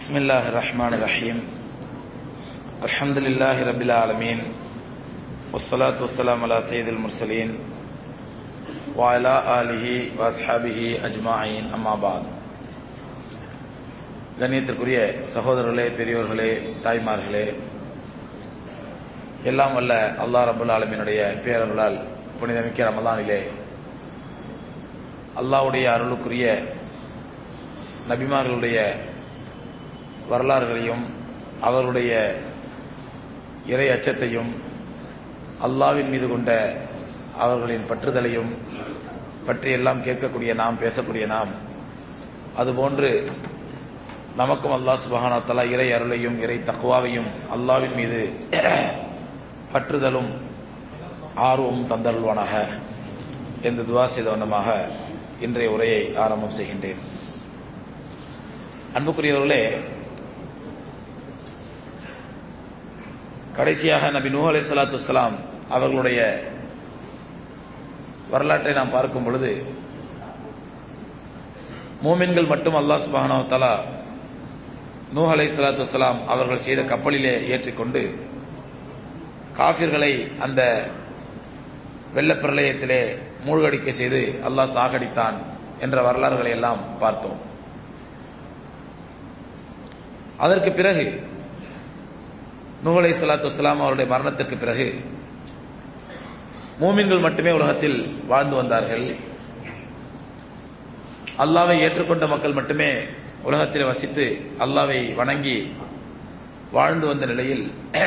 بسم الله الرحمن الرحيم الحمد لله رب العالمين والصلاة والسلام على سيد المرسلين وعلى آله وأصحابه أجمعين أما بعد கண்ணியத்திற்குரிய சகோதரர்களே பெரியோர்களே தாய்மார்களே எல்லாம் வல்ல அல்லாஹ் ரபுல் ஆலமினுடைய பேரர்களால் புனிதமிக்க ரமலானிலே அல்லாவுடைய அருளுக்குரிய நபிமார்களுடைய வரலாறுகளையும் அவர்களுடைய இறை அச்சத்தையும் அல்லாவின் மீது கொண்ட அவர்களின் பற்றுதலையும் பற்றி எல்லாம் கேட்கக்கூடிய நாம் பேசக்கூடிய நாம் அதுபோன்று நமக்கும் அல்லாஹ் சுபஹானத்தலா இறை அருளையும் இறை தக்குவாவையும் அல்லாவின் மீது பற்றுதலும் ஆர்வமும் தந்தருள்வானாக என்று துவா செய்த வண்ணமாக இன்றைய உரையை ஆரம்பம் செய்கின்றேன் அன்புக்குரியவர்களே கடைசியாக நபி நூ அலை சலாத்து வலாம் அவர்களுடைய வரலாற்றை நாம் பார்க்கும் பொழுது மூமின்கள் மட்டும் அல்லாஹ் சுபானோ தலா நூ அலை சலாத்து வலாம் அவர்கள் செய்த கப்பலிலே ஏற்றிக்கொண்டு காபிர்களை அந்த வெள்ளப்பிரளயத்திலே மூழ்கடிக்க செய்து அல்லாஹ் சாகடித்தான் என்ற வரலாறுகளை எல்லாம் பார்த்தோம் அதற்கு பிறகு நூலை சலாத்து வலாம் அவருடைய மரணத்திற்கு பிறகு மூமின்கள் மட்டுமே உலகத்தில் வாழ்ந்து வந்தார்கள் அல்லாவை ஏற்றுக்கொண்ட மக்கள் மட்டுமே உலகத்தில் வசித்து அல்லாவை வணங்கி வாழ்ந்து வந்த நிலையில்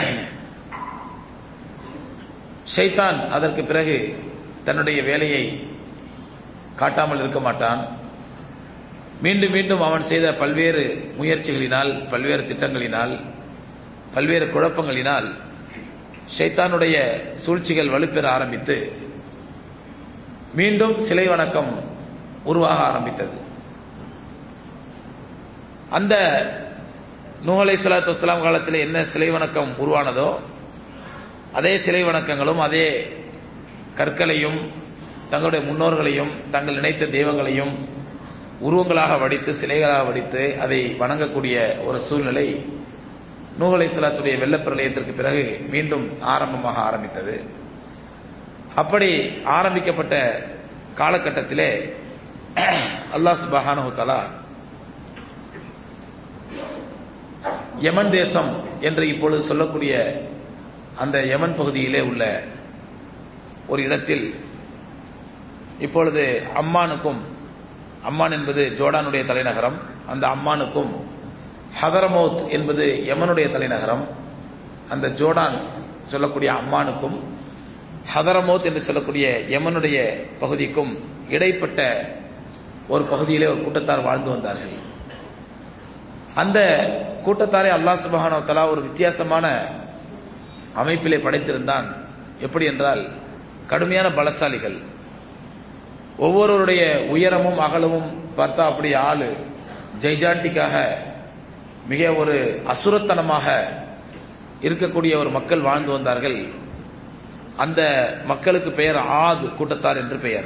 ஷைத்தான் அதற்கு பிறகு தன்னுடைய வேலையை காட்டாமல் இருக்க மாட்டான் மீண்டும் மீண்டும் அவன் செய்த பல்வேறு முயற்சிகளினால் பல்வேறு திட்டங்களினால் பல்வேறு குழப்பங்களினால் ஷைத்தானுடைய சூழ்ச்சிகள் வலுப்பெற ஆரம்பித்து மீண்டும் சிலை வணக்கம் உருவாக ஆரம்பித்தது அந்த நூலை சலாத்து வலாம் காலத்தில் என்ன சிலை வணக்கம் உருவானதோ அதே சிலை வணக்கங்களும் அதே கற்களையும் தங்களுடைய முன்னோர்களையும் தங்கள் நினைத்த தெய்வங்களையும் உருவங்களாக வடித்து சிலைகளாக வடித்து அதை வணங்கக்கூடிய ஒரு சூழ்நிலை நூகலை சலாத்துடைய வெள்ளப்பிரளயத்திற்கு பிறகு மீண்டும் ஆரம்பமாக ஆரம்பித்தது அப்படி ஆரம்பிக்கப்பட்ட காலகட்டத்திலே அல்லாஹ் சுபஹானு தலா யமன் தேசம் என்று இப்பொழுது சொல்லக்கூடிய அந்த யமன் பகுதியிலே உள்ள ஒரு இடத்தில் இப்பொழுது அம்மானுக்கும் அம்மான் என்பது ஜோர்டானுடைய தலைநகரம் அந்த அம்மானுக்கும் ஹதரமௌத் என்பது யமனுடைய தலைநகரம் அந்த ஜோர்டான் சொல்லக்கூடிய அம்மானுக்கும் ஹதரமௌத் என்று சொல்லக்கூடிய யமனுடைய பகுதிக்கும் இடைப்பட்ட ஒரு பகுதியிலே ஒரு கூட்டத்தார் வாழ்ந்து வந்தார்கள் அந்த கூட்டத்தாரை அல்லாஹ் சுபஹானோ தலா ஒரு வித்தியாசமான அமைப்பிலே படைத்திருந்தான் எப்படி என்றால் கடுமையான பலசாலிகள் ஒவ்வொருவருடைய உயரமும் அகலமும் பார்த்தா அப்படி ஆளு ஜெய்ஜாண்டிக்காக மிக ஒரு அசுரத்தனமாக இருக்கக்கூடிய ஒரு மக்கள் வாழ்ந்து வந்தார்கள் அந்த மக்களுக்கு பெயர் ஆது கூட்டத்தார் என்று பெயர்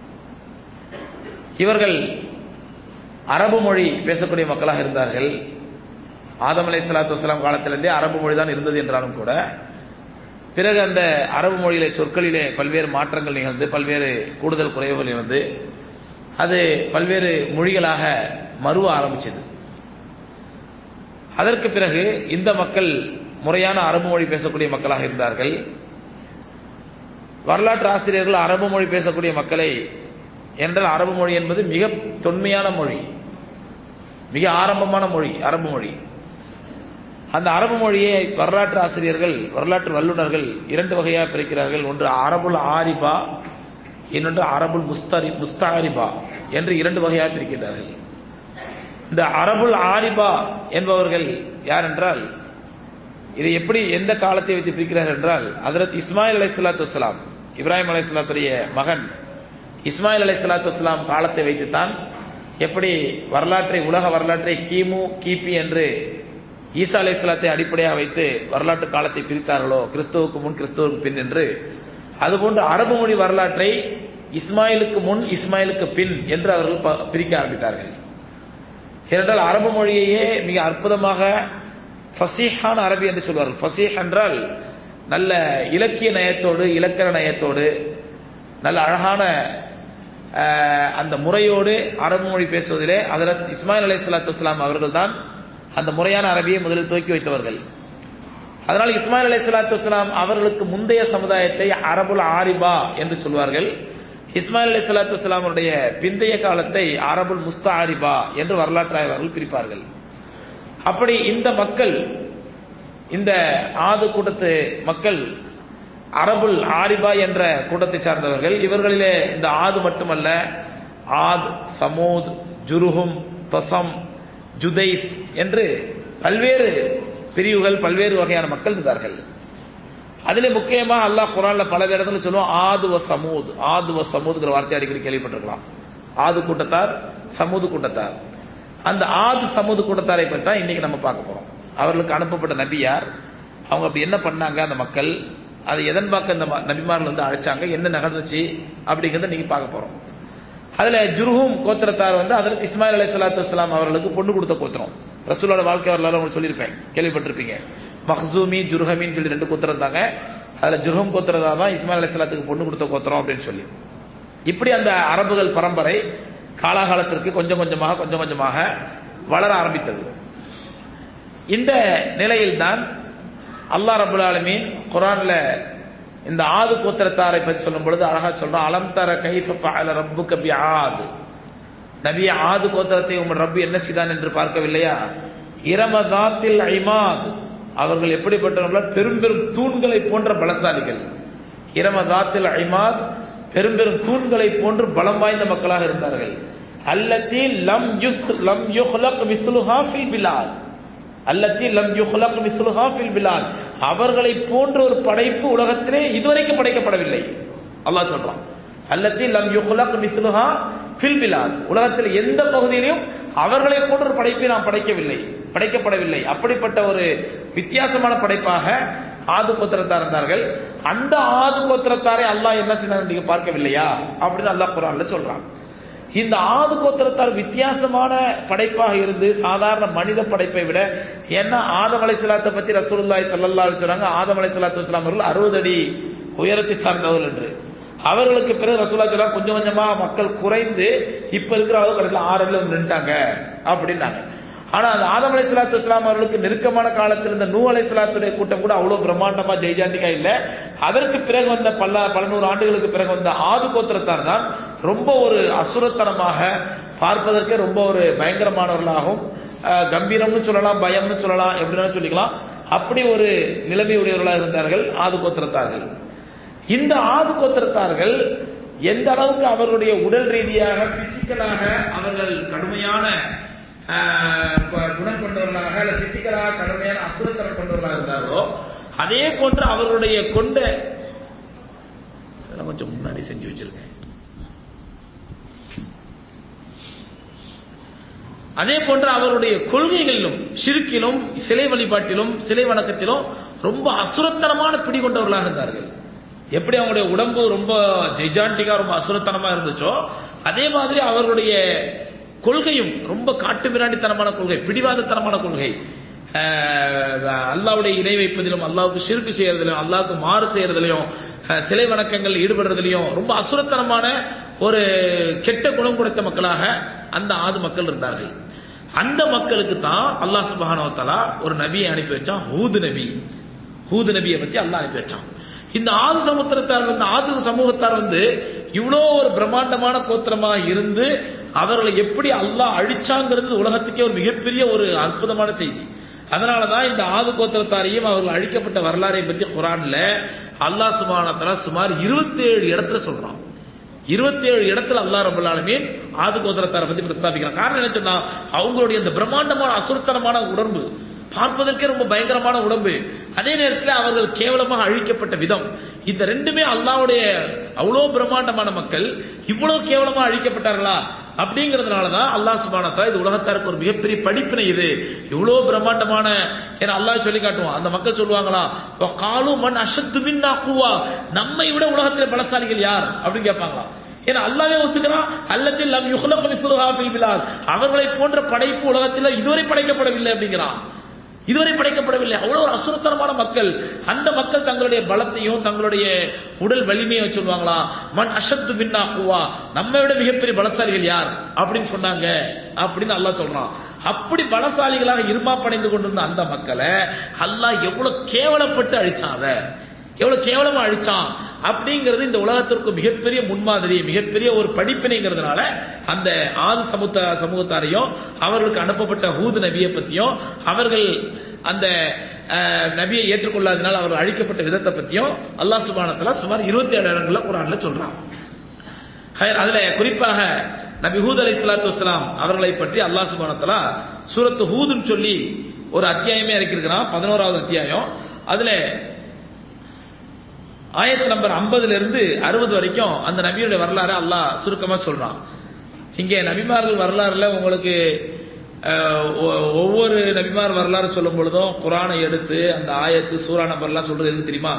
இவர்கள் அரபு மொழி பேசக்கூடிய மக்களாக இருந்தார்கள் ஆதம் அலை சலாத்து வலாம் காலத்திலிருந்தே அரபு மொழி தான் இருந்தது என்றாலும் கூட பிறகு அந்த அரபு மொழியிலே சொற்களிலே பல்வேறு மாற்றங்கள் நிகழ்ந்து பல்வேறு கூடுதல் குறைவுகள் நிகழ்ந்து அது பல்வேறு மொழிகளாக மறுவ ஆரம்பிச்சது அதற்கு பிறகு இந்த மக்கள் முறையான அரபு மொழி பேசக்கூடிய மக்களாக இருந்தார்கள் வரலாற்று ஆசிரியர்கள் அரபு மொழி பேசக்கூடிய மக்களை என்றால் அரபு மொழி என்பது மிக தொன்மையான மொழி மிக ஆரம்பமான மொழி அரபு மொழி அந்த அரபு மொழியை வரலாற்று ஆசிரியர்கள் வரலாற்று வல்லுநர்கள் இரண்டு வகையாக பிரிக்கிறார்கள் ஒன்று அரபுல் ஆரிபா இன்னொன்று அரபுல் முஸ்தரி முஸ்தாரிபா என்று இரண்டு வகையாக பிரிக்கிறார்கள் இந்த அரபுல் ஆரிபா என்பவர்கள் யார் என்றால் இதை எப்படி எந்த காலத்தை வைத்து பிரிக்கிறார்கள் என்றால் அதரத் இஸ்மாயில் அலை சலாத்து வலாம் இப்ராஹிம் அலை சலாத்துடைய மகன் இஸ்மாயில் அலை சலாத்து வலாம் காலத்தை வைத்துத்தான் எப்படி வரலாற்றை உலக வரலாற்றை கிமு கிபி என்று ஈசா அலை சலாத்தை அடிப்படையாக வைத்து வரலாற்று காலத்தை பிரித்தார்களோ கிறிஸ்துவுக்கு முன் கிறிஸ்துவுக்கு பின் என்று அதுபோன்று அரபு மொழி வரலாற்றை இஸ்மாயிலுக்கு முன் இஸ்மாயிலுக்கு பின் என்று அவர்கள் பிரிக்க ஆரம்பித்தார்கள் ஏனென்றால் அரபு மொழியையே மிக அற்புதமாக ஃபசீஹான அரபி என்று சொல்வார்கள் ஃபசீஹ் என்றால் நல்ல இலக்கிய நயத்தோடு இலக்கண நயத்தோடு நல்ல அழகான அந்த முறையோடு அரபு மொழி பேசுவதிலே அதில் இஸ்மாயில் அலி சலாத்து வஸ்லாம் அவர்கள் தான் அந்த முறையான அரபியை முதலில் துவக்கி வைத்தவர்கள் அதனால் இஸ்மாயில் அலி சலாத்து வஸ்லாம் அவர்களுக்கு முந்தைய சமுதாயத்தை அரபுல் ஆரிபா என்று சொல்வார்கள் இஸ்மாயில் அலி சலாத்து வஸ்லாமுடைய பிந்தைய காலத்தை அரபுல் முஸ்தாரிபா என்று வரலாற்று ஆய்வாளர்கள் பிரிப்பார்கள் அப்படி இந்த மக்கள் இந்த ஆது கூட்டத்து மக்கள் அரபுல் ஆரிபா என்ற கூட்டத்தை சார்ந்தவர்கள் இவர்களிலே இந்த ஆது மட்டுமல்ல ஆத் சமூத் ஜுருஹும் தசம் ஜுதைஸ் என்று பல்வேறு பிரிவுகள் பல்வேறு வகையான மக்கள் இருந்தார்கள் அதிலே முக்கியமா அல்லாஹ் குரான்ல பல இடத்துல சொல்லுவோம் ஆது வ சமூத் ஆது வ சமூதுங்கிற வார்த்தை அடிக்கடி கேள்விப்பட்டிருக்கலாம் ஆது கூட்டத்தார் சமூது கூட்டத்தார் அந்த ஆது சமூது கூட்டத்தாரை பற்றி தான் இன்னைக்கு நம்ம பார்க்க போறோம் அவர்களுக்கு அனுப்பப்பட்ட நபியார் அவங்க அப்படி என்ன பண்ணாங்க அந்த மக்கள் அதை எதன் பார்க்க இந்த நபிமார்கள் வந்து அழைச்சாங்க என்ன நடந்துச்சு அப்படிங்கறத நீங்க பார்க்க போறோம் அதுல ஜுருஹும் கோத்திரத்தார் வந்து அதற்கு இஸ்மாயில் அலி சலாத்து வலாம் அவர்களுக்கு பொண்ணு கொடுத்த கோத்திரம் ரசூலோட வாழ்க்கை வரலாறு உங்களுக்கு சொல்லியிருப்பேன் கேள்விப்பட்டிருப்பீங்க மஹசூமி ஜுருஹமின்னு சொல்லி ரெண்டு கோத்திரம் இருந்தாங்க அதுல ஜுருஹம் கோத்திரதா தான் இஸ்மாயில் அலி சலாத்துக்கு பொண்ணு கொடுத்த கோத்திரம் அப்படின்னு சொல்லி இப்படி அந்த அரபுகள் பரம்பரை காலாகாலத்திற்கு கொஞ்சம் கொஞ்சமாக கொஞ்சம் கொஞ்சமாக வளர ஆரம்பித்தது இந்த நிலையில்தான் அல்லா ரபுல் ஆலமீன் குரான்ல இந்த ஆது கோத்திரத்தாரை பற்றி சொல்லும் பொழுது அழகா சொல்றோம் அலம் தர கைஃப ஃபஅல ரப்புக பி ஆது நபி ஆது கோத்திரத்தை உங்கள் ரப்பு என்ன செய்தான் என்று பார்க்கவில்லையா இரமதாத்தில் ஐமாத் அவர்கள் எப்படிப்பட்டவர்கள் பெரும் பெரும் தூண்களை போன்ற பலசாலிகள் இரமதாத்தில் ஐமாத் பெரும் பெரும் தூண்களை போன்று பலம் வாய்ந்த மக்களாக இருந்தார்கள் அல்லத்தி லம் யுஸ் லம் யுஹ்லக் மிஸ்லுஹா ஃபில் பிலாத் அல்லத்தி லம் யுஹ்லக் மிஸ்லுஹா ஃபில் பிலாத் அவர்களை போன்ற ஒரு படைப்பு உலகத்திலே இதுவரைக்கும் படைக்கப்படவில்லை அல்லாஹ் சொல்றான் அல்லத்தி லம் யுஹ்லக் மிஸ்லுஹா ஃபில் பிலாத் உலகத்தில் எந்த பகுதியிலும் அவர்களை போன்ற ஒரு படைப்பை நாம் படைக்கவில்லை படைக்கப்படவில்லை அப்படிப்பட்ட ஒரு வித்தியாசமான படைப்பாக ஆது கோத்திரத்தார் இருந்தார்கள் அந்த ஆது கோத்திரத்தாரை அல்லாஹ் என்ன செய்யணும் நீங்க பார்க்கவில்லையா அப்படின்னு அல்லாஹ் குரான்ல சொல்றான் இந்த ஆது கோத்திரத்தார் வித்தியாசமான படைப்பாக இருந்து சாதாரண மனித படைப்பை விட ஏன்னா ஆதம் அலை சலாத்தை பத்தி ரசூலுல்லாய் சல்லல்லா சொன்னாங்க ஆதம் அலை சலாத்து வஸ்லாம் அவர்கள் அறுபது அடி உயரத்தை சார்ந்தவர்கள் என்று அவர்களுக்கு பிறகு ரசூல்லா சொல்ல கொஞ்சம் கொஞ்சமா மக்கள் குறைந்து இப்ப இருக்கிற அளவு கடைசியில் ஆறு அடியில் வந்து நின்ட்டாங்க அப்படின்னாங்க ஆனா அந்த ஆதம் அலை சலாத்து வஸ்லாம் அவர்களுக்கு நெருக்கமான காலத்தில் இருந்த நூ அலை சலாத்துடைய கூட்டம் கூட அவ்வளவு பிரம்மாண்டமா ஜெய்ஜாண்டிகா இல்ல அதற்கு பிறகு வந்த பல பல நூறு ஆண்டுகளுக்கு பிறகு வந்த ஆது கோத்திரத்தார் தான் ரொம்ப ஒரு அசுரத்தனமாக பார்ப்பதற்கே ரொம்ப ஒரு பயங்கரமானவர்களாகவும் கம்பீரம்னு சொல்லலாம் பயம்னு சொல்லலாம் எப்படின்னு சொல்லிக்கலாம் அப்படி ஒரு நிலைமை உடையவர்களாக இருந்தார்கள் ஆது கோத்திரத்தார்கள் இந்த ஆது கோத்திரத்தார்கள் எந்த அளவுக்கு அவர்களுடைய உடல் ரீதியாக பிசிக்கலாக அவர்கள் கடுமையான குணம் கொண்டவர்களாக அல்ல பிசிக்கலாக கடுமையான அசுரத்தனம் கொண்டவர்களாக இருந்தார்களோ அதே போன்று அவர்களுடைய கொண்ட கொஞ்சம் முன்னாடி செஞ்சு வச்சிருக்கேன் அதே போன்று அவருடைய கொள்கைகளிலும் சிறுக்கிலும் சிலை வழிபாட்டிலும் சிலை வணக்கத்திலும் ரொம்ப அசுரத்தனமான பிடி கொண்டவர்களாக இருந்தார்கள் எப்படி அவங்களுடைய உடம்பு ரொம்ப ஜெய்ஜாண்டிகா ரொம்ப அசுரத்தனமா இருந்துச்சோ அதே மாதிரி அவர்களுடைய கொள்கையும் ரொம்ப காட்டு மிராண்டித்தனமான கொள்கை பிடிவாதத்தனமான கொள்கை அல்லாவுடைய இணை வைப்பதிலும் அல்லாவுக்கு சிறுக்கு செய்யறதிலும் அல்லாவுக்கு மாறு செய்யறதுலையும் சிலை வணக்கங்கள் ஈடுபடுறதுலையும் ரொம்ப அசுரத்தனமான ஒரு கெட்ட குணம் கொடுத்த மக்களாக அந்த ஆது மக்கள் இருந்தார்கள் அந்த மக்களுக்கு தான் அல்லாஹ் சுபஹானவத்தாலா ஒரு நபியை அனுப்பி வச்சான் ஹூது நபி ஹூது நபியை பத்தி அல்லாஹ் அனுப்பி வச்சான் இந்த ஆது சமுத்திரத்தார் வந்து ஆது சமூகத்தார் வந்து இவ்வளோ ஒரு பிரம்மாண்டமான கோத்திரமா இருந்து அவர்களை எப்படி அல்லாஹ் அழிச்சாங்கிறது உலகத்துக்கே ஒரு மிகப்பெரிய ஒரு அற்புதமான செய்தி அதனாலதான் இந்த ஆது கோத்திரத்தாரையும் அவர்கள் அழிக்கப்பட்ட வரலாறை பற்றி குரான்ல அல்லாஹ் சுபானத்தலா சுமார் இருபத்தி ஏழு இடத்துல சொல்றான் இருபத்தி ஏழு இடத்துல அல்லா ரபுல் ஆலமீன் ஆது கோத்திரத்தாரை பத்தி பிரஸ்தாபிக்கிறான் காரணம் என்ன சொன்னா அவங்களுடைய இந்த பிரம்மாண்டமான அசுரத்தனமான உடம்பு பார்ப்பதற்கே ரொம்ப பயங்கரமான உடம்பு அதே நேரத்தில் அவர்கள் கேவலமாக அழிக்கப்பட்ட விதம் இந்த ரெண்டுமே அல்லாவுடைய அவ்வளோ பிரம்மாண்டமான மக்கள் இவ்வளவு கேவலமா அழிக்கப்பட்டார்களா அப்படிங்கிறதுனாலதான் அல்லாஹ் சுபானத்தா இது உலகத்தாருக்கு ஒரு மிகப்பெரிய படிப்பினை இது இவ்வளவு பிரம்மாண்டமான ஏன்னா அல்லாஹ் சொல்லி காட்டுவான் அந்த மக்கள் சொல்லுவாங்களா காலு மண் அசத்து மின்னா கூவா நம்மை விட உலகத்தில் பலசாலிகள் யார் அப்படின்னு கேட்பாங்களா ஏன்னா அல்லாவே ஒத்துக்கிறான் அல்லத்தில் லம் யுஹ்லக் மிஸ்லுஹா ஃபில் பிலாத் அவர்களை போன்ற படைப்பு உலகத்தில் இதுவரை படைக்கப்படவில்லை அப்படிங்கிறான் இதுவரை படைக்கப்படவில்லை அவ்வளவு ஒரு அசுரத்தனமான மக்கள் அந்த மக்கள் தங்களுடைய பலத்தையும் தங்களுடைய உடல் வலிமையை சொல்லுவாங்களா மண் அஷத்து மின்னா குவா நம்ம விட மிகப்பெரிய பலசாலிகள் யார் அப்படின்னு சொன்னாங்க அப்படின்னு அல்லாஹ் சொல்றான் அப்படி பலசாலிகளாக இருமா படைந்து கொண்டிருந்த அந்த மக்களை அல்லாஹ் எவ்வளவு கேவலப்பட்டு அழிச்சான் அதை எவ்வளவு கேவலமா அழிச்சான் அப்படிங்கிறது இந்த உலகத்திற்கு மிகப்பெரிய முன்மாதிரி மிகப்பெரிய ஒரு படிப்பினைங்கிறதுனால அந்த ஆது சமூக சமூகத்தாரையும் அவர்களுக்கு அனுப்பப்பட்ட ஹூத் நபியை பத்தியும் அவர்கள் அந்த அஹ், நபியை ஏற்றுக்கொள்ளாதனால் அவர்கள் அழிக்கப்பட்ட விதத்தை பத்தியும் அல்லாஹ் சுபானத்துல சுமார் இருபத்தி ஏழு இடங்கள்ல குரான்ல சொல்றான் ஹைர், அதுல குறிப்பாக நபி ஹூத் அலை சலாத்து வலாம் அவர்களை பற்றி அல்லாஹ் சுபானத்துல சூரத்து ஹூதுன்னு சொல்லி ஒரு அத்தியாயமே இறக்கியிருக்கிறான் பதினோராவது அத்தியாயம் அதுல ஆயத்து நம்பர் 50 இருந்து அறுபது வரைக்கும் அந்த நபியுடைய வரலாறு அல்லாஹ் சுருக்கமா சொல்றான் இங்கே நபிமார்கள் வரலாறுல உங்களுக்கு அஹ், ஒ- ஒவ்வொரு நபிமார் வரலாறு சொல்லும் பொழுதும் குரானை எடுத்து அந்த ஆயத்து சூரா நம்பர்லாம் சொல்றது எதுக்கு தெரியுமா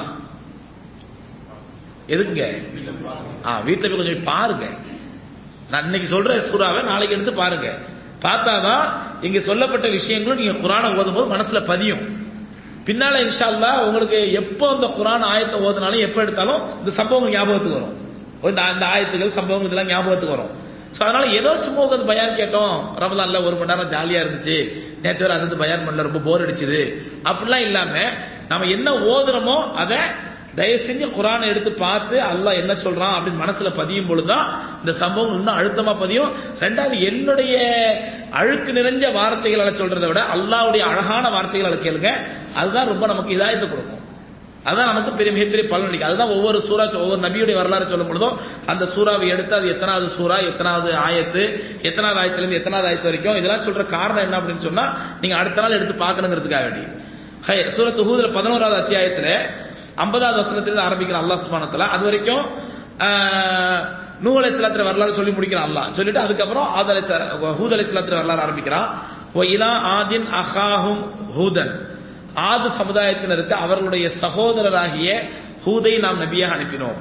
எதுக்குங்க ஆ வீட்டுல போய் கொஞ்சம் பாருங்க நான் இன்னைக்கு சொல்ற சூறாவை நாளைக்கு எடுத்து பாருங்க பார்த்தாதான் இங்க சொல்லப்பட்ட விஷயங்களும் நீங்க குரானை ஓதும் போது மனசுல பதியும் பின்னால இன்ஷா அல்லாஹ் உங்களுக்கு எப்போ இந்த குரான் ஆயத்தை ஓதுனாலும் எப்போ எடுத்தாலும் இந்த சம்பவங்கள் ஞாபகத்துக்கு வரும் இந்த அந்த ஆயத்துகள் சம்பவங்கள் இதெல்லாம் ஞாபகத்துக்கு வரும் சோ அதனால ஏதோ சும்மா உட்காந்து பயான் கேட்டோம் ரமலான்ல ஒரு மணி நேரம் ஜாலியா இருந்துச்சு நேற்று வரை அசந்து பயான் பண்ணல ரொம்ப போர் அடிச்சுது அப்படிலாம் இல்லாம நம்ம என்ன ஓதுறோமோ அதை தயவு செஞ்சு குரானை எடுத்து பார்த்து அல்லாஹ் என்ன சொல்றான் அப்படின்னு மனசுல பதியும் பொழுதுதான் இந்த சம்பவம் இன்னும் அழுத்தமா பதியும் ரெண்டாவது என்னுடைய அழுக்கு நிறைஞ்ச வார்த்தைகளை சொல்றதை விட அல்லாஹ்வுடைய அழகான வார்த்தைகளை கேளுங்க அதுதான் ரொம்ப நமக்கு இதாயத்தை கொடுக்கும் அதுதான் நமக்கு பெரிய மிகப்பெரிய பலன் அளிக்கும் அதுதான் ஒவ்வொரு சூறா ஒவ்வொரு நபியுடைய வரலாறு சொல்லும் பொழுதும் அந்த சூறாவை எடுத்து அது எத்தனாவது சூறா எத்தனாவது ஆயத்து எத்தனாவது ஆயத்துல இருந்து எத்தனாவது ஆயத்து வரைக்கும் இதெல்லாம் சொல்ற காரணம் என்ன அப்படின்னு சொன்னா நீங்க அடுத்த நாள் எடுத்து பார்க்கணுங்கிறதுக்காக வேண்டி ஹை சூரத்து ஹூதுல பதினோராவது அத்தியாயத்துல ஐம்பதாவது வசனத்திலிருந்து ஆரம்பிக்கிற அல்லாஹ் சுபானத்துல அது வரைக்கும் ஆஹ், நூ அலை சலாத்திர வரலாறு சொல்லி முடிக்கிறான் அல்லாஹ் சொல்லிட்டு அதுக்கப்புறம் ஆத் அலை ஹூத் அலை சலாத்திர வரலாறு ஆரம்பிக்கிறான் "வ இலா ஆதின் அஹாஹும் ஹூதன் ஆது சமுதாயத்தினருக்கு அவர்களுடைய சகோதரராகிய ஹூதை நாம் நபியாக அனுப்பினோம்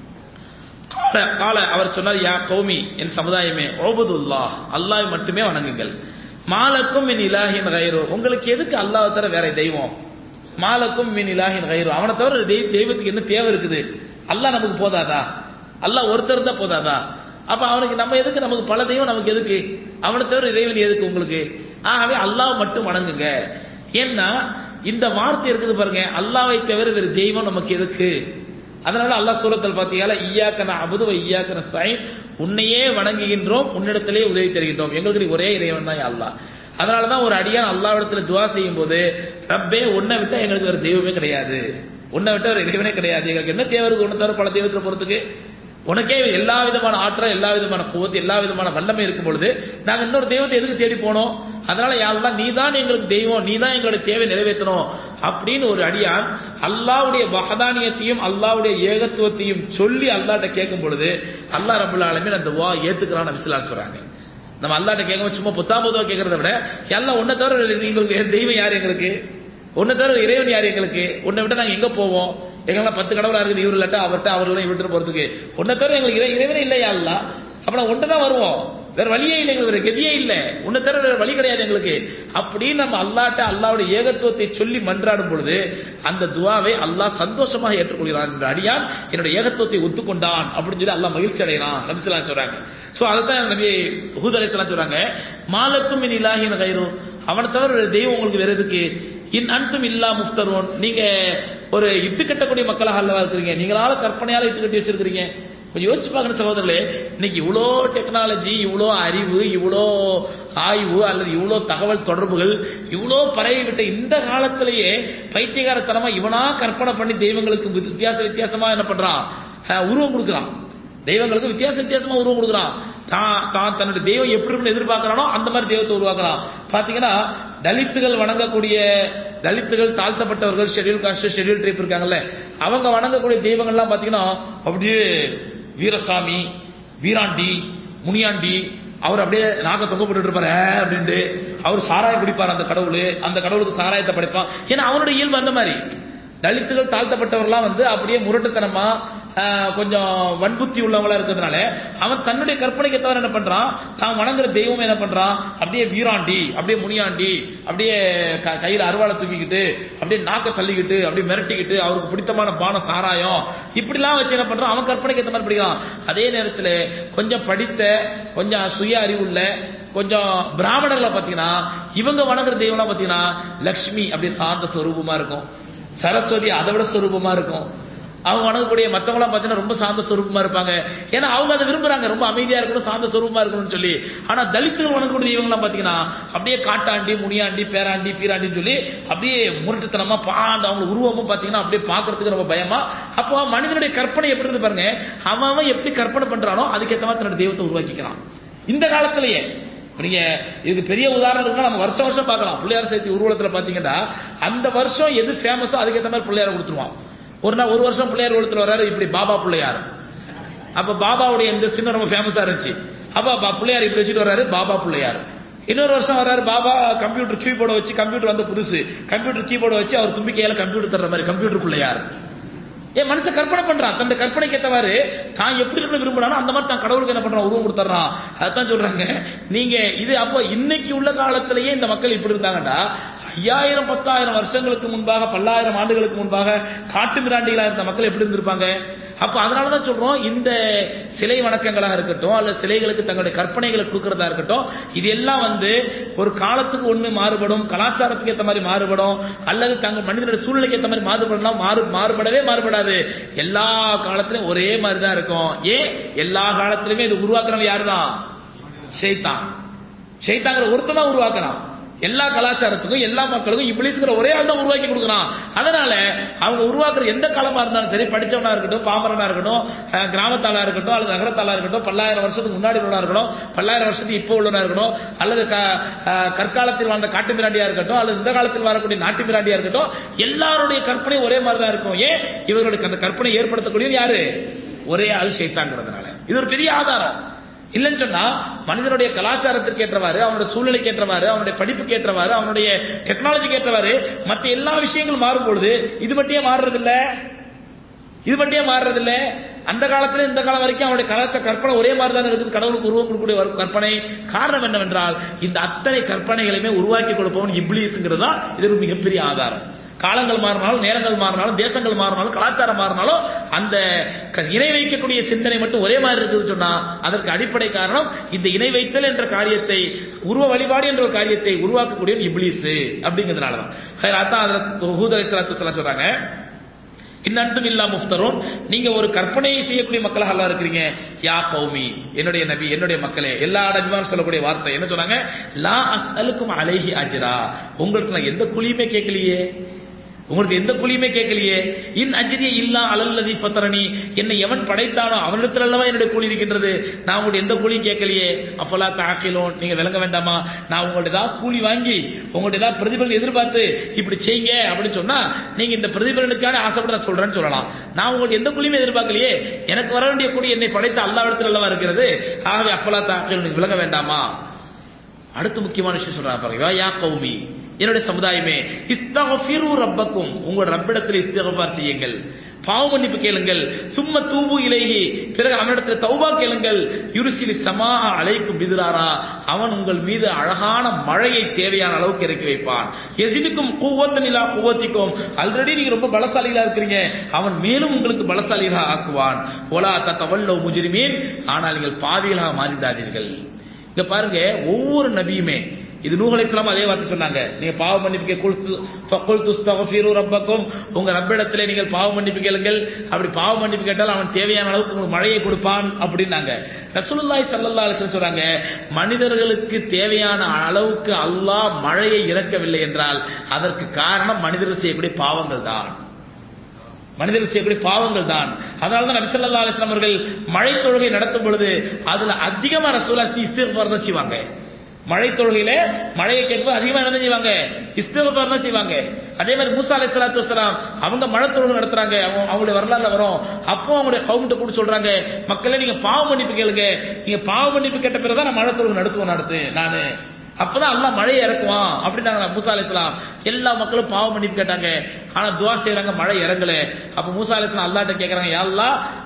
கால கால அவர் சொன்னார் யா கௌமி என் சமுதாயமே ஓபதுல்லாஹ் அல்லாஹ் மட்டுமே வணங்குங்கள் மாலக்கும் மின் இலாஹின் கயிறு உங்களுக்கு எதுக்கு அல்லாஹ் தவிர வேற தெய்வம் மாலக்கும் மின் இலாஹின் கயிறு அவனை தவிர தெய்- தெய்வத்துக்கு என்ன தேவை இருக்குது அல்லாஹ் நமக்கு போதாதா அல்லாஹ் ஒருத்தர் தான் போதாதா அப்ப அவனுக்கு நம்ம எதுக்கு நமக்கு பல தெய்வம் நமக்கு எதுக்கு அவனை தவிர இறைவன் எதுக்கு உங்களுக்கு ஆகவே அல்லாஹ் மட்டும் வணங்குங்க ஏன்னா இந்த வார்த்தை இருக்குது பாருங்க அல்லாவை தவிர வேறு தெய்வம் நமக்கு எதுக்கு அதனால அல்லாஹ் சூரத்தில் பாத்தீங்களா ஈயாக்க நான் அபுதுவ ஈயாக்க நஸ்தாயின் உன்னையே வணங்குகின்றோம் உன்னிடத்திலே உதவி தருகின்றோம் எங்களுக்கு நீ ஒரே இறைவன் தான் அல்லாஹ் அதனால தான் ஒரு அடியான் அல்லாவிடத்துல துவா செய்யும் போது ரப்பே உன்னை விட்டா எங்களுக்கு வேற தெய்வமே கிடையாது உன்னை விட்டா ஒரு இறைவனே கிடையாது எங்களுக்கு என்ன தேவை இருக்கு உன்னை தவிர பல தெய்வத்தை பொறுத்துக்கு உனக்கே எல்லா விதமான ஆற்றல் எல்லா விதமான குவத்து எல்லா விதமான வல்லமை இருக்கும் பொழுது நாங்க இன்னொரு தெய்வத்தை எதுக்கு தேடி போனோம் அதனால யாரெல்லாம் நீ தான் எங்களுக்கு தெய்வம் நீ தான் எங்களுடைய தேவை நிறைவேற்றணும் அப்படின்னு ஒரு அடியான் அல்லாவுடைய வகதானியத்தையும் அல்லாவுடைய ஏகத்துவத்தையும் சொல்லி அல்லாட்ட கேட்கும் பொழுது அல்லாஹ் ரபுல் ஆலமீன் அந்த வா ஏத்துக்கிறான்னு விசிலான்னு சொல்றாங்க நம்ம அல்லாட்ட கேட்கும் சும்மா புத்தாம்பதுவா கேட்கறத விட எல்லாம் உன்னை தவிர எங்களுக்கு வேற தெய்வம் யார் எங்களுக்கு உன்னை தவிர இறைவன் யார் எங்களுக்கு உன்னை விட்டு நாங்க எங்க போவோம் எங்கெல்லாம் பத்து கடவுளா இருக்குது இவர் இல்லாட்டா அவர்கிட்ட அவர்களும் இவர்கிட்ட போறதுக்கு உன்னை தவிர எங்களுக்கு இறை- இறைவனே இல்லையா அல்ல அப்ப நான் ஒன்றை தான் வருவோம் வேற வழியே இல்லை எங்களுக்கு வேற கதியே இல்லை உன்னை தவிர வேற வழி கிடையாது எங்களுக்கு அப்படின்னு நம்ம அல்லாட்ட அல்லாவுடைய ஏகத்துவத்தை சொல்லி மன்றாடும் பொழுது அந்த துவாவை அல்லாஹ் சந்தோஷமாக ஏற்றுக்கொள்கிறான் என்ற அடியான் என்னுடைய ஏகத்துவத்தை ஒத்துக்கொண்டான் அப்படின்னு சொல்லி அல்லாஹ் மகிழ்ச்சி அடைகிறான் நபிசலாம் சொல்றாங்க சோ அதுதான் நபி ஹூத் அலைஹிஸ்ஸலாம் சொல்றாங்க மாலக்கும் மின் இலாஹின் கைரு அவனை தவிர வேற தெய்வம் உங்களுக்கு வேற எதுக்கு இன் அன்தும் இல்லா முஃப்தரோன் நீங்க ஒரு இட்டு கட்டக்கூடிய மக்களாக அல்லவா இருக்கிறீங்க நீங்களால கற்பனையால இட்டு கட்டி வச்சிருக்கிறீங்க கொஞ்சம் யோசிச்சு பார்க்கணும் சகோதரர்களே இன்னைக்கு இவ்வளோ டெக்னாலஜி இவ்வளோ அறிவு இவ்வளோ ஆய்வு அல்லது இவ்வளோ தகவல் தொடர்புகள் இவ்வளோ பரவி விட்ட இந்த காலத்திலேயே பைத்தியகாரத்தனமா இவனா கற்பனை பண்ணி தெய்வங்களுக்கு வித்தியாச வித்தியாசமா என்ன பண்றான் அஹ், உருவம் கொடுக்குறான் தெய்வங்களுக்கு வித்தியாச வித்தியாசமா உருவம் கொடுக்குறான் தான் தான் தன்னுடைய தெய்வம் எப்படி இருக்குன்னு எதிர்பார்க்கறானோ அந்த மாதிரி தெய்வத்தை உருவாக்குறான் பாத்தீங்கன்னா தலித்துகள் வணங்கக்கூடிய தலித்துகள் தாழ்த்தப்பட்டவர்கள் ஷெட்யூல் காஸ்ட் ஷெட்யூல் ட்ரைப் இருக்காங்கல்ல அவங்க வணங்கக்கூடிய தெய்வங்கள்லாம் பாத்தீங்கன்னா அப்படியே வீரசாமி வீராண்டி முனியாண்டி அவர் அப்படியே நாக தொங்க போட்டுட்டு இருப்பாரு "ஆ" அப்படின்ட்டு அவர் சாராயம் குடிப்பார் அந்த கடவுள் அந்த கடவுளுக்கு சாராயத்தை படைப்பான் ஏன்னா அவனுடைய இயல்பு அந்த மாதிரி தலித்துகள் தாழ்த்தப்பட்டவர்கள்லாம் வந்து அப்படியே முரட்டுத்தனமா ஆஹ், கொஞ்சம் வன்புத்தி உள்ளவங்களா இருக்கிறதுனால அவன் தன்னுடைய கற்பனைக்கு தவிர என்ன பண்றான் தான் வணங்குற தெய்வம் என்ன பண்றான் அப்படியே வீராண்டி அப்படியே முனியாண்டி அப்படியே க- கையில அருவாளை தூக்கிக்கிட்டு அப்படியே நாக்க தள்ளிக்கிட்டு அப்படியே மிரட்டிக்கிட்டு அவருக்கு பிடித்தமான பானம் சாராயம் இப்படிலாம் வச்சு என்ன பண்றான் அவன் கற்பனைக்கு ஏத்த மாதிரி படிக்கிறான் அதே நேரத்துல கொஞ்சம் படித்த கொஞ்சம் சுய அறிவுள்ள கொஞ்சம் பிராமணர்களை பாத்தீங்கன்னா இவங்க வணங்குற தெய்வம்லாம் பாத்தீங்கன்னா லக்ஷ்மி அப்படியே சாந்த ஸ்வரூபமா இருக்கும் சரஸ்வதி அதை விட ஸ்வரூபமா இருக்கும் அவங்க வணங்கக்கூடிய மத்தவங்களாம் பார்த்தீங்கன்னா ரொம்ப சாந்த ஸ்வரூபமா இருப்பாங்க ஏன்னா அவங்க அதை விரும்புறாங்க ரொம்ப அமைதியா இருக்கணும் சாந்த ஸ்வரூபமா இருக்கணும்னு சொல்லி ஆனா தலித்துகள் வணங்கக்கூடிய தெய்வங்கள்லாம் பாத்தீங்கன்னா அப்படியே காட்டாண்டி முனியாண்டி பேராண்டி பீராண்டின்னு சொல்லி அப்படியே முரட்டுத்தனமா பாண்டு அவங்க உருவமும் பாத்தீங்கன்னா அப்படியே பார்க்கிறதுக்கு ரொம்ப பயமா அப்போ மனிதனுடைய கற்பனை எப்படி இருந்து பாருங்க அவன் அவன் எப்படி கற்பனை பண்றானோ அதுக்கேற்ற மாதிரி தன்னுடைய தெய்வத்தை உருவாக்கிக்கிறான் இந்த காலத்திலேயே இப்ப நீங்க இதுக்கு பெரிய உதாரணம் இருக்குன்னா நம்ம வருஷம் வருஷம் பார்க்கலாம் பிள்ளையார் சேர்த்தி ஊர்வலத்துல பாத்தீங்கன்னா அந்த வருஷம் எது ஃபேமஸோ அதுக்கேற்ற மாதிரி பிள்ளையார கொடுத்துருவான் ஒரு நாள் ஒரு வருஷம் பிள்ளையார் ஊர்வலத்துல வர்றாரு இப்படி பாபா பிள்ளையார் அப்ப பாபாவுடைய இந்த சின்னம் ரொம்ப ஃபேமஸா இருந்துச்சு அப்ப பா- பிள்ளையார் இப்படி வச்சுட்டு வர்றாரு பாபா பிள்ளையார் இன்னொரு வருஷம் வர்றாரு பாபா கம்ப்யூட்டர் கீபோர்டை வச்சு கம்ப்யூட்டர் வந்து புதுசு கம்ப்யூட்டர் கீபோர்டை வச்சு அவர் தும்பிக்கையால கம்ப்யூட்டர் தர்ற மாதிரி கம்ப்யூட்டர் பிள்ளையார் ஏன் மனுஷன் கற்பனை பண்றான் தன்னுடைய கற்பனைக்கு ஏத்தவாறு தான் எப்படி இருக்கணும் விரும்புறானோ அந்த மாதிரி தான் கடவுளுக்கு என்ன பண்றான் உருவம் கொடுத்துறான் அதான் சொல்றாங்க நீங்க இது அப்போ இன்னைக்கு உள்ள காலத்திலேயே இந்த மக்கள் இப்படி இருந்தாங்கடா ஐயாயிரம் பத்தாயிரம் வருஷங்களுக்கு முன்பாக பல்லாயிரம் ஆண்டுகளுக்கு முன்பாக காட்டு மிராண்டிகளா இருந்த மக்கள் எப்படி இருந்திருப்பாங்க அப்ப அதனாலதான் சொல்றோம் இந்த சிலை வணக்கங்களாக இருக்கட்டும் அல்லது சிலைகளுக்கு தங்களுடைய கற்பனைகளை கொடுக்கறதா இருக்கட்டும் இது எல்லாம் வந்து ஒரு காலத்துக்கு ஒண்ணு மாறுபடும் கலாச்சாரத்துக்கு ஏத்த மாதிரி மாறுபடும் அல்லது தங்க மனிதனுடைய சூழ்நிலைக்கு ஏத்த மாதிரி மாறுபடலாம் மாறு மாறுபடவே மாறுபடாது எல்லா காலத்திலும் ஒரே மாதிரி தான் இருக்கும் ஏன் எல்லா காலத்திலுமே இது உருவாக்குறவன் யாருதான் ஷைத்தான் ஷைத்தாங்கிற ஒருத்தன் தான் உருவாக்குறான் எல்லா கலாச்சாரத்துக்கும் எல்லா மக்களுக்கும் இப்ளீஸ்ங்கிற ஒரே ஆள் தான் உருவாக்கி கொடுக்குறான் அதனால அவங்க உருவாக்குற எந்த காலமா இருந்தாலும் சரி படிச்சவனா இருக்கட்டும் பாமரனா இருக்கட்டும் அஹ், கிராமத்தாளா இருக்கட்டும் அல்லது நகரத்தாளா இருக்கட்டும் பல்லாயிரம் வருஷத்துக்கு முன்னாடி உள்ளவனா இருக்கட்டும் பல்லாயிரம் வருஷத்துக்கு இப்போ உள்ளவனா இருக்கட்டும் அல்லது க- அஹ், கற்காலத்தில் வாழ்ந்த காட்டு மிராண்டியா இருக்கட்டும் அல்லது இந்த காலத்தில் வரக்கூடிய நாட்டு மிராண்டியா இருக்கட்டும் எல்லாருடைய கற்பனை ஒரே மாதிரி தான் இருக்கும் ஏன் இவர்களுக்கு அந்த கற்பனை ஏற்படுத்தக்கூடிய யாரு ஒரே ஆள் ஷைத்தாங்கிறதுனால இது ஒரு பெரிய ஆதாரம் இல்லைன்னு சொன்னா மனிதனுடைய கலாச்சாரத்திற்கு ஏற்றவாறு அவனுடைய சூழ்நிலைக்கு ஏற்றவாறு அவனுடைய படிப்புக்கு ஏற்றவாறு அவனுடைய டெக்னாலஜிக்கு ஏற்றவாறு மற்ற எல்லா விஷயங்களும் மாறும் பொழுது இது மட்டும் ஏன் மாறுறது இல்ல இது மட்டும் ஏன் மாறுறது இல்ல அந்த காலத்துல இந்த காலம் வரைக்கும் அவனுடைய கலாச்சார கற்பனை ஒரே மாதிரி தான் இருக்குது கடவுளுக்கு உருவம் கொடுக்கக்கூடிய ஒரு கற்பனை காரணம் என்னவென்றால் இந்த அத்தனை கற்பனைகளையுமே உருவாக்கி கொடுப்பவன் இப்ளீஸ்ங்கிறது தான் இது ஒரு மிகப்பெரிய ஆதாரம் காலங்கள் மாறினாலும் நேரங்கள் மாறினாலும் தேசங்கள் மாறினாலும் கலாச்சாரம் மாறினாலும் அந்த க- இணை வைக்கக்கூடிய சிந்தனை மட்டும் ஒரே மாதிரி இருக்குது சொன்னா அதற்கு அடிப்படை காரணம் இந்த இணை வைத்தல் என்ற காரியத்தை உருவ வழிபாடு என்ற ஒரு காரியத்தை உருவாக்கக்கூடிய இப்ளீஸ் அப்படிங்கிறதுனாலதான் ஹைர், அதான் அதுல ஹூத் அலைஹிஸ்ஸலாத்து வஸ்ஸலாம் சொல்றாங்க இன்னன்தும் இல்லா முஃப்தரும் நீங்க ஒரு கற்பனை செய்யக்கூடிய மக்களாக எல்லாம் இருக்கிறீங்க யா கௌமி என்னுடைய நபி என்னுடைய மக்களே எல்லா நபிமாரும் சொல்லக்கூடிய வார்த்தை என்ன சொன்னாங்க லா அஸ்அலுக்கும் அலைஹி அஜ்ரா உங்களுக்கு நான் எந்த கூலியுமே கேட்கலையே உங்களுக்கு எந்த கூலியுமே கேட்கலையே இன் அஜ்ரிய இல்லா அலல்லதி ஃபத்தரனி என்னை எவன் படைத்தானோ அவனிடத்தில் அல்லவா என்னுடைய கூலி இருக்கின்றது நான் உங்களுடைய எந்த கூலியும் கேட்கலையே அஃபலா தாக்கிலோன் நீங்க விளங்க வேண்டாமா நான் உங்கள்ட்ட ஏதாவது கூலி வாங்கி உங்கள்ட்ட ஏதாவது பிரதிபலன் எதிர்பார்த்து இப்படி செய்யுங்க அப்படின்னு சொன்னா நீங்க இந்த பிரதிபலனுக்கான ஆசைப்பட்டு நான் சொல்றேன்னு சொல்லலாம் நான் உங்களுக்கு எந்த கூலியுமே எதிர்பார்க்கலையே எனக்கு வர வேண்டிய கூலி என்னை படைத்த அல்லாவிடத்தில் அல்லவா இருக்கிறது ஆகவே அஃபலா தாக்கிலோன் நீங்க விளங்க வேண்டாமா அடுத்த முக்கியமான விஷயம் சொல்றாங்க பாருங்க யா கௌமி என்னுடைய சமுதாயமே இஸ்தகஃபிரு ரப்பக்கும் உங்கள் ரப்பிடத்தில் இஸ்திகஃபார் செய்யுங்கள் பாவ மன்னிப்பு கேளுங்கள் சும்ம தூபு இலைகி பிறகு அவனிடத்தில் தௌபா கேளுங்கள் யுருசிலி சமா அலைக்கும் பிதுராரா அவன் உங்கள் மீது அழகான மழையை தேவையான அளவுக்கு இறக்கி வைப்பான் எசிதுக்கும் கூவத்த நிலா கூவத்திக்கும் ஆல்ரெடி நீங்க ரொம்ப பலசாலிகளா இருக்கிறீங்க அவன் மேலும் உங்களுக்கு பலசாலிகளாக ஆக்குவான் ஒலா தத்தவல்லோ முஜிரிமீன் ஆனால் நீங்கள் பாவிகளாக மாறிவிடாதீர்கள் இங்க பாருங்க ஒவ்வொரு நபியுமே இது நூஹ் அலைஹிஸ்ஸலாம் அதே வார்த்தை சொன்னாங்க நீங்க பாவ மன்னிப்பு குல்து ஃபகுல் துஸ்தகஃபிரு ரப்பக்கும் உங்க ரப்பிடத்திலே நீங்கள் பாவ மன்னிப்பு கேளுங்கள் அப்படி பாவ மன்னிப்பு கேட்டால் அவன் தேவையான அளவுக்கு உங்களுக்கு மழையை கொடுப்பான் அப்படின்னாங்க ரசூலுல்லாஹி ஸல்லல்லாஹு அலைஹி வஸல்லம் சொல்றாங்க மனிதர்களுக்கு தேவையான அளவுக்கு அல்லாஹ் மழையை இறக்கவில்லை என்றால் அதற்கு காரணம் மனிதர்கள் செய்யக்கூடிய பாவங்கள் தான் மனிதர்கள் செய்யக்கூடிய பாவங்கள் தான் அதனால தான் நபி ஸல்லல்லாஹு அலைஹி வஸல்லம் அவர்கள் மழை தொழுகை நடத்தும் பொழுது அதுல அதிகமா ரசூலுல்லாஹி இஸ்திக்பார் தான் செய்வாங்க மழை தொழுகையில மழையை கேட்கும்போது அதிகமா என்ன தான் செய்வாங்க இஸ்திக்பார் தான் செய்வாங்க அதே மாதிரி மூசா அலைஹி ஸலாத்து வஸலாம் அவங்க மழை தொழுகை நடத்துறாங்க அவங்க அவங்களுடைய வரலாறுல வரும் அப்போ அவங்களுடைய கவுண்ட கூட சொல்றாங்க மக்களே நீங்க பாவ மன்னிப்பு கேளுங்க நீங்க பாவ மன்னிப்பு கேட்ட பிறகு தான் நான் மழை தொழுகை நடத்துவேன் நடத்து நானு அப்பதான் அல்லாஹ் மழை இறக்குவான் அப்படின்னாங்க மூசா அலைஹிஸ்ஸலாம் எல்லா மக்களும் பாவம் மன்னிப்பு கேட்டாங்க ஆனா துவா செய்யறாங்க மழை இறங்கல அப்ப மூசா அலைஹிஸ்ஸலாம் அல்லாஹ்ட்ட கேக்குறாங்க யா அல்லாஹ்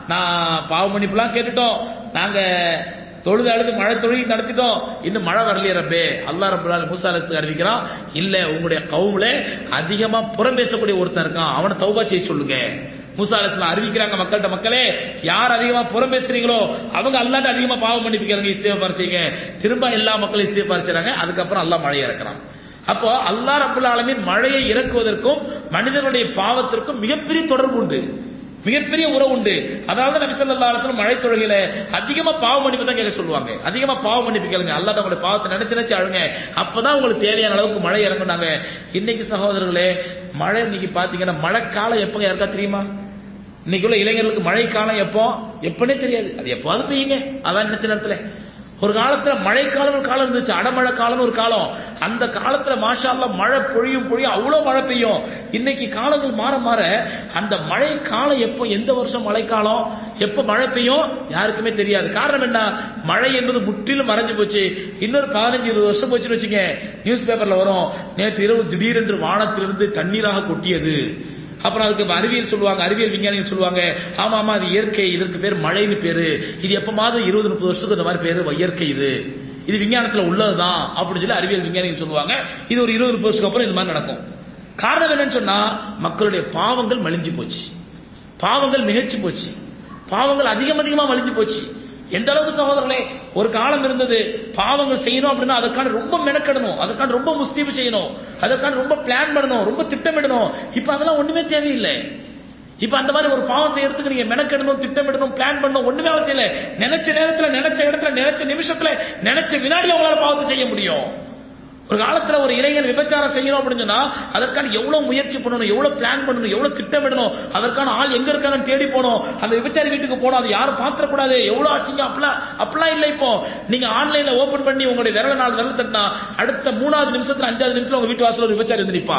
நான் பாவ மன்னிப்புலாம் கேட்டுட்டோம் நாங்க தொழுது அழுது மழை தொழுகி நடத்திட்டோம் இன்னும் மழை வரலையே ரப்பே அல்லா ரபுல்லால் மூசா அலசுக்கு அறிவிக்கிறான் இல்ல உங்களுடைய கவுல அதிகமா புறம் பேசக்கூடிய ஒருத்தன் இருக்கான் அவனை தௌபா செய்ய சொல்லுங்க மூசா அலஸ்லாம் அறிவிக்கிறாங்க மக்கள்கிட்ட மக்களே யார் அதிகமா புறம் பேசுறீங்களோ அவங்க அல்லாட்ட அதிகமா பாவம் மன்னிப்பிக்கிறாங்க இஸ்தேஃபார் செய்யுங்க திரும்ப எல்லா மக்களும் இஸ்தேஃபார் செய்றாங்க அதுக்கப்புறம் அல்லாஹ் மழையை இறக்குறான் அப்போ அல்லாஹ் ரபுல் ஆலமீன் மழையை இறக்குவதற்கும் மனிதனுடைய பாவத்திற்கும் மிகப்பெரிய தொடர்பு உண்டு மிகப்பெரிய உறவு உண்டு அதாவது நபி ஸல்லல்லாஹு அலைஹி வஸல்லம் மழை தொழுகையில அதிகமா பாவ மன்னிப்பு தான் கேட்க சொல்லுவாங்க அதிகமா பாவ மன்னிப்பு கேளுங்க அல்லாஹ் உங்களுடைய பாவத்தை நினைச்சு நினைச்சு அழுங்க அப்பதான் உங்களுக்கு தேவையான அளவுக்கு மழை இறங்குனாங்க இன்னைக்கு சகோதரர்களே மழை இன்னைக்கு பாத்தீங்கன்னா மழைக்காலம் எப்பங்க யாருக்கா தெரியுமா இன்னைக்கு உள்ள இளைஞர்களுக்கு மழை காலம் எப்போ எப்பனே தெரியாது அது எப்போது பெய்யுங்க அதான் நினைச்ச நேரத்துல ஒரு காலத்துல மழைக்காலம் ஒரு காலம் இருந்துச்சு அடமழை காலம் ஒரு காலம் அந்த காலத்துல மாஷா அல்லாஹ் மழை பொழியும் பொழியும் அவ்வளவு மழை பெய்யும் இன்னைக்கு காலங்கள் மாற மாற அந்த மழை காலம் எப்போ எந்த வருஷம் மழைக்காலம் எப்ப மழை பெய்யும் யாருக்குமே தெரியாது காரணம் என்ன மழை என்பது முற்றிலும் மறைஞ்சு போச்சு இன்னொரு பதினஞ்சு இருபது வருஷம் போச்சுன்னு வச்சுங்க நியூஸ் பேப்பர்ல வரும் நேற்று இரவு திடீரென்று வானத்திலிருந்து தண்ணீராக கொட்டியது அப்புறம் அதுக்கு அறிவியல் சொல்லுவாங்க அறிவியல் விஞ்ஞானிகள் சொல்லுவாங்க ஆமா ஆமா அது இயற்கை இதற்கு பேர் மழைன்னு பேரு இது எப்பமாவது இருபது முப்பது வருஷத்துக்கு இந்த மாதிரி பேரு இயற்கை இது இது விஞ்ஞானத்துல உள்ளதுதான் அப்படின்னு சொல்லி அறிவியல் விஞ்ஞானிகள் சொல்லுவாங்க இது ஒரு இருபது முப்பது வருஷத்துக்கு அப்புறம் இந்த மாதிரி நடக்கும் காரணம் என்னன்னு சொன்னா மக்களுடைய பாவங்கள் மலிஞ்சு போச்சு பாவங்கள் மிகச்சு போச்சு பாவங்கள் அதிகம் அதிகமா மலிஞ்சு போச்சு எந்த அளவுக்கு சகோதரர்களே ஒரு காலம் இருந்தது பாவங்கள் செய்யணும் அப்படின்னா அதற்கான ரொம்ப மெனக்கெடணும் அதற்கான ரொம்ப முஸ்தீபு செய்யணும் அதற்கான ரொம்ப பிளான் பண்ணணும் ரொம்ப திட்டமிடணும் இப்ப அதெல்லாம் ஒண்ணுமே தேவையில்லை இப்ப அந்த மாதிரி ஒரு பாவம் செய்யறதுக்கு நீங்க மெனக்கெடணும் திட்டமிடணும் பிளான் பண்ணணும் ஒண்ணுமே அவசியம் இல்லை நினைச்ச நேரத்துல நினைச்ச இடத்துல நினைச்ச நிமிஷத்துல நினைச்ச வினாடியில உங்களால பாவத்தை செய்ய முடியும் ஒரு காலத்துல ஒரு இளைஞன் விபச்சாரம் செய்யணும் அப்படின்னு சொன்னா அதற்கான எவ்வளவு முயற்சி பண்ணணும் எவ்வளவு பிளான் பண்ணணும் எவ்வளவு திட்டமிடணும் அதற்கான ஆள் எங்க இருக்காங்கன்னு தேடி போகணும் அந்த விபச்சாரி வீட்டுக்கு போகணும் அது யாரும் பாத்திரக்கூடாது எவ்வளவு அசிங்கம் அப்பெல்லாம் அப்பெல்லாம் இல்லை இப்போ நீங்க ஆன்லைன்ல ஓபன் பண்ணி உங்களுடைய விரல நாள் விரல் தட்டினா அடுத்த மூணாவது நிமிஷத்துல அஞ்சாவது நிமிஷத்துல உங்க வீட்டு வாசல்ல ஒரு விபச்சாரி வந்து நிப்பா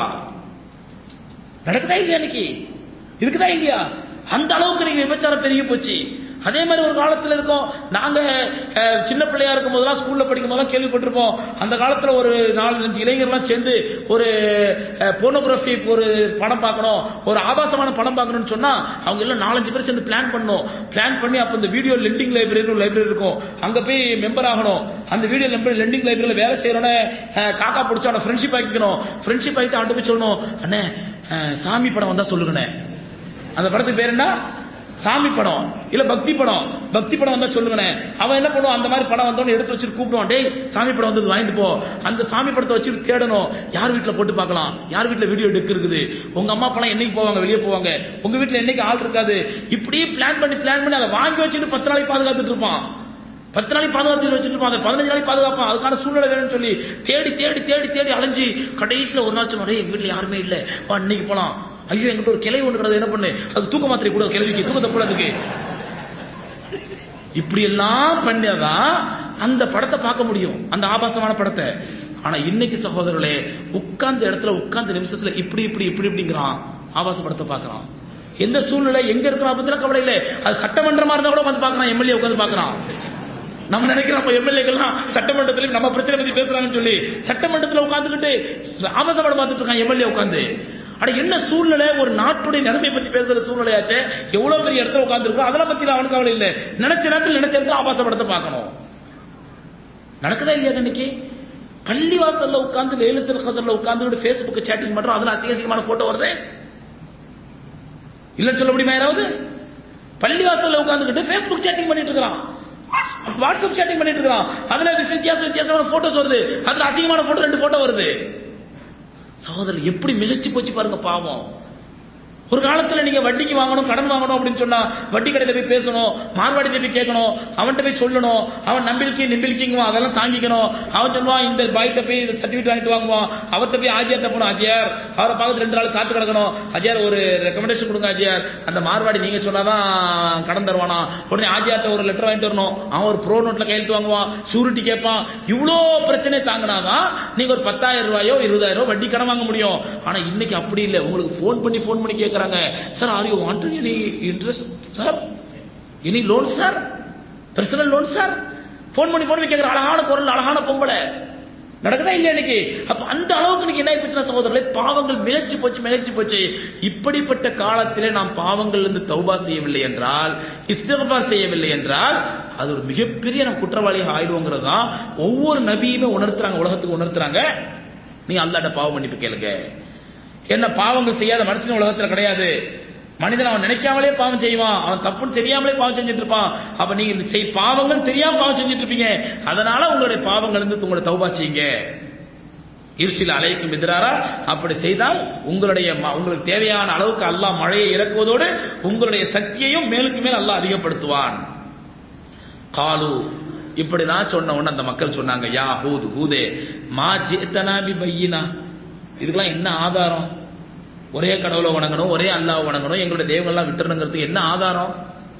நடக்குதா இல்லையா இன்னைக்கு இருக்குதா இல்லையா அந்த அளவுக்கு நீங்க விபச்சாரம் பெருகி போச்சு அதே மாதிரி ஒரு காலத்துல இருக்கோம் நாங்க அஹ், சின்ன பிள்ளையா இருக்கும் போதெல்லாம் ஸ்கூல்ல படிக்கும் போதெல்லாம் கேள்விப்பட்டிருப்போம் அந்த காலத்துல ஒரு நாலு அஞ்சு இளைஞர்லாம் சேர்ந்து ஒரு போனோகிராஃபி ஒரு படம் பார்க்கணும் ஒரு ஆபாசமான படம் பார்க்கணும்னு சொன்னா அவங்க எல்லாம் நாலஞ்சு பேர் சேர்ந்து பிளான் பண்ணணும் பிளான் பண்ணி அப்ப இந்த வீடியோ லெண்டிங் லைப்ரரி ஒரு லைப்ரரி இருக்கும் அங்க போய் மெம்பர் ஆகணும் அந்த வீடியோ லெண்டிங் லைப்ரரியில வேலை செய்யறோன்னே காக்கா பிடிச்ச அவனை ஃப்ரெண்ட்ஷிப் ஆக்கிக்கணும் ஃப்ரெண்ட்ஷிப் ஆகிட்டு அவன்கிட்ட போய் சொல்லணும் அண்ணே அஹ், சாமி படம் வந்தா சொல்லுங்கண்ணே அந்த படத்துக்கு பேர் என்ன சாமி படம் இல்ல பக்தி படம் பக்தி படம் வந்தா சொல்லுங்கண்ணே அவன் என்ன பண்ணுவான் அந்த மாதிரி படம் வந்தோன்னு எடுத்து வச்சுட்டு கூப்பிடுவான் டேய் சாமி படம் வந்து வாங்கிட்டு போ அந்த சாமி படத்தை வச்சுட்டு தேடணும் யார் வீட்டுல போட்டு பார்க்கலாம் யார் வீட்டுல வீடியோ எடுக்க இருக்குது உங்க அம்மா அப்பா என்னைக்கு போவாங்க வெளியே போவாங்க உங்க வீட்டுல என்னைக்கு ஆள் இருக்காது இப்படி பிளான் பண்ணி பிளான் பண்ணி அதை வாங்கி வச்சுட்டு பத்து நாளைக்கு பாதுகாத்துட்டு இருப்பான் பத்து நாளைக்கு பாதுகாத்து வச்சுட்டு இருப்பான் அதை பதினஞ்சு நாளைக்கு பாதுகாப்பான் அதுக்கான சூழ்நிலை வேணும்னு சொல்லி தேடி தேடி தேடி தேடி அலைஞ்சு கடைசியில ஒரு நாள் சொன்னா "டேய், எங்க வீட்டுல யாருமே இல்ல வா இன்னைக்கு போலாம் ஐயோ எங்கிட்ட ஒரு கிளை ஒன்று கிடது என்ன பண்ணு அது தூக்க மாத்திரை கூட கிளவிக்கு தூக்கத்தை கூட அதுக்கு இப்படி எல்லாம் பண்ணாதான் அந்த படத்தை பார்க்க முடியும் அந்த ஆபாசமான படத்தை ஆனா இன்னைக்கு சகோதரர்களே உட்கார்ந்த இடத்துல உட்கார்ந்த நிமிஷத்துல இப்படி இப்படி இப்படி இப்படிங்கிறான் ஆபாச படத்தை பார்க்கறான் எந்த சூழ்நிலை எங்க இருக்கிறான் பத்தின கவலை இல்லை அது சட்டமன்றமா இருந்தா கூட உட்காந்து பார்க்கறான் எம்எல்ஏ உட்காந்து பார்க்கறான் நம்ம நினைக்கிறோம் அப்ப எம்எல்ஏக்கெல்லாம் சட்டமன்றத்திலும் நம்ம பிரச்சனை பத்தி பேசுறாங்கன்னு சொல்லி சட்டமன்றத்துல உட்காந்துக்கிட்டு ஆபாச படம் பார்த்துட்டு இருக்கான் எம்எல்ஏ உட்காந்து அட என்ன சூழ்நிலை ஒரு நாட்டுடைய நிலைமை பத்தி பேசுற சூழ்நிலையாச்சே எவ்வளவு பெரிய இடத்துல உட்கார்ந்து அதெல்லாம் பத்தி அவனுக்கு கவலை இல்லை நினைச்ச நேரத்தில் நினைச்ச இடத்துல ஆபாச படத்தை பார்க்கணும் நடக்குதா இல்லையா இன்னைக்கு பள்ளிவாசல்ல உட்கார்ந்து லேலத்தில் கதர்ல உட்கார்ந்து ஃபேஸ்புக் சேட்டிங் பண்றோம் அதுல அசிங்க அசிங்கமான போட்டோ வருது இல்லன்னு சொல்ல முடியுமா யாராவது பள்ளிவாசல்ல உட்கார்ந்துகிட்டு ஃபேஸ்புக் சேட்டிங் பண்ணிட்டு இருக்கிறான் வாட்ஸ்அப் சேட்டிங் பண்ணிட்டு இருக்கிறான் அதுல வித்தியாச வித்தியாசமான போட்டோஸ் வருது அதுல அசிங்கமான போட்டோ ரெண்டு போட்டோ வருது சகோதரர் எப்படி மிகச்சு போச்சு பாருங்க பாவம் ஒரு காலத்துல நீங்க வட்டிக்கு வாங்கணும் கடன் வாங்கணும் அப்படின்னு சொன்னா வட்டி கடையில போய் பேசணும் மார்வாடி போய் கேட்கணும் அவன்கிட்ட போய் சொல்லணும் அவன் நம்பிக்கை நிம்பிக்கைங்குவான் அதெல்லாம் தாங்கிக்கணும் அவன் சொல்லுவான் இந்த பாய்கிட்ட போய் சர்டிபிகேட் வாங்கிட்டு வாங்குவான் அவர்கிட்ட போய் ஆஜியார்ட்ட போகணும் அஜியார் அவரை பார்த்து ரெண்டு நாள் காத்து கிடக்கணும் அஜியார் ஒரு ரெக்கமெண்டேஷன் கொடுங்க அஜியார் அந்த மார்வாடி நீங்க சொன்னாதான் கடன் தருவானா உடனே ஆஜியார்ட்ட ஒரு லெட்டர் வாங்கிட்டு வரணும் அவன் ஒரு ப்ரோ நோட்ல கையெழுத்து வாங்குவான் ஷூரிட்டி கேட்பான் இவ்வளோ பிரச்சனை தாங்கினாதான் நீங்க ஒரு பத்தாயிரம் ரூபாயோ இருபதாயிரம் ரூபாய் வட்டி கடன் வாங்க முடியும் ஆனா இன்னைக்கு அப்படி இல்லை உங்களுக்கு ஃபோன் பண்ணி ஃபோன் பண்ணி கேட்கறாங்க sir are you want any interest sir any loan sir personal loan sir phone பண்ணி ஃபோன் பண்ணி கேட்கற அழகான குரல் அழகான பொம்பளை நடக்குதா இல்லையா இன்னைக்கு அப்ப அந்த அளவுக்கு இன்னைக்கு என்ன ஆயிப்போச்சுன்னா சகோதரர்களே பாவங்கள் மிகச்சு போச்சு மிகச்சு போச்சு இப்படிப்பட்ட காலத்திலே நாம் பாவங்கள் இருந்து தௌபா செய்யவில்லை என்றால் இஸ்திகபார் செய்யவில்லை என்றால் அது ஒரு மிகப்பெரிய நம்ம குற்றவாளியாக ஆயிடுவோங்கிறது தான் ஒவ்வொரு நபியுமே உணர்த்துறாங்க உலகத்துக்கு உணர்த்துறாங்க நீ அல்லாட்ட பாவம் மன்னிப்பு கேளுங்க என்ன பாவங்கள் செய்யாத மனுஷன் உலகத்துல கிடையாது மனிதன் அவன் நினைக்காமலே பாவம் செய்வான் அவன் தப்புன்னு தெரியாமலே பாவம் செஞ்சுட்டு இருப்பான் அப்ப நீங்க இந்த செய் பாவங்கள் தெரியாம பாவம் செஞ்சுட்டு இருப்பீங்க அதனால உங்களுடைய பாவங்கள் இருந்து உங்களுடைய தௌபா செய்யுங்க இருசில் அலைக்கும் எதிராரா அப்படி செய்தால் உங்களுடைய ம- உங்களுக்கு தேவையான அளவுக்கு அல்லாஹ் மழையை இறக்குவதோடு உங்களுடைய சக்தியையும் மேலுக்கு மேல் அல்லாஹ் அதிகப்படுத்துவான் காலு இப்படிதான் சொன்ன உடனே அந்த மக்கள் சொன்னாங்க யா ஹூத் ஹூதே மா ஜித்தனா பி பையினா இதுக்கெல்லாம் என்ன ஆதாரம் ஒரே கடவுளை வணங்கணும் ஒரே அல்லாஹ் வணங்கணும் எங்களுடைய தெய்வங்கள்லாம் விட்டுறணுங்கிறதுக்கு என்ன ஆதாரம்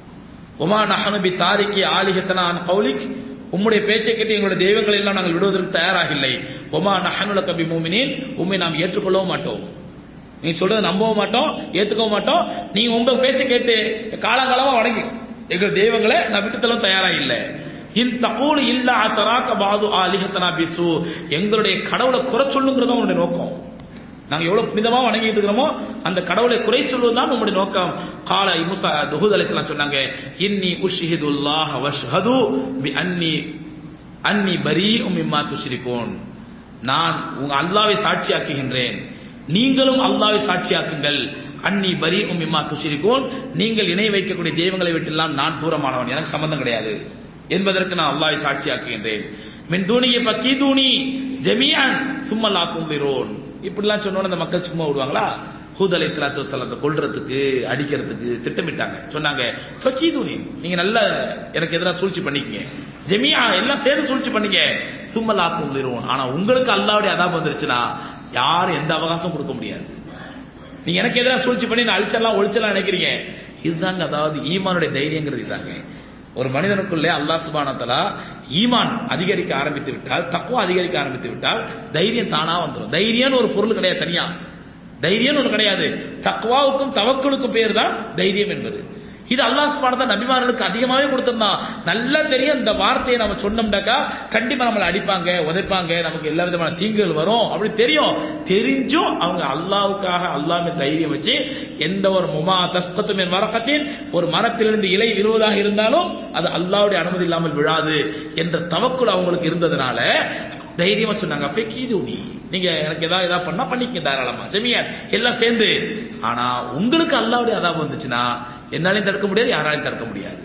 உமா நஹனு பி தாரிக்கி ஆலிஹத்தனா அன் கௌலிக் உம்முடைய பேச்சை கேட்டு எங்களுடைய தெய்வங்களை எல்லாம் நாங்கள் விடுவதற்கு தயாராக இல்லை ஒமா நஹனுல கபி மூமினின் உம்மை நாம் ஏற்றுக்கொள்ளவும் மாட்டோம் நீ சொல்றதை நம்பவும் மாட்டோம் ஏத்துக்கவும் மாட்டோம் நீ உங்க பேச்சை கேட்டு காலங்காலமா வணங்கி எங்கள் தெய்வங்களை நான் விட்டுத்தளவும் தயாரா இல்லை இன் தகூல் இல்லா தராக்க பாது ஆலிஹத்தனா பிசு எங்களுடைய கடவுளை குறை சொல்லுங்கிறது உன்னுடைய நோக்கம் நாங்க எவ்வளவு புனிதமா வணங்கிட்டு இருக்கிறோமோ அந்த கடவுளை குறை சொல்வதுதான் நம்முடைய நோக்கம் கால முசா துஹூத் அலைஹிஸ்ஸலாம் சொன்னாங்க இன்னி உஷ்ஹிதுல்லாஹ வஷ்ஹது பி அன்னி அன்னி பரீஉம் மிம்மா துஷ்ரிகூன் நான் உங்க அல்லாவை சாட்சியாக்குகின்றேன் நீங்களும் அல்லாவை சாட்சியாக்குங்கள் அன்னி பரீஉம் மிம்மா துஷ்ரிகூன் நீங்கள் இணை வைக்கக்கூடிய தெய்வங்களை விட்டெல்லாம் நான் தூரமானவன் எனக்கு சம்பந்தம் கிடையாது என்பதற்கு நான் அல்லாவை சாட்சியாக்குகின்றேன் மின் தூணிய பக்கி தூணி ஜமீஅன் சும்மா லா துந்திரோன் இப்படிலாம் சொன்னோன்னு அந்த மக்கள் சும்மா விடுவாங்களா ஹூத் அலை சலாத்து வசலாத்தை கொல்றதுக்கு அடிக்கிறதுக்கு திட்டமிட்டாங்க சொன்னாங்க ஃபக்கீதுனி நீங்க நல்ல எனக்கு எதிராக சூழ்ச்சி பண்ணிக்கங்க ஜெமியா எல்லாம் சேர்ந்து சூழ்ச்சி பண்ணீங்க சும்மலா துந்திரோன் ஆனா உங்களுக்கு அல்லாவுடைய அதாபம் வந்துருச்சுன்னா யாரும் எந்த அவகாசம் கொடுக்க முடியாது நீங்க எனக்கு எதிராக சூழ்ச்சி பண்ணி நான் அழிச்செல்லாம் ஒழிச்செல்லாம் நினைக்கிறீங்க இதுதாங்க அதாவது ஈமானுடைய தைரியங்கிறது இதாங்க ஒரு மனிதனுக்குள்ளே அல்லாஹ் சுபானத்தலா ஈமான் அதிகரிக்க ஆரம்பித்து விட்டால் தக்குவா அதிகரிக்க ஆரம்பித்து விட்டால் தைரியம் தானா வந்துடும் தைரியம்னு ஒரு பொருள் கிடையாது தனியா தைரியம்னு ஒன்று கிடையாது தக்குவாவுக்கும் தவக்களுக்கும் பேர் தான் தைரியம் என்பது இது அல்லாஹ் சுபானதா நபிமார்களுக்கு அதிகமாவே கொடுத்திருந்தான் நல்லா தெரியும் இந்த வார்த்தையை நம்ம சொன்னோம்னாக்கா கண்டிப்பா நம்மளை அடிப்பாங்க உதைப்பாங்க நமக்கு எல்லா விதமான தீங்குகள் வரும் அப்படி தெரியும் தெரிஞ்சும் அவங்க அல்லாவுக்காக அல்லாமே தைரியம் வச்சு எந்த ஒரு முமா தஸ்கத்தும் என் வரக்கத்தின் ஒரு மரத்திலிருந்து இலை விழுவதாக இருந்தாலும் அது அல்லாவுடைய அனுமதி இல்லாமல் விழாது என்ற தவக்குள் அவங்களுக்கு இருந்ததுனால தைரியமா சொன்னாங்க ஃபெக்கீதுனி நீங்க எனக்கு ஏதாவது ஏதாவது பண்ணா பண்ணிக்க தாராளமா ஜெமியான் எல்லாம் சேர்ந்து ஆனா உங்களுக்கு அல்லாவுடைய அதாபம் வந்துச்சுன்னா என்னாலையும் தடுக்க முடியாது யாராலையும் தடுக்க முடியாது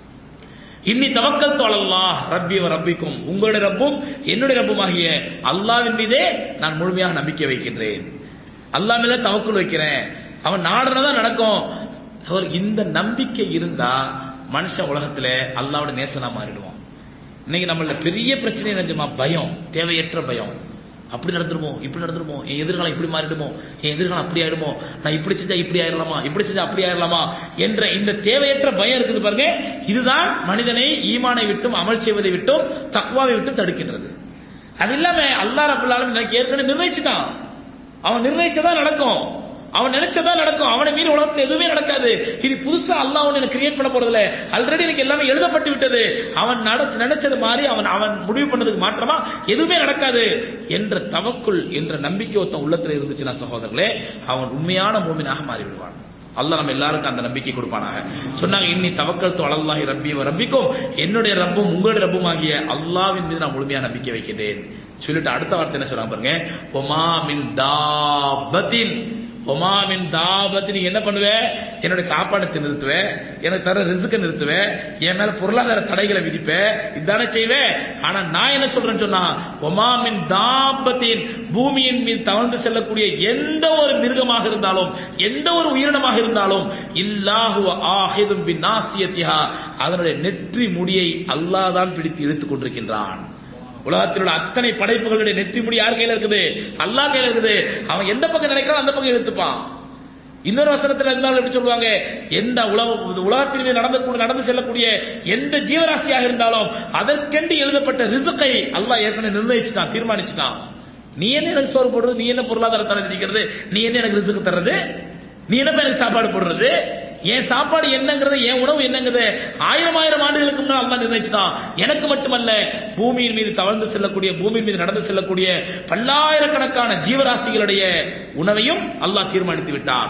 இன்னி தவக்கல் தோழல்லாஹ் ரப்பி வ ரப்பிக்கும் உங்களுடைய ரப்பும் என்னுடைய ரப்பும் ஆகிய அல்லாவின் மீதே நான் முழுமையாக நம்பிக்கை வைக்கின்றேன் அல்லாஹ் மேல தவக்குள் வைக்கிறேன் அவன் நாடுறதான் நடக்கும் சகோதரர், இந்த நம்பிக்கை இருந்தா மனுஷன் உலகத்துல அல்லாவோட நேசனா மாறிடுவான் இன்னைக்கு நம்மள பெரிய பிரச்சனை என்னதுமா பயம் தேவையற்ற பயம் அப்படி நடந்துருமோ இப்படி நடந்துருமோ என் எதிர்காலம் இப்படி மாறிடுமோ என் எதிர்காலம் அப்படி ஆயிடுமோ நான் இப்படி செஞ்சா இப்படி ஆயிடலாமா இப்படி செஞ்சா அப்படி ஆயிடலாமா என்ற இந்த தேவையற்ற பயம் இருக்குது பாருங்க இதுதான் மனிதனை ஈமானை விட்டும் அமல் செய்வதை விட்டும் தக்குவாவை விட்டும் தடுக்கின்றது அது இல்லாம அல்லா ரபுல் ஆலமீன் எனக்கு ஏற்கனவே நிர்ணயிச்சுட்டான் அவன் நிர்ணயிச்சதா நடக்கும் அவன் நினைச்சதா நடக்கும் அவனை மீறி உலகத்துல எதுவுமே நடக்காது இது புதுசா அல்லாஹ் ஒன்னு கிரியேட் பண்ண போறதில்ல ஆல்ரெடி எனக்கு எல்லாமே எழுதப்பட்டு விட்டது அவன் நட- நினைச்சது மாதிரி அவன் அவன் முடிவு பண்ணதுக்கு மாற்றமா எதுவுமே நடக்காது என்ற தவக்குள் என்ற நம்பிக்கை ஒருத்தன் உள்ளத்துல இருந்துச்சுன்னா சகோதரர்களே அவன் உண்மையான மூமினாக மாறிவிடுவான் அல்லாஹ் நம்ம எல்லாருக்கும் அந்த நம்பிக்கை கொடுப்பானாக சொன்னாங்க இன்னி தவக்கல் அலல்லாஹி ரப்பி வ ரப்பிக்கும் என்னுடைய ரப்பும் உங்களுடைய ரப்பும் ஆகிய அல்லாவின் மீது நான் முழுமையா நம்பிக்கை வைக்கின்றேன் சொல்லிட்டு அடுத்த வார்த்தை என்ன சொல்றாங்க பாருங்க ஒமா மின் தாபத்தின் ஒமாமின் தாபத்து நீங்க என்ன பண்ணுவ என்னுடைய சாப்பாடத்தை நிறுத்துவ எனக்கு தர ரிசுக்க நிறுத்துவ என் மேல பொருளாதார தடைகளை விதிப்ப இதானே செய்வே ஆனா நான் என்ன சொல்றேன்னு சொன்னா ஒமாமின் தாபத்தின் பூமியின் மீது தவழ்ந்து செல்லக்கூடிய எந்த ஒரு மிருகமாக இருந்தாலும் எந்த ஒரு உயிரினமாக இருந்தாலும் இல்லாஹு ஆஹிதும் பின் நாசியத்திஹா அதனுடைய நெற்றி முடியை அல்லாஹ் தான் பிடித்து இழுத்துக் கொண்டிருக்கின்றான் உலகத்தில் உள்ள அத்தனை படைப்புகளுடைய நெற்றி முடி யார் கையில இருக்குது அல்லாஹ் கையில இருக்குது அவன் எந்த பக்கம் நினைக்கிறான் அந்த பக்கம் இழுத்துப்பான் இன்னொரு வசனத்துல இருந்தாலும் எப்படி சொல்லுவாங்க எந்த உலக உலகத்தின் மீது நடந்து கூட- நடந்து செல்லக்கூடிய எந்த ஜீவராசியாக இருந்தாலும் அதற்கென்று எழுதப்பட்ட ரிசுக்கை அல்லாஹ் ஏற்கனவே நிர்ணயிச்சுட்டான் தீர்மானிச்சுட்டான் நீ என்ன எனக்கு சோறு போடுறது நீ என்ன பொருளாதார தடை விதிக்கிறது நீ என்ன எனக்கு ரிசுக்கு தர்றது நீ என்ன எனக்கு சாப்பாடு போடுறது என் சாப்பாடு என்னங்கிறது என் உணவு என்னங்கிறது ஆயிரம் ஆயிரம் ஆண்டுகளுக்கு முன்னால் அல்லாஹ் நிர்ணயிச்சிட்டான் எனக்கு மட்டுமல்ல பூமியின் மீது தவழ்ந்து செல்லக்கூடிய பூமியின் மீது நடந்து செல்லக்கூடிய பல்லாயிரக்கணக்கான ஜீவராசிகளுடைய உணவையும் அல்லாஹ் தீர்மானித்து விட்டான்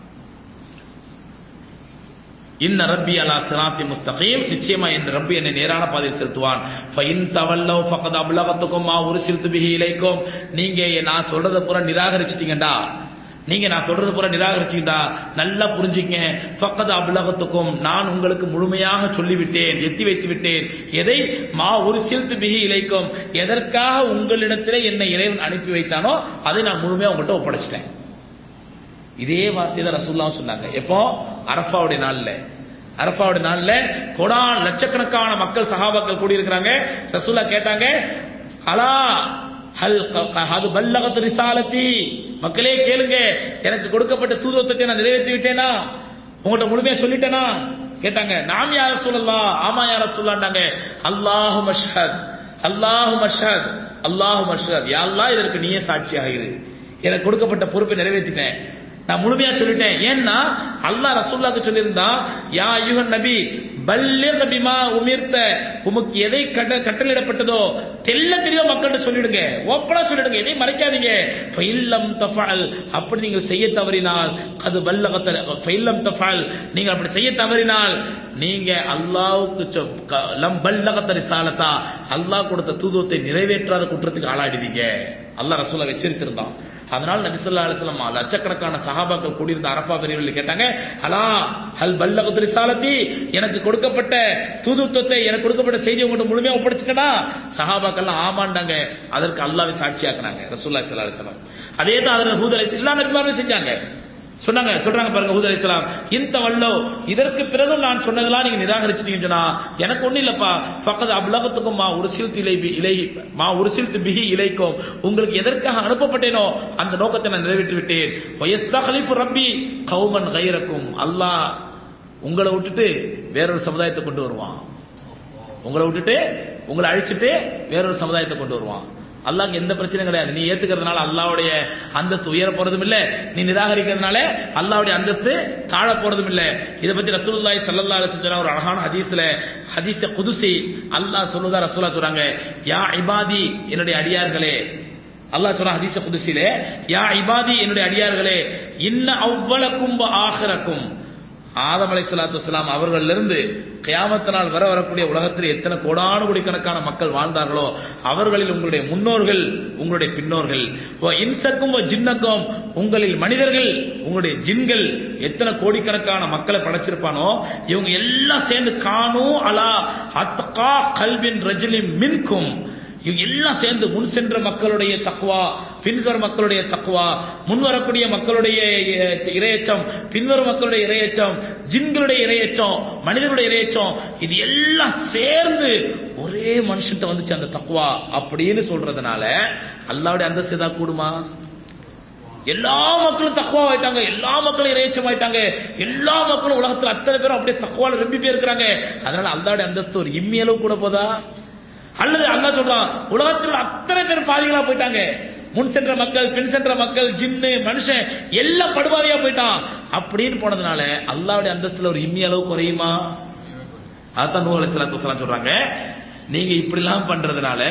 இன்ன ரப்பி அலா சிராத்தி முஸ்தகீம் நிச்சயமா என் ரப்பி என்னை நேரான பாதையில் செலுத்துவான் ஃபைன் தவல்லவ் ஃபகத் அபலகத்துக்கும் மா ஒரு சிறுத்து பிகி இலைக்கும் நீங்க நான் சொல்றத பூரா நிராகரிச்சிட்டீங்கடா நீங்க நான் சொல்றது பூரா நிராகரிச்சீங்கடா நல்லா புரிஞ்சுங்க ஃபக்கத் அபலகத்துக்கும் நான் உங்களுக்கு முழுமையாக சொல்லிவிட்டேன் எத்தி வைத்து விட்டேன் எதை மா ஒரு சிறுத்து பிகி இலைக்கும் எதற்காக உங்களிடத்திலே என்னை இறைவன் அனுப்பி வைத்தானோ அதை நான் முழுமையா உங்கள்கிட்ட ஒப்படைச்சிட்டேன் இதே வார்த்தை தான் ரசூல்லாவும் சொன்னாங்க எப்போ அரஃபாவுடைய நாள்ல அரஃபாவுடைய நாள்ல கோடான் லட்சக்கணக்கான மக்கள் சஹாபாக்கள் கூடி இருக்கிறாங்க ரசூல்லா கேட்டாங்க அலா ஹல் அது பல்லகத் ரிசாலத்தி மக்களே கேளுங்க எனக்கு கொடுக்கப்பட்ட தூதுவத்தை நான் நிறைவேற்றி விட்டேனா உங்கள்கிட்ட முழுமையா சொல்லிட்டேனா கேட்டாங்க நாம் யார சொல்லலாம் ஆமா யார சொல்லாண்டாங்க அல்லாஹு மஷ்ஹத் அல்லாஹு மஷ்ஹத் அல்லாஹு மஷ்ஹத் யா அல்லாஹ் இதற்கு நீயே சாட்சியாக இரு எனக்கு கொடுக்கப்பட்ட பொறுப்பை நிறைவேற்றிட்டேன் நான் முழுமையா சொல்லிட்டேன் ஏன்னா அல்லாஹ் ரசூல்லாக்கு சொல்லியிருந்தா யா யுகன் நபி பல்லிக பிமா உமிர்த்த உமக்கு எதை கட்ட கட்டளிடப்பட்டதோ தெல்ல தெளிவா மக்கள்கிட்ட சொல்லிடுங்க ஓப்பனா சொல்லிடுங்க எதை மறைக்காதீங்க ஃபைல்லம் தஃபால் அப்படி நீங்கள் செய்ய தவறினால் அது பல்லகத்த ஃபைல்லம் தஃபால் நீங்கள் அப்படி செய்ய தவறினால் நீங்க அல்லாவுக்கு லம் பல்லகத்த ரிசாலத்தா அல்லாஹ் கொடுத்த தூதுவத்தை நிறைவேற்றாத குற்றத்துக்கு ஆளாடுவீங்க அல்லாஹ் ரசூலா வச்சிருத்திருந்தான் அதனால நபி ஸல்லல்லாஹு அலைஹி வஸல்லம் லட்சக்கணக்கான சஹாபாக்கள் கூடியிருந்த அரஃபா பெரியவர்கள் கேட்டாங்க அலா ஹல் பல்லகத் ரிசாலத்தி எனக்கு கொடுக்கப்பட்ட தூதுத்துவத்தை எனக்கு கொடுக்கப்பட்ட செய்தி உங்கள்கிட்ட முழுமையா ஒப்படைச்சிட்டனா சஹாபாக்கள்லாம் ஆமாண்டாங்க அதற்கு அல்லாஹ்வை சாட்சியாக்குனாங்க ரசூலுல்லாஹி ஸல்லல்லாஹு அலைஹி வஸல்லம் அதே தான் அதில் ஹூத் அலைஹி எல்லா நபிமாரும் செஞ்சாங்க சொன்னாங்க சொல்றாங்க பாருங்க ஹூத் அலைஹிஸ்ஸலாம் இந்த வல்லோ இதற்கு பிறகு நான் சொன்னதெல்லாம் நீங்க நிராகரிச்சிட்டீங்கன்னு சொன்னா எனக்கு ஒண்ணு இல்லப்பா ஃபக்கத் அப்லகத்துக்கும் மா உருசில் இலை இலை மா உருசில் பிஹி இலைக்கும் உங்களுக்கு எதற்காக அனுப்பப்பட்டேனோ அந்த நோக்கத்தை நான் நிறைவேற்றி விட்டேன் வயஸ்தகலிஃபு ரப்பி கௌமன் கைரக்கும் அல்லாஹ் உங்களை விட்டுட்டு வேறொரு சமுதாயத்தை கொண்டு வருவான் உங்களை விட்டுட்டு உங்களை அழிச்சிட்டு வேறொரு சமுதாயத்தை கொண்டு வருவான் அல்லாஹ்க்கு எந்த பிரச்சனையும் கிடையாது நீ ஏத்துக்கிறதுனால அல்லாவுடைய அந்தஸ்து உயர போறதும் இல்ல நீ நிராகரிக்கிறதுனால அல்லாவுடைய அந்தஸ்து தாழ போறதும் இல்ல இதை பத்தி ரசூலுல்லாஹி ஸல்லல்லாஹு அலைஹி வஸல்லம் ஒரு அழகான ஹதீஸ்ல ஹதீஸ குதுசி அல்லாஹ் சொல்லுதா ரசூலா சொல்றாங்க யா இபாதி என்னுடைய அடியார்களே அல்லாஹ் சொல்ற ஹதீஸ குதுசிலே யா இபாதி என்னுடைய அடியார்களே இன்ன அவ்வளக்கும் ஆஹிரக்கும் ஆதம் அலை சலாத்து வலாம் அவர்களிலிருந்து கியாமத்தினால் வர வரக்கூடிய உலகத்தில் எத்தனை கோடானு கோடி கணக்கான மக்கள் வாழ்ந்தார்களோ அவர்களில் உங்களுடைய முன்னோர்கள் உங்களுடைய பின்னோர்கள் இன்சக்கும் ஜின்னக்கும் உங்களில் மனிதர்கள் உங்களுடைய ஜின்கள் எத்தனை கோடிக்கணக்கான மக்களை படைச்சிருப்பானோ இவங்க எல்லாம் சேர்ந்து காணும் அலா அத்தகா கல்வின் ரஜிலி மின்கும் இவங்க எல்லாம் சேர்ந்து முன் சென்ற மக்களுடைய தக்குவா பின்வர மக்களுடைய தக்குவா முன் வரக்கூடிய மக்களுடைய இரையச்சம் பின்வரும் மக்களுடைய இரையச்சம் ஜின்களுடைய இரையச்சம் மனிதனுடைய இரையச்சம் இது எல்லாம் சேர்ந்து ஒரே மனுஷன்ட்ட வந்துச்சு அந்த தக்குவா அப்படின்னு சொல்றதுனால அல்லாவுடைய அந்தஸ்து ஏதாவது கூடுமா எல்லா மக்களும் தக்குவா ஆயிட்டாங்க எல்லா மக்களும் இறையச்சம் ஆயிட்டாங்க எல்லா மக்களும் உலகத்துல அத்தனை பேரும் அப்படியே தக்குவால ரொம்ப பேர் இருக்கிறாங்க அதனால அல்லாவுடைய அந்தஸ்து ஒரு இம்மி அளவு கூட போதா அல்லது அல்லா சொல்றான் உலகத்தில் அத்தனை பேர் பாவிகளா போயிட்டாங்க முன் சென்ற மக்கள் பின் சென்ற மக்கள் ஜின்னு மனுஷன் எல்லாம் படுபாவியா போயிட்டான் அப்படின்னு போனதுனால அல்லாவுடைய அந்தஸ்துல ஒரு இம்மி அளவு குறையுமா அதான் நூ அலிஸ்லாத்து சொல்றாங்க நீங்க இப்படி எல்லாம் பண்றதுனால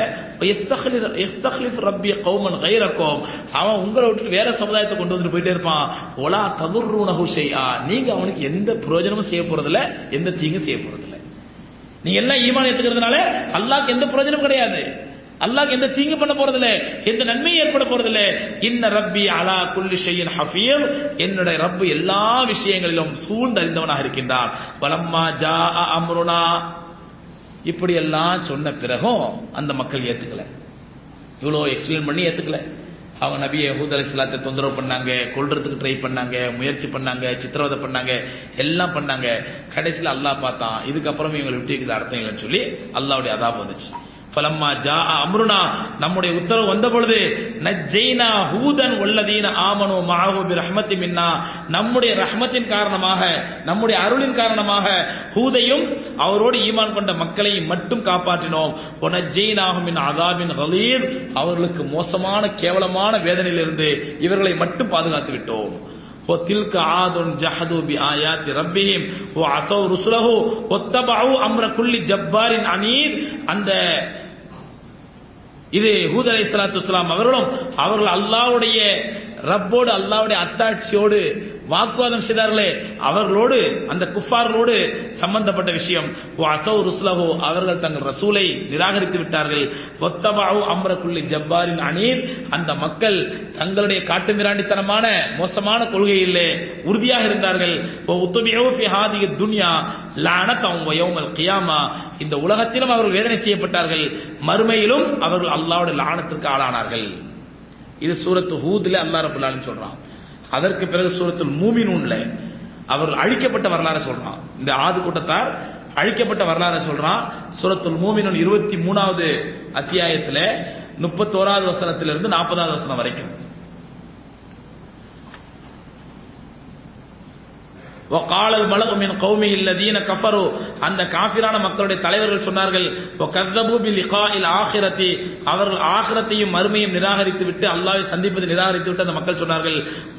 ரப்பிய கௌமன் கைரக்கோம் அவன் உங்களை விட்டு வேற சமுதாயத்தை கொண்டு வந்துட்டு போயிட்டே இருப்பான் ஒலா தகுர்னு செய்யா நீங்க அவனுக்கு எந்த பிரயோஜனமும் செய்ய போறதில்ல எந்த தீங்கும் செய்ய போறதில்ல நீங்க எல்லாம் ஈமான் ஏத்துக்கிறதுனால அல்லாஹ்க்கு எந்த பிரயோஜனம் கிடையாது அல்லாஹ் எந்த தீங்கு பண்ண போறதில்ல எந்த நன்மை ஏற்பட போறதில்ல இன்ன ரப்பி அலா குல்லி ஷையின் ஹஃபீர் என்னுடைய ரப்பு எல்லா விஷயங்களிலும் சூழ்ந்தறிந்தவனாக இருக்கின்றான் வலம்மா ஜா அம்ருனா இப்படி எல்லாம் சொன்ன பிறகும் அந்த மக்கள் ஏத்துக்கல இவ்வளோ எக்ஸ்பிளைன் பண்ணி ஏத்துக்கல அவங்க நபியை ஹூத் அலி இஸ்லாத்தை தொந்தரவு பண்ணாங்க கொல்றதுக்கு ட்ரை பண்ணாங்க முயற்சி பண்ணாங்க சித்திரவதை பண்ணாங்க எல்லாம் பண்ணாங்க கடைசியில் அல்லாஹ் பார்த்தான் இதுக்கப்புறம் இவங்களை விட்டு வைக்கிறது அர்த்தம் இல்லைன்னு சொல்லி அல்லாவுடைய அதாப் வந்துச்சு ஃபலம்மா ஜா அம்ருனா நம்முடைய உத்தரவு வந்த பொழுது நஜ்ஜைனா ஹூதன் வல்லதீன ஆமனு மஅஹு பி ரஹ்மத்தி மின்னா நம்முடைய ரஹ்மத்தின் காரணமாக நம்முடைய அருளின் காரணமாக ஹூதையும் அவரோடு ஈமான் கொண்ட மக்களையும் மட்டும் காப்பாற்றினோம் ஒனஜ்ஜைனாஹு மின் அதாபின் கலீர் அவர்களுக்கு மோசமான கேவலமான வேதனையிலிருந்து இவர்களை மட்டும் பாதுகாத்து விட்டோம் وتلك عاد جحدوا بآيات ربهم وعصوا رسله واتبعوا أمر كل جبار عنيد அந்த இது ஹூத் அலை சலாத்து அவர்களும் அவர்கள் அல்லாவுடைய ரப்போடு அல்லாவுடைய அத்தாட்சியோடு வாக்குவாதம் செய்தார்களே அவர்களோடு அந்த குஃபார்களோடு சம்பந்தப்பட்ட விஷயம் அசௌ ருஸ்லஹோ அவர்கள் தங்கள் ரசூலை நிராகரித்து விட்டார்கள் ஒத்தபாவு அம்ரக்குள்ளி ஜப்பாரின் அணீர் அந்த மக்கள் தங்களுடைய காட்டு மிராண்டித்தனமான மோசமான கொள்கையிலே உறுதியாக இருந்தார்கள் துன்யா லானத்தம் வயோமல் கியாமா இந்த உலகத்திலும் அவர்கள் வேதனை செய்யப்பட்டார்கள் மறுமையிலும் அவர்கள் அல்லாவுடைய லானத்திற்கு ஆளானார்கள் இது சூரத்து ஹூத்ல அல்லா ரபுல்லான்னு சொல்றான் அதற்கு பிறகு சூரத்தில் மூமினூன்ல அவர் அழிக்கப்பட்ட வரலாறு சொல்றான் இந்த ஆது கூட்டத்தார் அழிக்கப்பட்ட வரலாறு சொல்றான் சூரத்துல் மூமினூன் இருபத்தி மூணாவது அத்தியாயத்துல முப்பத்தோராவது வசனத்திலிருந்து நாற்பதாவது வசனம் வரைக்கும் காலல் மலகு மின் கௌமி இல்லதீன கஃபரு அந்த காஃபிரான மக்களுடைய தலைவர்கள் சொன்னார்கள் கத்தபு பில் இகாயில் ஆகிரத்தி அவர்கள் ஆகிரத்தையும் மறுமையும் நிராகரித்து விட்டு அல்லாவை சந்திப்பதை நிராகரித்து விட்டு அந்த மக்கள் சொன்னார்கள்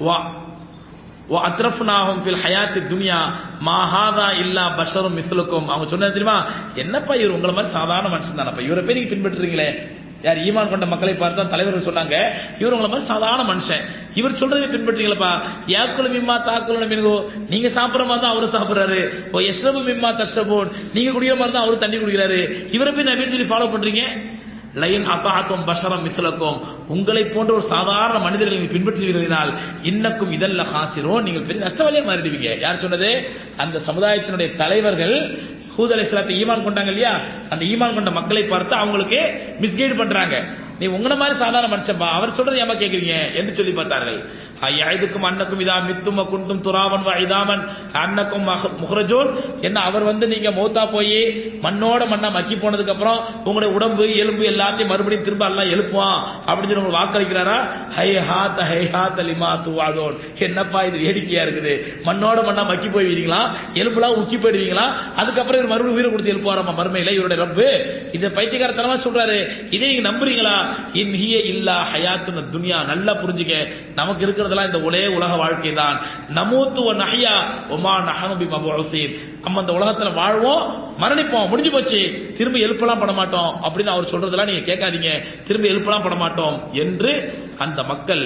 அத்ரஃப்னாஹும் ஃபில் ஹயாத்தி துனியா மாஹாதா இல்லா பஷரும் மிஸ்லுக்கும் அவங்க சொன்னது தெரியுமா என்னப்பா இவர் உங்களை மாதிரி சாதாரண மனுஷன் தானப்பா இவரை போய் நீங்க பின்பற்றுறீங்களே யார் ஈமான் கொண்ட மக்களை பார்த்தா தலைவர்கள் சொன்னாங்க இவர் உங்களை மாதிரி சாதாரண மனுஷன் இவர் சொல்றதை பின்பற்றீங்களப்பா யாக்குல மிம்மா தாக்குல மின்கோ நீங்க சாப்பிடுற மாதிரி தான் அவரு சாப்பிடுறாரு ஓ எஸ்ரபு மிம்மா தஷ்ரபோன் நீங்க குடிக்கிற மாதிரி தான் அவரு தண்ணி குடிக்கிறாரு இவரை போய் நவீன் சொல்லி ஃபாலோ பண்றீங்க லைன் அத்தாத்தும் பஷரம் மிஸ்லக்கும் உங்களை போன்ற ஒரு சாதாரண மனிதர்களை நீங்கள் பின்பற்றுவீர்களால் இன்னக்கும் இதல்ல ஹாசிரும் நீங்கள் பெரிய நஷ்டவாளியா மாறிடுவீங்க யார் சொன்னது அந்த சமுதாயத்தினுடைய தலைவர்கள் ஹூத் அலை சலாத்தை ஈமான் கொண்டாங்க இல்லையா அந்த ஈமான் கொண்ட மக்களை பார்த்து அவங்களுக்கு மிஸ்கைடு பண்றாங்க நீ உங்களை மாதிரி சாதாரண மனுஷன்பா அவர் சொல்றது ஏமா கேக்குறீங்க என்று சொல்லி பார்த்தார்கள் ஐதுக்கும் அன்னக்கும் இதா மித்தும் குண்டும் துராவன் இதாமன் அன்னக்கும் முஹரஜோன் என்ன அவர் வந்து நீங்க மௌத்தா போய் மண்ணோட மண்ணா மக்கி போனதுக்கு அப்புறம் உங்களுடைய உடம்பு எலும்பு எல்லாத்தையும் மறுபடியும் திரும்ப எல்லாம் எழுப்புவான் அப்படின்னு சொல்லி உங்களுக்கு வாக்களிக்கிறாரா ஹை ஹாத் ஹை ஹாத் அலிமா துவாதோன் என்னப்பா இது வேடிக்கையா இருக்குது மண்ணோட மண்ணா மக்கி போய்வீங்களா எலும்புலாம் உக்கி போயிடுவீங்களா அதுக்கப்புறம் இவர் மறுபடியும் உயிரை கொடுத்து எழுப்புவாராமா மறுமையில இவருடைய ரப்பு இந்த பைத்தியகாரத்தனமா சொல்றாரு இதை நீங்க நம்புறீங்களா இன் ஹிய இல்லா ஹயாத்துன துனியா நல்லா புரிஞ்சுக்க நமக்கு இருக்கிறதெல்லாம் இந்த ஒரே உலக வாழ்க்கை தான் நமூத்து ஒ நஹியா ஒமா நஹனுபி மபுசீன் நம்ம இந்த உலகத்துல வாழ்வோம் மரணிப்போம் முடிஞ்சு போச்சு திரும்ப எழுப்பலாம் பண்ண மாட்டோம் அப்படின்னு அவர் சொல்றதெல்லாம் நீங்க கேட்காதீங்க திரும்ப எழுப்பலாம் பண்ண மாட்டோம் என்று அந்த மக்கள்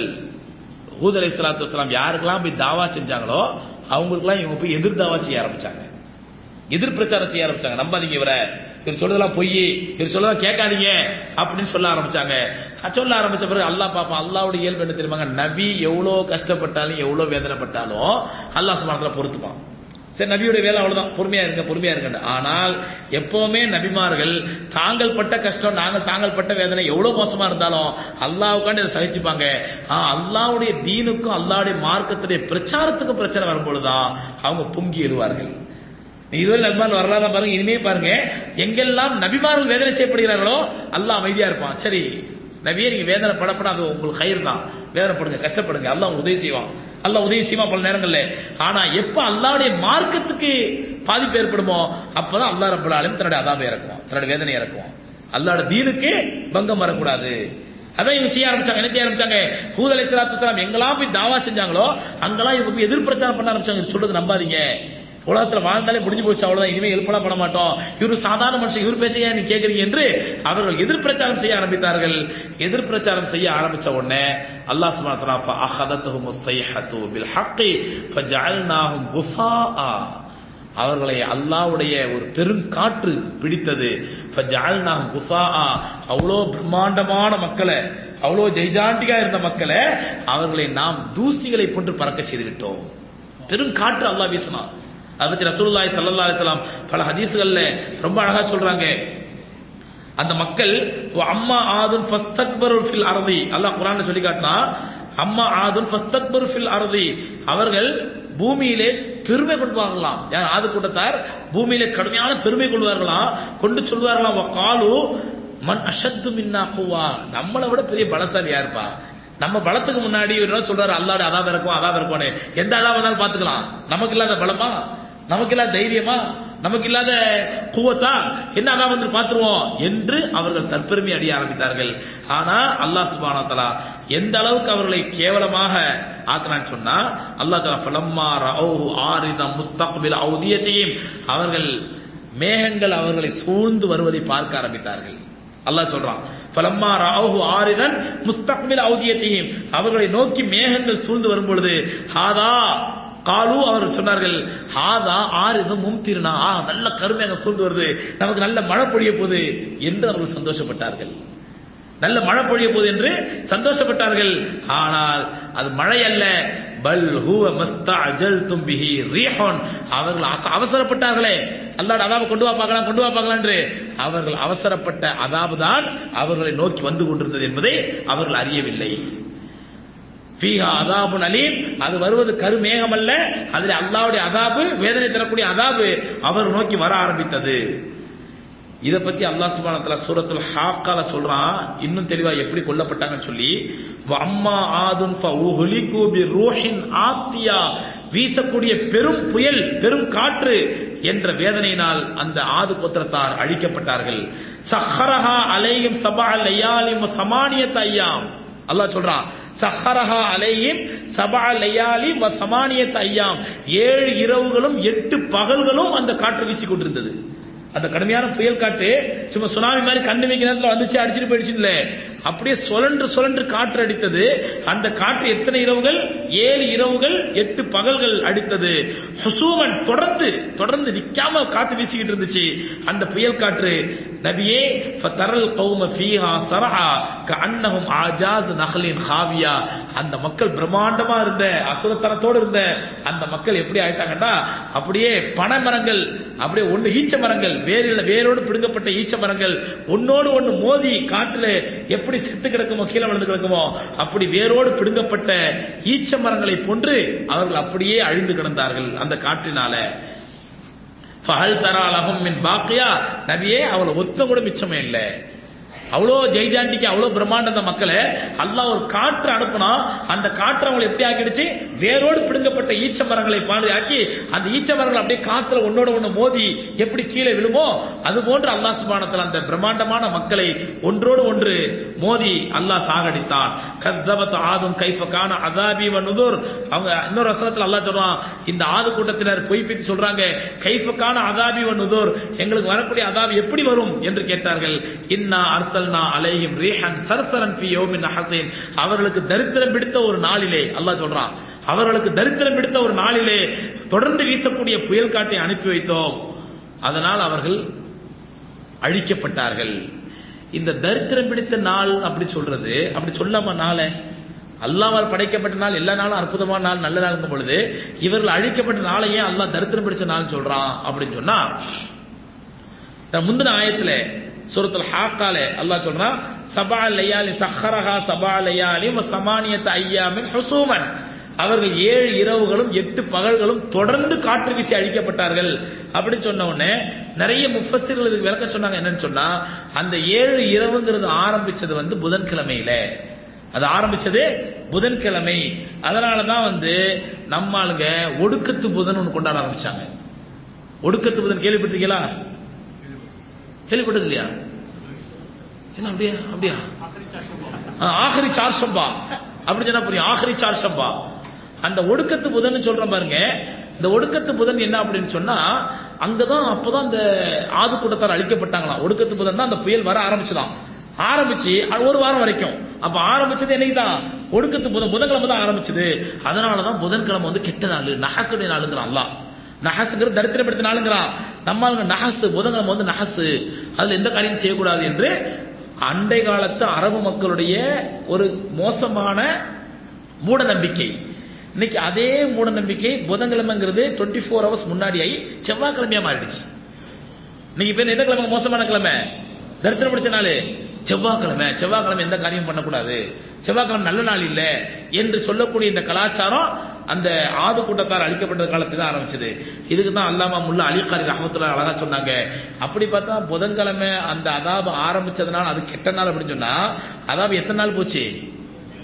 ஹூத் அலை சலாத்து வலாம் யாருக்கெல்லாம் போய் தாவா செஞ்சாங்களோ அவங்களுக்குலாம் இவங்க போய் எதிர் தாவா செய்ய ஆரம்பிச்சாங்க எதிர் பிரச்சாரம் செய்ய ஆரம்பிச்சாங்க நம்பாதீங்க இவரை இவர் சொல்றதெல்லாம் பொய் இவர் சொல்றதெல்லாம் கேட்காதீங்க அப்படின்னு சொல்ல ஆரம்பிச்சாங்க சொல்ல ஆரம்பிச்ச பிறகு அல்லா பாப்பா அல்லாவுடைய இயல்பு என்ன தெரியுமாங்க நபி எவ்வளவு கஷ்டப்பட்டாலும் எவ்வளவு வேதனைப்பட்டாலும் அல்லாஹ் சுமாரத்துல பொறுத்துப்பான் சரி நபியுடைய வேலை அவ்வளவுதான் பொறுமையா இருங்க பொறுமையா இருங்க ஆனால் எப்பவுமே நபிமார்கள் தாங்கள் பட்ட கஷ்டம் நாங்கள் தாங்கள் பட்ட வேதனை எவ்வளவு மோசமா இருந்தாலும் அல்லாவுக்காண்டு இதை சகிச்சுப்பாங்க அல்லாவுடைய தீனுக்கும் அல்லாவுடைய மார்க்கத்துடைய பிரச்சாரத்துக்கும் பிரச்சனை வரும்பொழுதுதான் அவங்க பொங்கி எழுவார்கள் இதுவரை நபிமார் வரலாறு பாருங்க இனிமே பாருங்க எங்கெல்லாம் நபிமார்கள் வேதனை செய்யப்படுகிறார்களோ அல்லாஹ் அமைதியா இருப்பான் சரி நபியே நீங்க வேதனை படப்பட அது உங்களுக்கு கயிறு தான் வேதனைப்படுங்க கஷ்டப்படுங்க அல்லாஹ் உங்களுக்கு உதவி செய்வான் அல்லாஹ் உதவி செய்வான் பல நேரங்கள்ல ஆனா எப்ப அல்லாவுடைய மார்க்கத்துக்கு பாதிப்பு ஏற்படுமோ அப்பதான் அல்லாஹ் ரப்பல் ஆலமீன் தன்னுடைய அதாபை இறக்குவான் தன்னுடைய வேதனை இறக்குவான் அல்லாஹ்ட தீனுக்கு பங்கம் வரக்கூடாது அதான் இவங்க செய்ய ஆரம்பிச்சாங்க என்ன செய்ய ஆரம்பிச்சாங்க ஹூத் அலை சலாத்து எங்கெல்லாம் போய் தாவா செஞ்சாங்களோ அங்கெல்லாம் இவங்க போய் எதிர் பிரச்சாரம் பண்ண ஆரம்பிச்சாங்க சொல்றது நம்பாதீங்க உலகத்துல வாழ்ந்தாலே முடிஞ்சு போச்சு அவ்வளவுதான் இனிமே எழுப்பலாம் பண்ண மாட்டோம் இவரு சாதாரண மனுஷன் இவர் பேசையா நீ கேக்குறீங்க என்று அவர்கள் எதிர் பிரச்சாரம் செய்ய ஆரம்பித்தார்கள் எதிர் பிரச்சாரம் செய்ய ஆரம்பிச்ச உடனே அல்லாஹ் சுப்ஹானஹு வ தஆலா அஹதத்துஹும் ஸைஹத்து பில் ஹக்கி ஃபஜஅல்நாஹும் குஃபாஆ அவர்களை அல்லாவுடைய ஒரு பெருங்காற்று பிடித்தது ஃபஜஅல்நாஹும் குஃபாஆ அவ்வளோ பிரம்மாண்டமான மக்களை அவ்வளோ ஜெய்ஜாண்டிகா இருந்த மக்களை அவர்களை நாம் தூசிகளை போன்று பறக்க செய்து விட்டோம் பெருங்காற்று அல்லாஹ் வீசினான் அதை பத்தி ரசூலுல்லாஹி ஸல்லல்லாஹு அலைஹி வஸல்லம் பல ஹதீஸ்கள்ல ரொம்ப அழகா சொல்றாங்க அந்த மக்கள் அம்மா ஆதுன் ஃபஸ்தக்பரு ஃபில் அர்தி அல்லாஹ் குர்ஆன்ல சொல்லி காட்டினா அம்மா ஆதுன் ஃபஸ்தக்பரு ஃபில் அர்தி அவர்கள் பூமியிலே பெருமை கொள்வார்களாம் யார் ஆது கூட்டத்தார் பூமியிலே கடுமையான பெருமை கொள்வார்களாம் கொண்டு சொல்வார்களாம் காலு மண் அஷத்து மின்னா குவா நம்மளை விட பெரிய பலசாலி யாருப்பா நம்ம பலத்துக்கு முன்னாடி என்ன சொல்றாரு அல்லாட அதாவ இருக்கும் அதாவ இருக்கும்னு எந்த அதாவ இருந்தாலும் பாத்துக்கலாம் நமக்கு இல்லாத பலமா நமக்கு இல்லாத தைரியமா நமக்கு இல்லாத குவத்தா என்ன அதான் வந்து பார்த்துருவோம் என்று அவர்கள் தற்பெருமை அடைய ஆரம்பித்தார்கள் ஆனா அல்லாஹ் சுபான தலா எந்த அளவுக்கு அவர்களை கேவலமாக ஆக்கினான்னு சொன்னா அல்லாஹ் தலா ஃபலம்மா ரஅவுஹு ஆரிதம் முஸ்தக்பில் அவுதியத்தையும் அவர்கள் மேகங்கள் அவர்களை சூழ்ந்து வருவதை பார்க்க ஆரம்பித்தார்கள் அல்லாஹ் சொல்றான் ஃபலம்மா ரஅவுஹு ஆரிதன் முஸ்தக்பில் அவுதியத்தையும் அவர்களை நோக்கி மேகங்கள் சூழ்ந்து வரும் பொழுது ஹாதா காலு அவர் சொன்னார்கள் ஹாதா ஆரிதம் மும்திருனா ஆ நல்ல கருமேகம் சூழ்ந்து வருது நமக்கு நல்ல மழை பொழிய போகுது என்று அவர்கள் சந்தோஷப்பட்டார்கள் நல்ல மழை பொழிய போகுது என்று சந்தோஷப்பட்டார்கள் ஆனால் அது மழை அல்ல பல் ஹுவ மஸ்தஅஜல்தும் பிஹி ரீஹுன் அவர்கள் அச- அவசரப்பட்டார்களே அல்லாஹ் அதாப கொண்டு வா பார்க்கலாம் கொண்டு வா பார்க்கலாம் என்று அவர்கள் அவசரப்பட்ட அதாபு தான் அவர்களை நோக்கி வந்து கொண்டிருந்தது என்பதை அவர்கள் அறியவில்லை ஃபீஹா அதாபுன் அலீம் அது வருவது கருமேகம் அல்ல அதில் அல்லாஹ்வுடைய அதாபு வேதனை தரக்கூடிய அதாபு அவர் நோக்கி வர ஆரம்பித்தது இத பத்தி அல்லாஹ் சுப்ஹானஹு வ தஆலா சூரத்துல் ஹாக்கால சொல்றான் இன்னும் தெளிவா எப்படி கொல்லப்பட்டாங்கன்னு சொல்லி வ அம்மா ஆதுன் ஃபஉஹ்லிகு ரூஹின் ஆத்தியா வீசக்கூடிய பெரும் புயல் பெரும் காற்று என்ற வேதனையினால் அந்த ஆது கோத்திரத்தார் அழிக்கப்பட்டார்கள் சஹரஹா அலைஹிம் சபஅ லயாலிம் வ சமானியத் ஐயாம் அல்லாஹ் சொல்றான் சஹரஹா அலைஹிம் சபஅ லயாலி வ சமானியத் ஐயாம் ஏழு இரவுகளும் எட்டு பகல்களும் அந்த காற்று வீசிக் கொண்டிருந்தது அந்த கடுமையான புயல் காற்று சும்மா சுனாமி மாதிரி கண்ணு வைக்க நேரத்தில் வந்துச்சு அடிச்சுட்டு போயிடுச்சு இல்ல அப்படியே சுழன்று சுழன்று காற்று அடித்தது அந்த காற்று எத்தனை இரவுகள் ஏழு இரவுகள் எட்டு பகல்கள் அடித்தது ஹுசூமன் தொடர்ந்து தொடர்ந்து நிக்காம காத்து வீசிக்கிட்டு இருந்துச்சு அந்த புயல் காற்று நபியே ஃபதரல் கௌம ஃபீஹா சரஹா கஅன்னஹும் ஆஜாஸ் நஹ்லின் ஹாவியா அந்த மக்கள் பிரம்மாண்டமா இருந்த அசுரத்தனத்தோடு இருந்த அந்த மக்கள் எப்படி ஆயிட்டாங்கன்னா அப்படியே பனை மரங்கள் அப்படியே ஒண்ணு ஈச்ச மரங்கள் வேரில் வேரோடு பிடுங்கப்பட்ட ஈச்ச மரங்கள் ஒன்னோடு ஒண்ணு மோதி காற்றுல எப்படி செத்து கிடக்குமோ கீழே விழுந்து கிடக்குமோ அப்படி வேரோடு பிடுங்கப்பட்ட ஈச்ச மரங்களை போன்று அவர்கள் அப்படியே அழிந்து கிடந்தார்கள் அந்த காற்றினால ஃபஹல் தராலஹும் மின் பாக்கியா நபியே அவளை ஒத்த கூட மிச்சமே இல்லை அவ்வளோ ஜெய்ஜாண்டிக்கு அவ்வளோ பிரம்மாண்ட அந்த மக்களை அல்லாஹ் ஒரு காற்று அனுப்புனா அந்த காற்று அவங்களை எப்படி ஆக்கிடுச்சு வேரோடு பிடுங்கப்பட்ட ஈச்ச மரங்களை பாடு ஆக்கி அந்த ஈச்ச மரங்கள் அப்படியே காத்துல ஒன்னோட ஒண்ணு மோதி எப்படி கீழே விழுமோ அது போன்று அல்லாஹ் சுபானத்தில் அந்த பிரம்மாண்டமான மக்களை ஒன்றோடு ஒன்று மோதி அல்லாஹ் சாகடித்தான் கத்தபத் ஆதும் கைஃபகான அதாபி வனுதுர் அவங்க இன்னொரு வசனத்தில் அல்லாஹ் சொல்றான் இந்த ஆது கூட்டத்தினர் பொய்ப்பித்து சொல்றாங்க கைஃபகான அதாபி வனுதுர் எங்களுக்கு வரக்கூடிய அதாபி எப்படி வரும் என்று கேட்டார்கள் இன்னா அர்சல்னா அலைஹிம் ரீஹன் சர்சரன் ஃபி யௌமின் ஹசீன் அவர்களுக்கு தரித்திரம் பிடித்த ஒரு நாளிலே அல்லாஹ் சொல்றான் அவர்களுக்கு தரித்திரம் பிடித்த ஒரு நாளிலே தொடர்ந்து வீசக்கூடிய புயல் காட்டை அனுப்பி வைத்தோம் அதனால் அவர்கள் அழிக்கப்பட்டார்கள் இந்த தரித்திரம் பிடித்த நாள் அப்படி சொல்றது அப்படி சொல்லாம நாளை அல்லாவால் படைக்கப்பட்ட நாள் எல்லா நாளும் அற்புதமான நாள் நல்ல நாளுங்கும் பொழுது இவர்கள் அழிக்கப்பட்ட நாளையே அல்லாஹ் தரித்திரம் பிடிச்ச நாள் சொல்றான் அப்படின்னு சொன்னா நான் முந்தின ஆயத்துல சூரத்துல் ஹாக்கால அல்லாஹ் சொல்றான் சபா லையாலி சஹரஹா சபா லையாலி சமானியத் ஐயாமின் ஹுசூமன் அவர்கள் ஏழு இரவுகளும் எட்டு பகல்களும் தொடர்ந்து காற்று வீசி அழிக்கப்பட்டார்கள் அப்படின்னு சொன்ன உடனே நிறைய முஃபஸிர்கள் இதுக்கு விளக்கம் சொன்னாங்க என்னன்னு சொன்னா அந்த ஏழு இரவுங்கிறது ஆரம்பிச்சது வந்து புதன்கிழமையில அது ஆரம்பிச்சது புதன்கிழமை அதனாலதான் வந்து நம்ம ஆளுங்க ஒடுக்கத்து புதன் ஒன்று கொண்டாட ஆரம்பிச்சாங்க ஒடுக்கத்து புதன் கேள்விப்பட்டிருக்கீங்களா கேள்விப்பட்டது இல்லையா என்ன அப்படியா அப்படியா ஆ, ஆஹரி சார் சம்பா அப்படி சொன்னா புரியும் ஆஹரி சார் சம்பா அந்த ஒடுக்கத்து புதன் சொல்றேன் பாருங்க இந்த ஒடுக்கத்து புதன் என்ன அப்படின்னு சொன்னா அங்கதான் அப்பதான் இந்த ஆது கூட்டத்தார் அழிக்கப்பட்டாங்களாம் ஒடுக்கத்து புதன் தான் அந்த புயல் வர ஆரம்பிச்சுதான் ஆரம்பிச்சு அது ஒரு வாரம் வரைக்கும் அப்ப ஆரம்பிச்சது என்னைக்கு தான் ஒடுக்கத்து புதன் புதன்கிழமை தான் ஆரம்பிச்சது அதனாலதான் புதன்கிழமை வந்து கெட்ட நாள் நஹசுடைய நாளுங்கிறான் அல்லாஹ் நஹசுங்கிறது தரித்திரப்படுத்த நாளுங்கிறான் நம்ம ஆளுங்க நஹசு புதன்கிழமை வந்து நஹசு அதுல எந்த காரியம் செய்யக்கூடாது என்று அண்டை காலத்து அரபு மக்களுடைய ஒரு மோசமான மூட நம்பிக்கை இன்னைக்கு அதே மூட நம்பிக்கை புதன்கிழமைங்கிறது டுவெண்ட்டி ஃபோர் ஹவர்ஸ் முன்னாடி ஆகி செவ்வாய்க்கிழமையா மாறிடுச்சு இன்னைக்கு பேர் எந்த கிழமை மோசமான கிழமை தரித்திரம் பிடிச்ச நாள் செவ்வாய்க்கிழமை செவ்வாய்க்கிழமை எந்த காரியம் பண்ணக்கூடாது செவ்வாய்க்கிழமை நல்ல நாள் இல்ல என்று சொல்லக்கூடிய இந்த கலாச்சாரம் அந்த ஆது கூட்டத்தார் அழிக்கப்பட்ட காலத்துல தான் ஆரம்பிச்சது இதுக்கு தான் அல்லாமா முல்லா அலிகாரி ரஹமத்துல்லா அழகா சொன்னாங்க அப்படி பார்த்தா புதன்கிழமை அந்த அதாபு ஆரம்பிச்சதுனால அது கெட்ட நாள் அப்படின்னு சொன்னா அதாபு எத்தனை நாள் போச்சு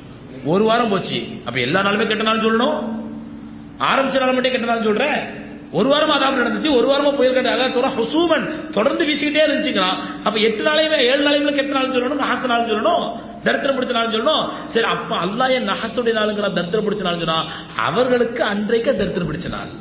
ஒரு வாரம் போச்சு அப்ப எல்லா நாளுமே கெட்ட நாள் சொல்லணும் ஆரம்பிச்ச நாள் மட்டும் கெட்ட நாள் சொல்ற ஒரு வாரமா அதாபு நடந்துச்சு ஒரு வாரமா புயல் கட்டு அதாவது சொல்ற ஹுசூமன் தொடர்ந்து வீசிக்கிட்டே இருந்துச்சுக்கிறான் அப்ப எட்டு நாளையுமே ஏழு நாளையுமே கெட்ட நாள் சொல்லணும் ஹாச நாள் சொல்லணும் தரித்திரம் பிடிச்ச நாள் சொல்லணும் சரி அப்ப அல்லாஹ் என் நஹசுடைய நாளுங்கிற தரித்திரம் பிடிச்ச நாள் சொன்னா அவர்களுக்கு அன்றைக்கு தரித்திரம் பிடிச்ச நாள்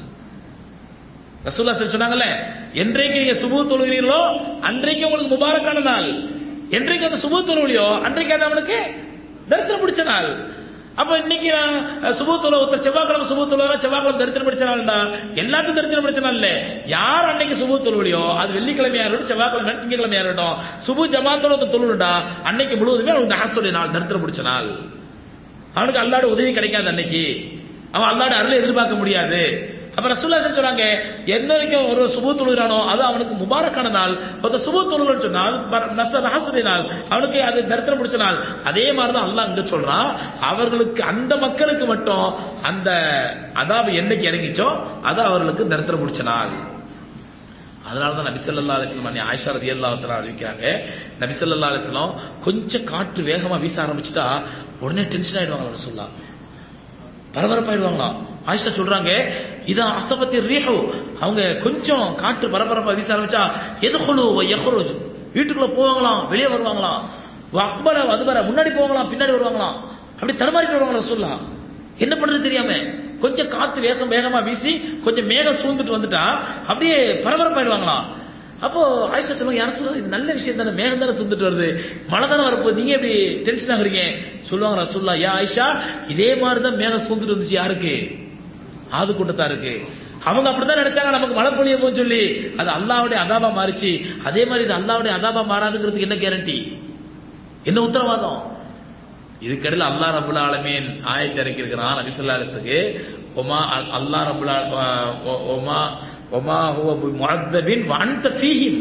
ரசூல்லா சார் சொன்னாங்கல்ல என்றைக்கு நீங்க சுபு தொழுகிறீர்களோ அன்றைக்கு உங்களுக்கு முபாரக்கான நாள் என்றைக்கு அந்த சுபு தொழுவியோ அன்றைக்கு அது அவனுக்கு தரித்திரம் பிடிச்ச நாள் அப்ப இன்னைக்கு நான் சுபு தொழு ஒருத்தர் செவ்வாய்க்கிழமை சுபு தொழுவா செவ்வாய்க்கிழமை தரித்திரம் பிடிச்ச நாள்டா எல்லாத்துக்கும் தரித்திரம் பிடிச்ச நாள் இல்ல யார் அன்னைக்கு சுபு தொழுவியோ அது வெள்ளிக்கிழமையா இருக்கட்டும் செவ்வாய்க்கிழமை திங்கக்கிழமையா இருக்கட்டும் சுபு ஜமாத்தோட ஒருத்தர் தொழுடா அன்னைக்கு முழுவதுமே அவனுக்கு நகசுடைய நாள் தரித்திரம் பிடிச்ச நாள் அவனுக்கு அல்லாட உதவி கிடைக்காது அன்னைக்கு அவன் அல்லாட அருளை எதிர்பார்க்க முடியாது அப்ப ரசூல்லா சொல்றாங்க என்ன வரைக்கும் ஒரு சுபு தொழுகிறானோ அது அவனுக்கு முபாரக்கான நாள் ஒரு சுபு தொழுகிறன்னு சொன்னா அது நகசுடைய நாள் அவனுக்கு அது தரித்திரம் பிடிச்ச நாள் அதே மாதிரிதான் அல்லாஹ் அங்க சொல்றான் அவர்களுக்கு அந்த மக்களுக்கு மட்டும் அந்த அதாவது என்னைக்கு இறங்கிச்சோ அது அவர்களுக்கு தரித்திரம் பிடிச்ச நாள் அதனாலதான் நபி ஸல்லல்லாஹு அலைஹி வஸல்லம் அன்னை ஆயிஷா ரலியல்லாஹு தஆலா அறிவிக்கிறாங்க நபி ஸல்லல்லாஹு அலைஹி வஸல்லம் கொஞ்சம் காற்று வேகமா வீச ஆரம்பிச்சுட்டா உடனே டென்ஷன் ஆயிடுவாங்க ரசூல்லா பரபரப்பாயிடுவாங்களாம் ஆயிஷா சொல்றாங்க இதான் அசபத்தி ரீஹு அவங்க கொஞ்சம் காற்று பரபரப்பா வீச ஆரம்பிச்சா எதுகுழு எஹ்ருஜ் வீட்டுக்குள்ள போவாங்களாம் வெளியே வருவாங்களாம் அக்பல அது வர முன்னாடி போவாங்களாம் பின்னாடி வருவாங்களாம் அப்படி தடுமாறிட்டு வருவாங்க ரசூல்லா என்ன பண்றது தெரியாம கொஞ்சம் காத்து வேசம் வேகமா வீசி கொஞ்சம் மேகம் சூழ்ந்துட்டு வந்துட்டா அப்படியே பரபரப்பாயிடுவாங்களாம் அப்போ ஆயிஷா சொல்லுவாங்க யாரும் சொல்லுவது இது நல்ல விஷயம் தானே மேகம் தானே சுந்துட்டு வருது மழை தானே வரப்போகுது நீங்க எப்படி டென்ஷன் ஆகுறீங்க சொல்லுவாங்க ரசூல்லா யா ஆயிஷா இதே மாதிரி தான் மேகம் சூழ்ந்துட்டு வந்துச்சு யாருக்கு ஆது கூட்டத்தாருக்கு அவங்க அப்படித்தான் நினைச்சாங்க நமக்கு மழை பொழிய போன்னு சொல்லி அது அல்லாவுடைய அதாபா மாறிச்சு அதே மாதிரி இது அல்லாவுடைய அதாபா மாறாதுங்கிறதுக்கு என்ன கேரண்டி என்ன உத்தரவாதம் இதுக்கடையில் அல்லா ரபுல் ஆலமீன் ஆயத்தை இறக்கி இருக்கிறான் நபிசல்லாத்துக்கு ஒமா அல்லா ரபுல் ஒமா ஒமா ஹுவ முஅத்தபின் வஅன்த ஃபீஹிம்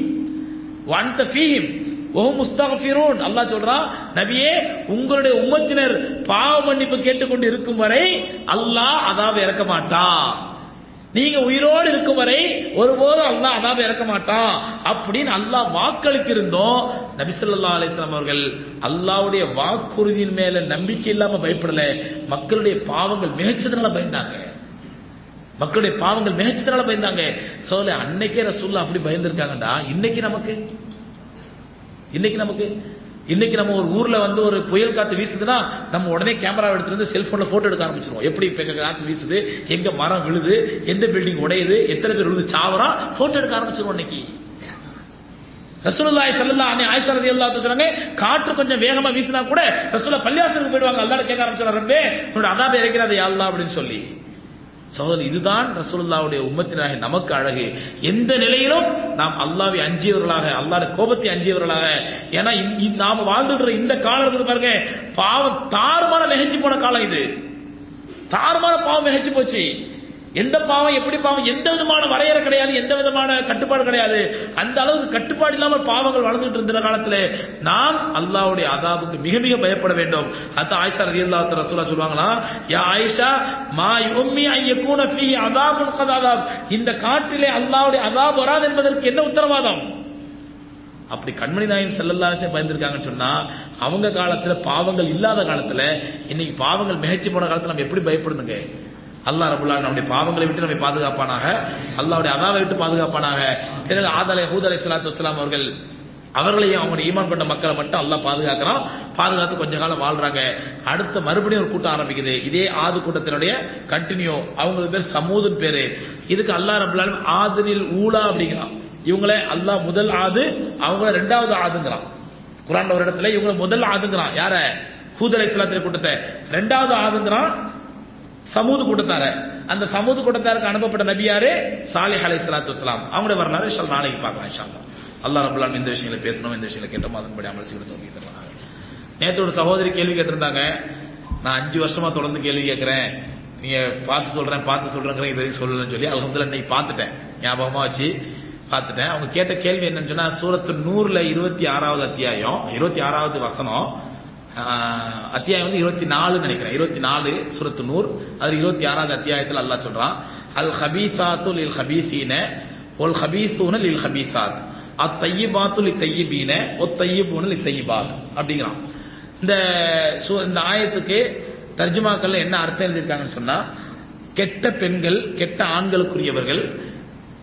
வஅன்த ஃபீஹிம் ஓஹு முஸ்தகஃபிரூன் அல்லாஹ் சொல்றான் நபியே உங்களுடைய உம்மத்தினர் பாவ மன்னிப்பு கேட்டுக்கொண்டு இருக்கும் வரை அல்லாஹ் அதாவை இறக்க மாட்டான் நீங்க உயிரோடு இருக்கும் வரை ஒருபோதும் அல்லாஹ் அதாவை இறக்க மாட்டான் அப்படின்னு அல்லாஹ் வாக்களித்து இருந்தோம் நபிசல்லா அலிஸ்லாம் அவர்கள் அல்லாவுடைய வாக்குறுதியின் மேல நம்பிக்கை இல்லாம பயப்படல மக்களுடைய பாவங்கள் மிகச்சதுனால பயந்தாங்க மக்களுடைய பாவங்கள் மிகச்சதுனால பயந்தாங்க சோல அன்னைக்கே ரசூல்லா அப்படி பயந்துருக்காங்கடா இன்னைக்கு நமக்கு இன்னைக்கு நமக்கு இன்னைக்கு நம்ம ஒரு ஊர்ல வந்து ஒரு புயல் காத்து வீசுதுன்னா நம்ம உடனே கேமரா எடுத்துட்டு வந்து செல்போன்ல போட்டோ எடுக்க ஆரம்பிச்சிருவோம் எப்படி இப்ப எங்க காத்து வீசுது எங்க மரம் விழுது எந்த பில்டிங் உடையுது எத்தனை பேர் விழுது சாவரம் போட்டோ எடுக்க ஆரம்பிச்சிருவோம் இன்னைக்கு ரசூலுல்லாஹி ஸல்லல்லாஹு அலைஹி ஆயிஷா ரலியல்லாஹு சொன்னாங்க காற்று கொஞ்சம் வேகமா வீசினா கூட ரசூலா பள்ளியாசலுக்கு போயிடுவாங்க அல்லாஹ் கேட்க ஆரம்பிச்சாங்க ரப்பே உன்னோட அதாப இறக்கிறாத யா அல்லாஹ் அப்படின்னு சொல்லி சகோதரர் இதுதான் ரசூலுல்லாவுடைய உம்மத்தினாக நமக்கு அழகு எந்த நிலையிலும் நாம் அல்லாவை அஞ்சியவர்களாக அல்லாட கோபத்தை அஞ்சியவர்களாக ஏன்னா நாம வாழ்ந்துடுற இந்த காலம் இருக்குது பாருங்க பாவம் தாறுமாற மிகச்சு போன காலம் இது தாறுமாற பாவம் மிகச்சு போச்சு எந்த பாவம் எப்படி பாவம் எந்த விதமான வரையறை கிடையாது எந்த விதமான கட்டுப்பாடு கிடையாது அந்த அளவுக்கு கட்டுப்பாடு இல்லாமல் பாவங்கள் வளர்ந்துட்டு இருந்த காலத்துல நாம் அல்லாவுடைய அதாபுக்கு மிக மிக பயப்பட வேண்டும் அத்த ஆயிஷா ரதி அல்லா ரசூலா சொல்லுவாங்களா யா ஆயிஷா மா யும்மி ஐயக்கூன ஃபீ அதாபுன் கதாதாப் இந்த காற்றிலே அல்லாவுடைய அதாப் வராது என்பதற்கு என்ன உத்தரவாதம் அப்படி கண்மணி நாயம் செல்லல்லாசே பயந்துருக்காங்கன்னு சொன்னா அவங்க காலத்துல பாவங்கள் இல்லாத காலத்துல இன்னைக்கு பாவங்கள் மிகச்சி போன காலத்துல நம்ம எப்படி பயப்படணுங்க அல்லா ரபுல்லா நம்முடைய பாவங்களை விட்டு நம்மை பாதுகாப்பானாக அல்லாவுடைய அதாவை விட்டு பாதுகாப்பானாக பிறகு ஆதலை ஹூதலை சலாத்து வலாம் அவர்கள் அவர்களையும் அவங்களுடைய ஈமான் கொண்ட மக்களை மட்டும் அல்லாஹ் பாதுகாக்கிறான் பாதுகாத்து கொஞ்ச காலம் வாழ்றாங்க அடுத்த மறுபடியும் ஒரு கூட்டம் ஆரம்பிக்குது இதே ஆது கூட்டத்தினுடைய கண்டினியூ அவங்களுக்கு பேர் சமூதுன்னு பேரு இதுக்கு அல்லா ரபுல்லாலும் ஆதனில் ஊலா அப்படிங்கிறான் இவங்கள அல்லாஹ் முதல் ஆது அவங்கள ரெண்டாவது ஆதுங்கிறான் குரான் ஒரு இடத்துல இவங்க முதல் ஆதுங்கிறான் யார ஹூதலை சலாத்திர கூட்டத்தை ரெண்டாவது ஆதுங்கிறான் சமூது கூட்டத்தார அந்த சமூது கூட்டத்தாருக்கு அனுப்பப்பட்ட நபியாரு சாலிஹ் அலை சலாத்து வலாம் அவங்களுடைய வரலாறு இஷால் நாளைக்கு பார்க்கலாம் இஷா அல்லா ரபுல்லான் இந்த விஷயங்களை பேசணும் இந்த விஷயங்களை கேட்டோம் அதன்படி அமர்ச்சிகளை தோல்வி தருவாங்க நேற்று ஒரு சகோதரி கேள்வி கேட்டிருந்தாங்க நான் அஞ்சு வருஷமா தொடர்ந்து கேள்வி கேட்கிறேன் நீங்க பார்த்து சொல்றேன் பார்த்து சொல்றேங்கிற இது வரைக்கும் சொல்லலன்னு சொல்லி அலமதுல இன்னைக்கு பார்த்துட்டேன் ஞாபகமா வச்சு பார்த்துட்டேன் அவங்க கேட்ட கேள்வி என்னன்னு சொன்னா சூரத்து நூறுல இருபத்தி ஆறாவது அத்தியாயம் இருபத்தி ஆறாவது வசனம் அத்தியாயம் வந்து இருபத்தி நாலு நினைக்கிறேன் இருபத்தி நாலு சுரத்து நூர் அது இருபத்தி ஆறாவது அத்தியாயத்தில் அல்லாஹ் சொல்றான் அல் ஹபீசாத்து லில் ஹபீசீன ஒல் ஹபீசூன லில் ஹபீசாத் அத்தையிபாத்து லி தையிபீன ஒ தையிபூன லி தையிபாத் அப்படிங்கிறான் இந்த இந்த ஆயத்துக்கு தர்ஜுமாக்கள்ல என்ன அர்த்தம் எழுதியிருக்காங்கன்னு சொன்னா கெட்ட பெண்கள் கெட்ட ஆண்களுக்குரியவர்கள்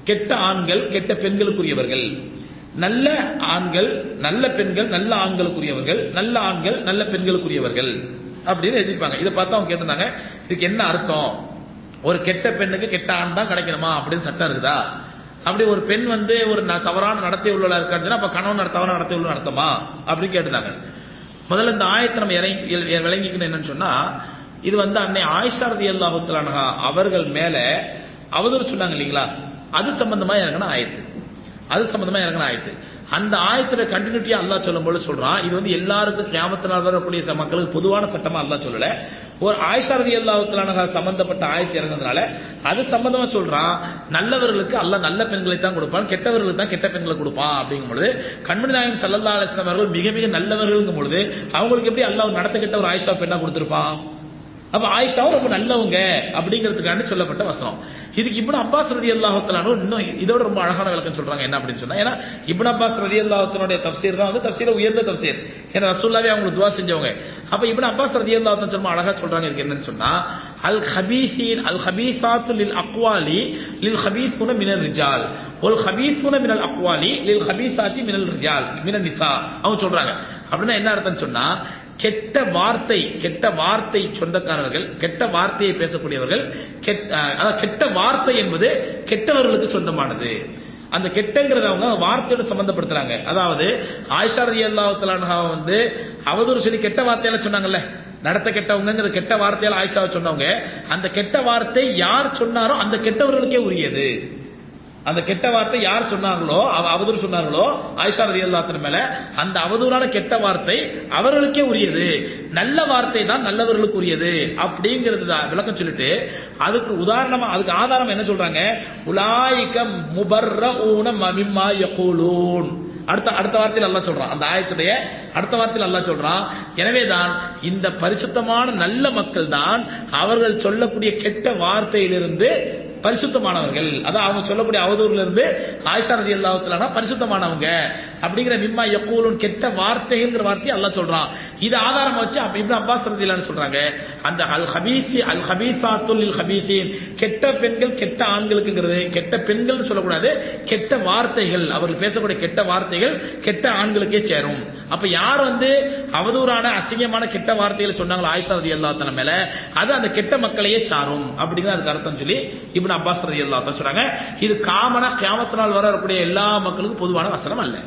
கெட்ட ஆண்கள் கெட்ட பெண்களுக்குரியவர்கள் நல்ல ஆண்கள் நல்ல பெண்கள் நல்ல ஆண்களுக்குரியவர்கள் நல்ல ஆண்கள் நல்ல பெண்களுக்குரியவர்கள் அப்படின்னு எழுதியிருப்பாங்க இதை பார்த்து அவங்க கேட்டிருந்தாங்க இதுக்கு என்ன அர்த்தம் ஒரு கெட்ட பெண்ணுக்கு கெட்ட ஆண் தான் கிடைக்கணுமா அப்படின்னு சட்டம் இருக்குதா அப்படி ஒரு பெண் வந்து ஒரு ந- தவறான நடத்தை உள்ளவளா இருக்கான்னு சொன்னா அப்ப கணவன் நட- தவறான நடத்தை உள்ள அர்த்தமா அப்படின்னு கேட்டிருந்தாங்க முதல்ல இந்த ஆயத்தை நம்ம இறங்கி இ- விளங்கிக்கணும் என்னன்னு சொன்னா இது வந்து அன்னை ஆயிஷா ரதி அல்லாஹுத்தலானஹா அவர்கள் மேல அவதூறு சொன்னாங்க இல்லைங்களா அது சம்பந்தமா இறங்கின ஆயத்து அது சம்பந்தமா இறங்கின ஆயத்து அந்த ஆயத்துல கண்டினியூட்டியா அல்லாஹ் சொல்லும்போது சொல்றான் இது வந்து எல்லாருக்கும் கியாமத்தினால் வரக்கூடிய ச- மக்களுக்கு பொதுவான சட்டமா அல்லாஹ் சொல்லல ஒரு ஆயிஷா ரதி அல்லாஹுத்தலானஹா சம்பந்தப்பட்ட ஆயத்து இறங்குறதுனால அது சம்பந்தமா சொல்றான் நல்லவர்களுக்கு அல்லாஹ் நல்ல பெண்களை தான் கொடுப்பான் கெட்டவர்களுக்கு தான் கெட்ட பெண்களை கொடுப்பான் அப்படிங்கும் பொழுது கண்மணி நாயகம் சல்லல்லா அலிஸ்லாம் அவர்கள் மிக மிக நல்லவர்களுங்கும் பொழுது அவங்களுக்கு எப்படி அல்லாஹ் ஒரு நடத்த கெட்ட ஒரு ஆயிஷா பெண்ணா கொடுத்திருப்பான் அப்ப ஆயிஷாவும் ரொம்ப நல்லவங்க அப்படிங்கிறதுக்காண்டி சொல்லப்பட்ட வசனம் இதுக்கு இப்னு அப்பாஸ் ரதி அல்லாஹத்தலானு இன்னும் இதோட ரொம்ப அழகான விளக்கம் சொல்றாங்க என்ன அப்படின்னு சொன்னா ஏன்னா இப்னு அப்பாஸ் ரதி அல்லாஹத்தனுடைய தப்சீர் தான் வந்து தப்சீர உயர்ந்த தப்சீர் ஏன்னா ரசூல்லாவே அவங்களுக்கு துவா செஞ்சவங்க அப்ப இப்னு அப்பாஸ் ரதி அல்லாஹத்தன் சொல்லுமா அழகா சொல்றாங்க இதுக்கு என்னன்னு சொன்னா அல் ஹபீசீன் அல் ஹபீசாத்து லில் அக்வாலி லில் ஹபீசுன மினல் ரிஜால் ஒல் ஹபீசுன மினல் அக்வாலி லில் ஹபீசாத்தி மினல் ரிஜால் மினல் நிசா அவங்க சொல்றாங்க அப்படின்னா என்ன அர்த்தம்னு சொன்னா கெட்ட வார்த்தை கெட்ட வார்த்தை சொந்தக்காரர்கள் கெட்ட வார்த்தையை பேசக்கூடியவர்கள் கெட்ட அதாவது கெட்ட வார்த்தை என்பது கெட்டவர்களுக்கு சொந்தமானது அந்த கெட்டங்கிறத அவங்க வார்த்தையோட சம்பந்தப்படுத்துறாங்க அதாவது ஆயிஷா ரதி அல்லாஹ் வந்து அவதூறு சொல்லி கெட்ட வார்த்தையால சொன்னாங்கல்ல நடத்த கெட்டவங்கிற கெட்ட வார்த்தையால ஆயிஷாவை சொன்னவங்க அந்த கெட்ட வார்த்தை யார் சொன்னாரோ அந்த கெட்டவர்களுக்கே உரியது அந்த கெட்ட வார்த்தை யார் சொன்னாங்களோ அவ- அவதூறு சொன்னார்களோ ஆயிஷா ரதி அல்லாத்தின் மேல அந்த அவதூறான கெட்ட வார்த்தை அவர்களுக்கே உரியது நல்ல வார்த்தை தான் நல்லவர்களுக்கு உரியது அப்படிங்கிறது தான் விளக்கம் சொல்லிட்டு அதுக்கு உதாரணமா அதுக்கு ஆதாரம் என்ன சொல்றாங்க உலாயிக்க முபர்ர ஊன மமிமா யகூலூன் அடுத்த அடுத்த வார்த்தையில் அல்லாஹ் சொல்றான் அந்த ஆயத்துடைய அடுத்த வார்த்தையில் அல்லாஹ் சொல்றான் எனவேதான் இந்த பரிசுத்தமான நல்ல மக்கள் தான் அவர்கள் சொல்லக்கூடிய கெட்ட வார்த்தையிலிருந்து பரிசுத்தமானவர்கள் அதான் அவங்க சொல்லக்கூடிய அவதூறுல இருந்து ஆயிஷா ரதி அல்லாஹுத்தலானா பரிசுத்தமானவங்க அப்படிங்கிற மிம்மா யக்கூலுன் கெட்ட வார்த்தைங்கிற வார்த்தையை அல்லாஹ் சொல்றான் இது ஆதாரம் வச்சு அப்ப இப்னு அப்பாஸ் ரதிலான்னு சொல்றாங்க அந்த அல் ஹபீசி அல் ஹபீசாத்துல் லில் ஹபீசின் கெட்ட பெண்கள் கெட்ட ஆண்களுக்குங்கிறது கெட்ட பெண்கள் சொல்லக்கூடாது கெட்ட வார்த்தைகள் அவர்கள் பேசக்கூடிய கெட்ட வார்த்தைகள் கெட்ட ஆண்களுக்கே சேரும் அப்ப யார் வந்து அவதூறான அசிங்கமான கெட்ட வார்த்தைகளை சொன்னாங்களோ ஆயிஷா ரதி அல்லாத்தன மேல அது அந்த கெட்ட மக்களையே சாரும் அப்படிங்கிற அதுக்கு அர்த்தம் சொல்லி இப்னு அப்பாஸ் ரதி அல்லாத்தான் சொல்றாங்க இது காமனா கியாமத்தினால் வர வரக்கூடிய எல்லா மக்களுக்கும் பொதுவான வசனம் அல்ல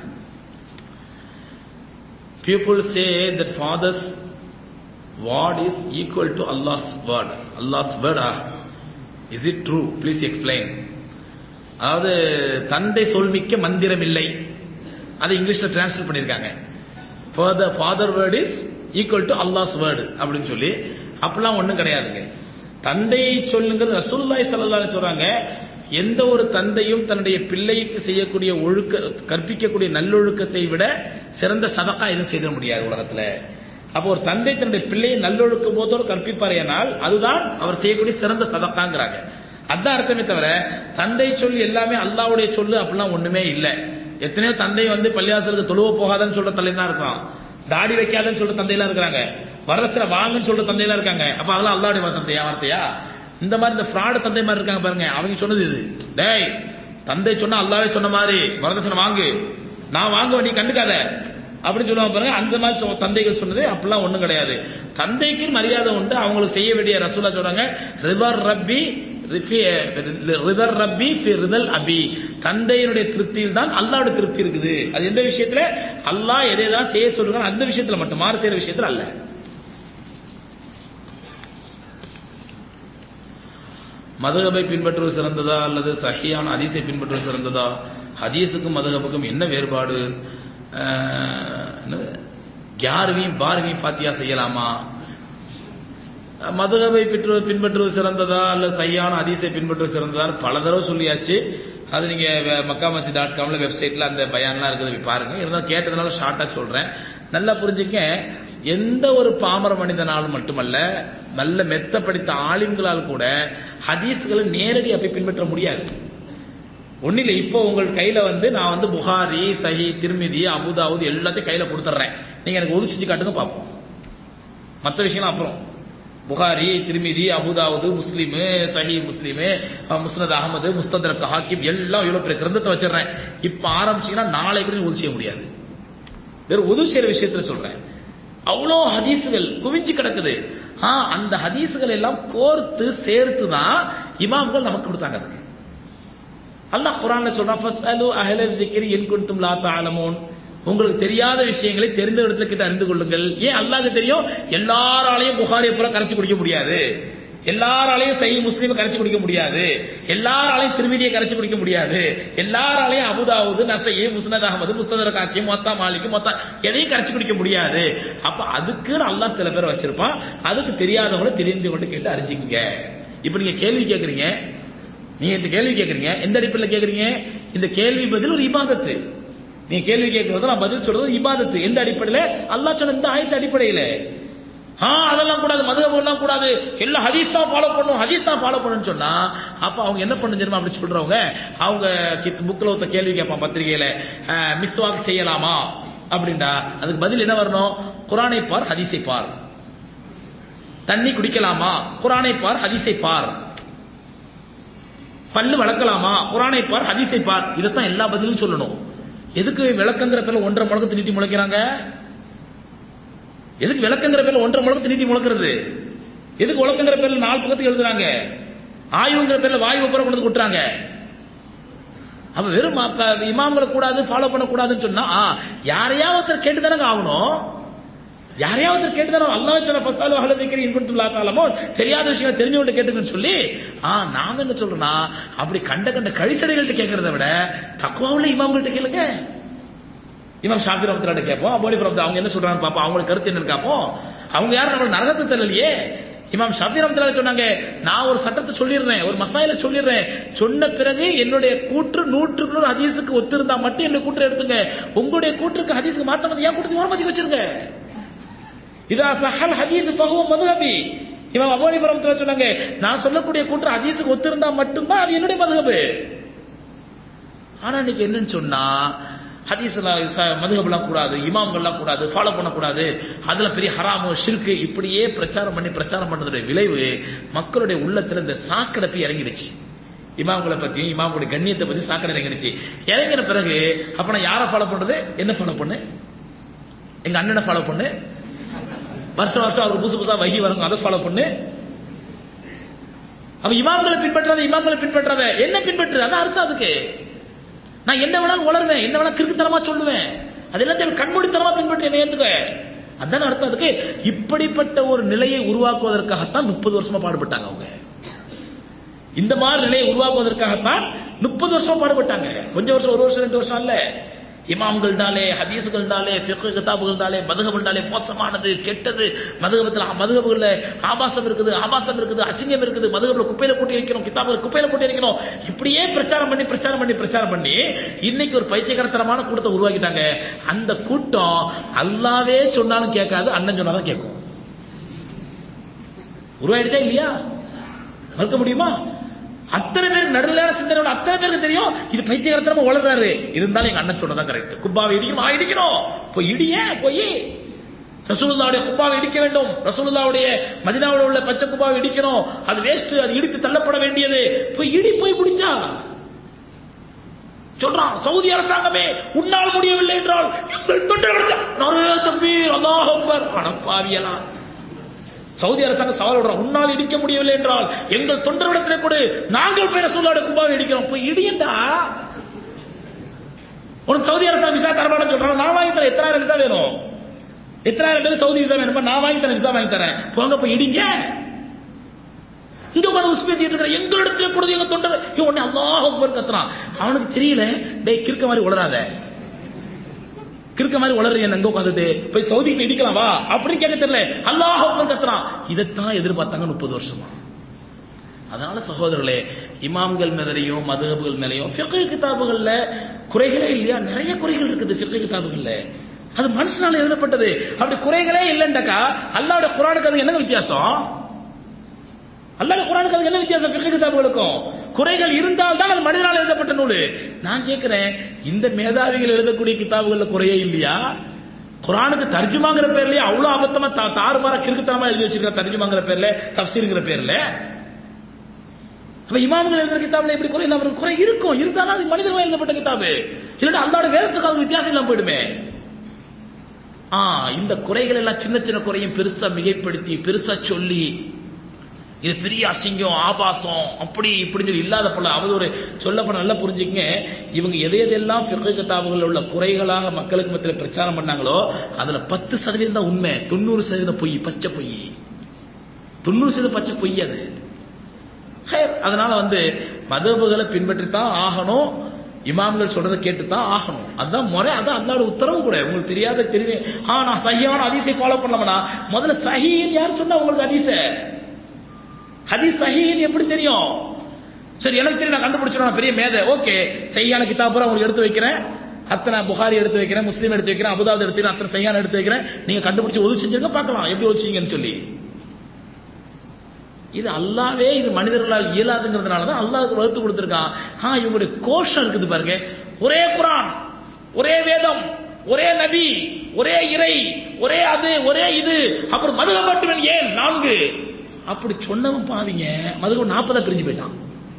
People say that father's word is equal to Allah's word. Allah's word, ah. Is it true? Please explain. அதாவது தந்தை சொல்மிக்க மந்திரம் இல்லை அதை இங்கிலீஷ்ல டிரான்ஸ்லேட் பண்ணிருக்காங்க father father word is equal to Allah's word அப்படின்னு சொல்லி அப்படிலாம் ஒண்ணும் கிடையாதுங்க தந்தையை சொல்லுங்கிறது ரசூலுல்லாஹி ஸல்லல்லாஹு அலைஹி சொல்றாங்க எந்த ஒரு தந்தையும் தன்னுடைய பிள்ளைக்கு செய்யக்கூடிய ஒழுக்க கற்பிக்கக்கூடிய நல்லொழுக்கத்தை விட சிறந்த சதக்கா எதுவும் செய்திட முடியாது உலகத்துல அப்போ ஒரு தந்தை தன்னுடைய பிள்ளையை நல்லொழுக்க போதோடு கற்பிப்பாரையானால் அதுதான் அவர் செய்யக்கூடிய சிறந்த சதக்காங்கிறாங்க அதான் அர்த்தமே தவிர தந்தை சொல் எல்லாமே அல்லாவுடைய சொல்லு அப்படிலாம் ஒண்ணுமே இல்லை எத்தனையோ தந்தை வந்து பள்ளியாசலுக்கு தொழுவ போகாதன்னு சொல்ற தந்தை தான் இருக்கான் தாடி வைக்காதன்னு சொல்ற தந்தையெல்லாம் இருக்கிறாங்க வரதட்சணை வாங்குன்னு சொல்ற தந்தையெல்லாம் இருக்காங்க அப்ப அதெல்லாம் அல்லாவுடைய தந்தையா வார்த்தையா இந்த மாதிரி இந்த ஃப்ராடு தந்தை மாதிரி இருக்காங்க பாருங்க அவங்க சொன்னது இது டேய் தந்தை சொன்னா அல்லாவே சொன்ன மாதிரி வரதட்சணை வாங்கு நான் வாங்குவேன் நீ கண்டுக்காத அப்படின்னு சொல்லுவாங்க பாருங்க அந்த மாதிரி சொ- தந்தைகள் சொன்னது அப்படிலாம் ஒண்ணும் கிடையாது தந்தைக்கு மரியாதை உண்டு அவங்களுக்கு செய்ய வேண்டிய ரசூலா சொல்றாங்க ரிவர் ரப்பி ரிதர் ரப்பி ஃபி ரிதல் அபி தந்தையினுடைய திருப்தியில் தான் அல்லாஹ்வுடைய திருப்தி இருக்குது அது எந்த விஷயத்துல அல்லாஹ் எதை தான் செய்ய சொல்றாங்க அந்த விஷயத்துல மட்டும் மாறு செய்யற விஷயத்துல அல்ல மதுகபை பின்பற்றுவது சிறந்ததா அல்லது சஹியான ஹதீஸை பின்பற்றுவது சிறந்ததா ஹதீஸுக்கும் மதுகபுக்கும் என்ன வேறுபாடு அஹ், என்னது? கியார்வியும் பார்வியும் ஃபாத்தியா செய்யலாமா மதுகபை பிற்று பின்பற்றுவது சிறந்ததா அல்ல சையான ஹதீஸை பின்பற்றுவது சிறந்ததான்னு பல தடவை சொல்லியாச்சு அது நீங்க வெ- மக்காமச்சி டாட் காம்ல வெப்சைட்ல அந்த பயான்லாம் இருக்குது போய் பாருங்க இருந்தாலும் கேட்டதுனால ஷார்ட்டா சொல்றேன் நல்லா புரிஞ்சுக்க எந்த ஒரு பாமர மனிதனாலும் மட்டுமல்ல நல்ல மெத்த படித்த ஆலிம்களால் கூட ஹதீஸ்களை நேரடியாக போய் பின்பற்ற முடியாது ஒன்னும் இல்லை இப்போ உங்கள் கையில வந்து நான் வந்து புகாரி சஹி திருமிதி அபுதாவுது எல்லாத்தையும் கையில கொடுத்துட்றேன் நீங்க எனக்கு ஒது செஞ்சு காட்டுங்க பார்ப்போம் மற்ற விஷயம் அப்புறம் Bukhari Tirmidhi Abu Dawud Muslim Sahih Muslim அஹ், முஸ்னத் அகமது முஸ்தத்ரக் ஹாக்கிம் எல்லாம் இவ்வளவு பெரிய கிரந்தத்தை வச்சிடுறேன் இப்ப ஆரம்பிச்சீங்கன்னா நாளை கூட உதவி செய்ய முடியாது வெறும் உதவி செய்யற விஷயத்துல சொல்றேன் அவ்வளோ ஹதீஸுகள் குவிஞ்சு கிடக்குது ஆ அந்த ஹதீஸுகள் எல்லாம் கோர்த்து சேர்த்து தான் இமாம்கள் நமக்கு கொடுத்தாங்க அதுக்கு அல்லாஹ் குரான்ல சொல்றான் ஃபஸ்அலு அஹ்ல திக்ரி இன் குன்தும் லா தஅலமூன் உங்களுக்கு தெரியாத விஷயங்களை தெரிந்த இடத்துல கிட்ட அறிந்து கொள்ளுங்கள் ஏன் அல்லாஹ்க்கு தெரியும் எல்லாராலையும் புகாரியை பூரா கரைச்சு குடிக்க முடியாது எல்லாராலையும் சஹி முஸ்லீமை கரைச்சு குடிக்க முடியாது எல்லாராலையும் திருமதியை கரைச்சு குடிக்க முடியாது எல்லாராலையும் அபுதாவுது நசையை முஸ்னத் அகமது முஸ்ததர் காக்கி மொத்தா மாலிக்கு மொத்தா எதையும் கரைச்சு குடிக்க முடியாது அப்ப அதுக்குன்னு அல்லாஹ் சில பேர் வச்சிருப்பான் அதுக்கு தெரியாதவங்களை தெரிஞ்சு கொண்டு கேட்டு அறிஞ்சிக்கங்க இப்ப நீங்க கேள்வி கேக்குறீங்க நீங்க இந்த கேள்வி கேக்குறீங்க எந்த அடிப்படையில் கேக்குறீங்க இந்த கேள்வி பதில் ஒரு இபாதத்து நீங்க கேள்வி கேட்கறது நான் பதில் சொல்றது இபாதத்து எந்த அடிப்படையில அல்லாஹ் சொன்ன இந்த ஆயத்து அடிப்படையில ஆ அதெல்லாம் கூடாது மதுகபு எல்லாம் கூடாது எல்லாம் ஹதீஸ் தான் ஃபாலோ பண்ணும் ஹதீஸ் தான் ஃபாலோ பண்ணுன்னு சொன்னா அப்ப அவங்க என்ன பண்ணு தெரியுமா அப்படி சொல்றவங்க அவங்க புக்ல ஒருத்த கேள்வி கேட்பான் பத்திரிகையில மிஸ்வாக் செய்யலாமா அப்படின்டா அதுக்கு பதில் என்ன வரணும் குரானை பார் ஹதீஸை பார் தண்ணி குடிக்கலாமா குரானை பார் ஹதீஸை பார் பல்லு வளர்க்கலாமா குரானை பார் ஹதீஸை பார் இதைத்தான் எல்லா பதிலும் சொல்லணும் எதுக்கு விளக்கங்கிற பேர்ல ஒன்றரை முழக்கத்தை நீட்டி முளைக்கிறாங்க எதுக்கு விளக்கங்கிற பேர்ல ஒன்றரை முழக்கத்தை நீட்டி முளைக்கிறது எதுக்கு உலக்கங்கிற பேர்ல நாலு பக்கத்துக்கு எழுதுறாங்க ஆய்வுங்கிற பேர்ல வாயு புற கொண்டு வந்து கொட்டுறாங்க அப்ப வெறும் அப்ப இமாம்களை கூடாது ஃபாலோ பண்ணக்கூடாதுன்னு சொன்னா ஆ, யாரையாவது ஒருத்தர் கேட்டு தானங்க ஆகணும் யாரையாவது ஒருத்தர் கேட்டு தானே அல்லாஹ் சொன்ன ஃபசாலு அஹ்ல திக்ரி இன் குன்தும் லா தஅலமூன் தெரியாத விஷயம் தெரிஞ்சவங்க கேட்டுங்கன்னு சொல்லி ஆ நாம என்ன சொல்றோம்னா அப்படி கண்ட கண்ட கழிசடைகள்ட்ட கேட்கறத விட தக்குவாவுள்ள இமாம்கள்ட்ட கேளுங்க இமாம் ஷாஃபி ரஹ்மத்துல்லாஹி கேட்போம் அபூ ஹனீஃபா ரஹ்மத்துல்லாஹி அவங்க என்ன சொல்றாங்க பாப்போம் அவங்களுக்கு கருத்து என்னன்னு கேட்போம் அவங்க யாரும் நம்ம நரகத்தை தள்ளலையே இமாம் ஷாஃபி ரஹ்மத்துல்லாஹி சொன்னாங்க நான் ஒரு சட்டத்தை சொல்லிடுறேன் ஒரு மசாயில சொல்லிடுறேன் சொன்ன பிறகு என்னுடைய கூற்று நூற்றுக்கு நூறு ஹதீஸுக்கு ஒத்திருந்தா மட்டும் என்னுடைய கூற்று எடுத்துங்க உங்களுடைய கூற்றுக்கு ஹதீஸுக்கு மாற்றம் வந்து ஏன் கூட்டு ஓரமாத்தி வச்சிருங்க இதா சஹல் ஹதீஸ் ஃபஹுவ மதுஹபி இமாம் அபூ ஹனீஃபா ரஹ்மத்துல்லாஹி சொன்னாங்க நான் சொல்லக்கூடிய கூற்று ஹதீஸுக்கு ஒத்திருந்தா மட்டும்தான் அது என்னுடைய மதுஹபு ஆனா இன்னைக்கு என்னன்னு சொன்னா ஹதீஸ்லாம் மதுகபெல்லாம் கூடாது இமாம்கள்லாம் கூடாது ஃபாலோ பண்ணக்கூடாது அதுல பெரிய ஹராமோ ஷிர்கு இப்படியே பிரச்சாரம் பண்ணி பிரச்சாரம் பண்ணதுடைய விளைவு மக்களுடைய உள்ளத்துல இந்த சாக்கடை போய் இறங்கிடுச்சு இமாம்களை பத்தியும் இமாம்களுடைய கண்ணியத்தை பத்தி சாக்கடை இறங்கிடுச்சு இறங்கின பிறகு அப்ப நான் யாரை ஃபாலோ பண்றது என்ன ஃபாலோ பண்ணு எங்க அண்ணனை ஃபாலோ பண்ணு வருஷம் வருஷம் அவருக்கு புதுசு புதுசா வகி வரணும் அதை ஃபாலோ பண்ணு அப்ப இமாம்களை பின்பற்றாத இமாம்களை பின்பற்றாத என்ன பின்பற்று அதான் அர்த்தம் அதுக்கு நான் என்ன வேணாலும் உளருவேன் என்ன வேணா கிறுக்குத்தனமா சொல்லுவேன் அது எல்லாத்தையும் கண்மூடித்தனமா பின்பற்றி என்ன ஏத்துக்க அதான் அர்த்தம் அதுக்கு இப்படிப்பட்ட ஒரு நிலையை உருவாக்குவதற்காகத்தான் முப்பது வருஷமா பாடுபட்டாங்க அவங்க இந்த மாதிரி நிலையை உருவாக்குவதற்காகத்தான் முப்பது வருஷமா பாடுபட்டாங்க கொஞ்சம் வருஷம் ஒரு வருஷம் ரெண்டு வருஷம் இல்ல இமாம்கள்னாலே ஹதீஸ்கள்னாலே ஃபிக்ஹ் கிதாபுகள்னாலே மதுகபுகள்னாலே மோசமானது கெட்டது மதுகபத்துல மதுகபுகள்ல ஆபாசம் இருக்குது ஆபாசம் இருக்குது அசிங்கம் இருக்குது மதுகபுல குப்பையில போட்டு வைக்கணும் கிதாபுல குப்பையில போட்டு வைக்கணும் இப்படியே பிரச்சாரம் பண்ணி பிரச்சாரம் பண்ணி பிரச்சாரம் பண்ணி இன்னைக்கு ஒரு பைத்தியகரத்தனமான கூட்டத்தை உருவாக்கிட்டாங்க அந்த கூட்டம் அல்லாவே சொன்னாலும் கேட்காது அண்ணன் சொன்னாலும் கேட்கும் உருவாயிடுச்சா இல்லையா மறுக்க முடியுமா அத்தனை பேருக்கு நடுநிலையான சிந்தனையோட அத்தனை பேருக்கு தெரியும் இது பைத்தியகரத்தனமா வளர்றாரு இருந்தாலும் எங்க அண்ணன் சொன்னதான் கரெக்ட் குப்பாவை இடிக்கணும் ஆ, இடிக்கணும் போய் இடிய போய் ரசூலுல்லாவுடைய குப்பாவை இடிக்க வேண்டும் ரசூலுல்லாவுடைய மதினாவில் உள்ள பச்சை குப்பாவை இடிக்கணும் அது வேஸ்ட் அது இடித்து தள்ளப்பட வேண்டியது போய் இடி போய் முடிஞ்சா சொல்றான் சவுதி அரசாங்கமே உன்னால் முடியவில்லை என்றால் எங்கள் தொண்டர்கள் நிறைய தம்பீர் அல்லாஹ் அக்பர் அடப்பாவியலாம் சவுதி அரசாங்கம் சவால் விடுறோம் உன்னால் இடிக்க முடியவில்லை என்றால் எங்கள் தொண்டரிடத்திலே கொடு நாங்கள் பேர சொல்லாட குபாவை இடிக்கிறோம் போய் இடியண்டா உனக்கு சவுதி அரசாங்கம் விசா தரமாட்டேன்னு சொல்றாங்க நான் வாங்கி தரேன் எத்தனாயிரம் விசா வேணும் எத்தனாயிரம் பேர் சவுதி விசா வேணுமா நான் வாங்கி தரேன் விசா வாங்கி தரேன் போங்க போய் இடிங்க இங்க உட்காந்து உஸ்பேத்திட்டு இருக்கிற எங்களிடத்துல கொடுத்து எங்க தொண்டர் இவன் உடனே அல்லாஹ் அக்பர் கத்துறான் அவனுக்கு தெரியல டேய் கிறுக்க மாதிரி உளராத கிறுக்க மாதிரி உளறி என்ன எங்க உட்காந்துட்டு போய் சவுதி போய் இடிக்கலாம் வா அப்படின்னு கேட்க தெரியல அல்லாஹ் அக்பர் கத்துறான் இதைத்தான் எதிர்பார்த்தாங்க முப்பது வருஷமா அதனால சகோதரர்களே இமாம்கள் மேலையும் மதுஹபுகள் மேலையும் ஃபிக்ஹ் கிதாபுகள்ல குறைகளே இல்லையா நிறைய குறைகள் இருக்குது ஃபிக்ஹ் கிதாபுகள்ல அது மனுஷனால எழுதப்பட்டது அப்படி குறைகளே இல்லைண்டாக்கா அல்லாஹ்வுடைய குரானுக்கு அது என்ன வித்தியாசம் அல்லாஹ் குரானுக்கு அதுக்கு என்ன வித்தியாசம் ஃபிக்ஹ் கிதாபுகளுக்கும் குறைகள் இருந்தால் தான் அது மனிதனால் எழுதப்பட்ட நூல் நான் கேட்கிறேன் இந்த மேதாவிகள் எழுதக்கூடிய கிதாபுகள்ல குறையே இல்லையா குரானுக்கு தர்ஜுமாங்கிற பேர்லயே அவ்வளவு அபத்தமா தா- தாறுமாறா கிறுக்குத்தனமா எழுதி வச்சிருக்க தர்ஜுமாங்கிற பேர்ல தப்சீருங்கிற பேர்ல அப்ப இமாம்கள் எழுதுற கிதாப்ல எப்படி குறை இல்லாம இருக்கும்? குறை இருக்கும் இருந்தாலும் அது மனிதர்கள் எழுதப்பட்ட கிதாபு இல்லாட்டி அல்லாட வேதத்துக்கு அது வித்தியாசம் இல்லாம போயிடுமே ஆ இந்த குறைகள் எல்லாம் சின்ன சின்ன குறையும் பெருசா மிகைப்படுத்தி பெருசா சொல்லி இது பெரிய அசிங்கம் ஆபாசம் அப்படி இப்படி சொல்லி இல்லாத போல அது ஒரு சொல்லப்பட நல்லா புரிஞ்சுக்கங்க இவங்க எதை எதெல்லாம் ஃபிக்ஹ் கிதாபுகளில் உள்ள குறைகளாக மக்களுக்கு மத்தியில் பிரச்சாரம் பண்ணாங்களோ அதுல பத்து சதவீதம் தான் உண்மை தொண்ணூறு சதவீதம் பொய் பச்சை பொய் தொண்ணூறு சதவீதம் பச்சை பொய் அது ஹைர். அதனால வந்து மதபுகளை பின்பற்றித்தான் ஆகணும் இமாம்கள் சொல்றதை கேட்டுத்தான் ஆகணும் அதுதான் முறை அதான் அல்லாட உத்தரவு கூட உங்களுக்கு தெரியாத தெரியும் ஆ நான் சஹியான ஹதீஸை ஃபாலோ பண்ணலாமனா முதல்ல சஹீன்னு யார் சொன்னா உங்களுக்கு ஹதீஸ ஹதீஸ் சஹீன்னு எப்படி தெரியும் சரி எனக்கு தெரியும் நான் கண்டுபிடிச்சிடும் பெரிய மேதை ஓகே சஹியான கிதாப் பூரா உங்களுக்கு எடுத்து வைக்கிறேன் அத்தனை புகாரி எடுத்து வைக்கிறேன் முஸ்லீம் எடுத்து வைக்கிறேன் அபுதாபு எடுத்து வைக்கிறேன் அத்தனை சையான எடுத்து வைக்கிறேன் நீங்க கண்டுபிடிச்சு உதவி செஞ்சிருங்க பார்க்கலாம் எப்படி உதவி செஞ்சீங்கன்னு சொல்லி இது அல்லாவே இது மனிதர்களால் இயலாதுங்கிறதுனால தான் அல்லாஹ்வுக்கு வகுத்து கொடுத்துருக்கான் ஆ இவங்களுடைய கோஷம் இருக்குது பாருங்க ஒரே குரான் ஒரே வேதம் ஒரே நபி ஒரே இறை ஒரே அது ஒரே இது அப்புறம் மதுகம் மட்டும் ஏன் நான்கு அப்படி சொன்னவன் பாவிங்க மதுகம் நாற்பதா பிரிஞ்சு போயிட்டான்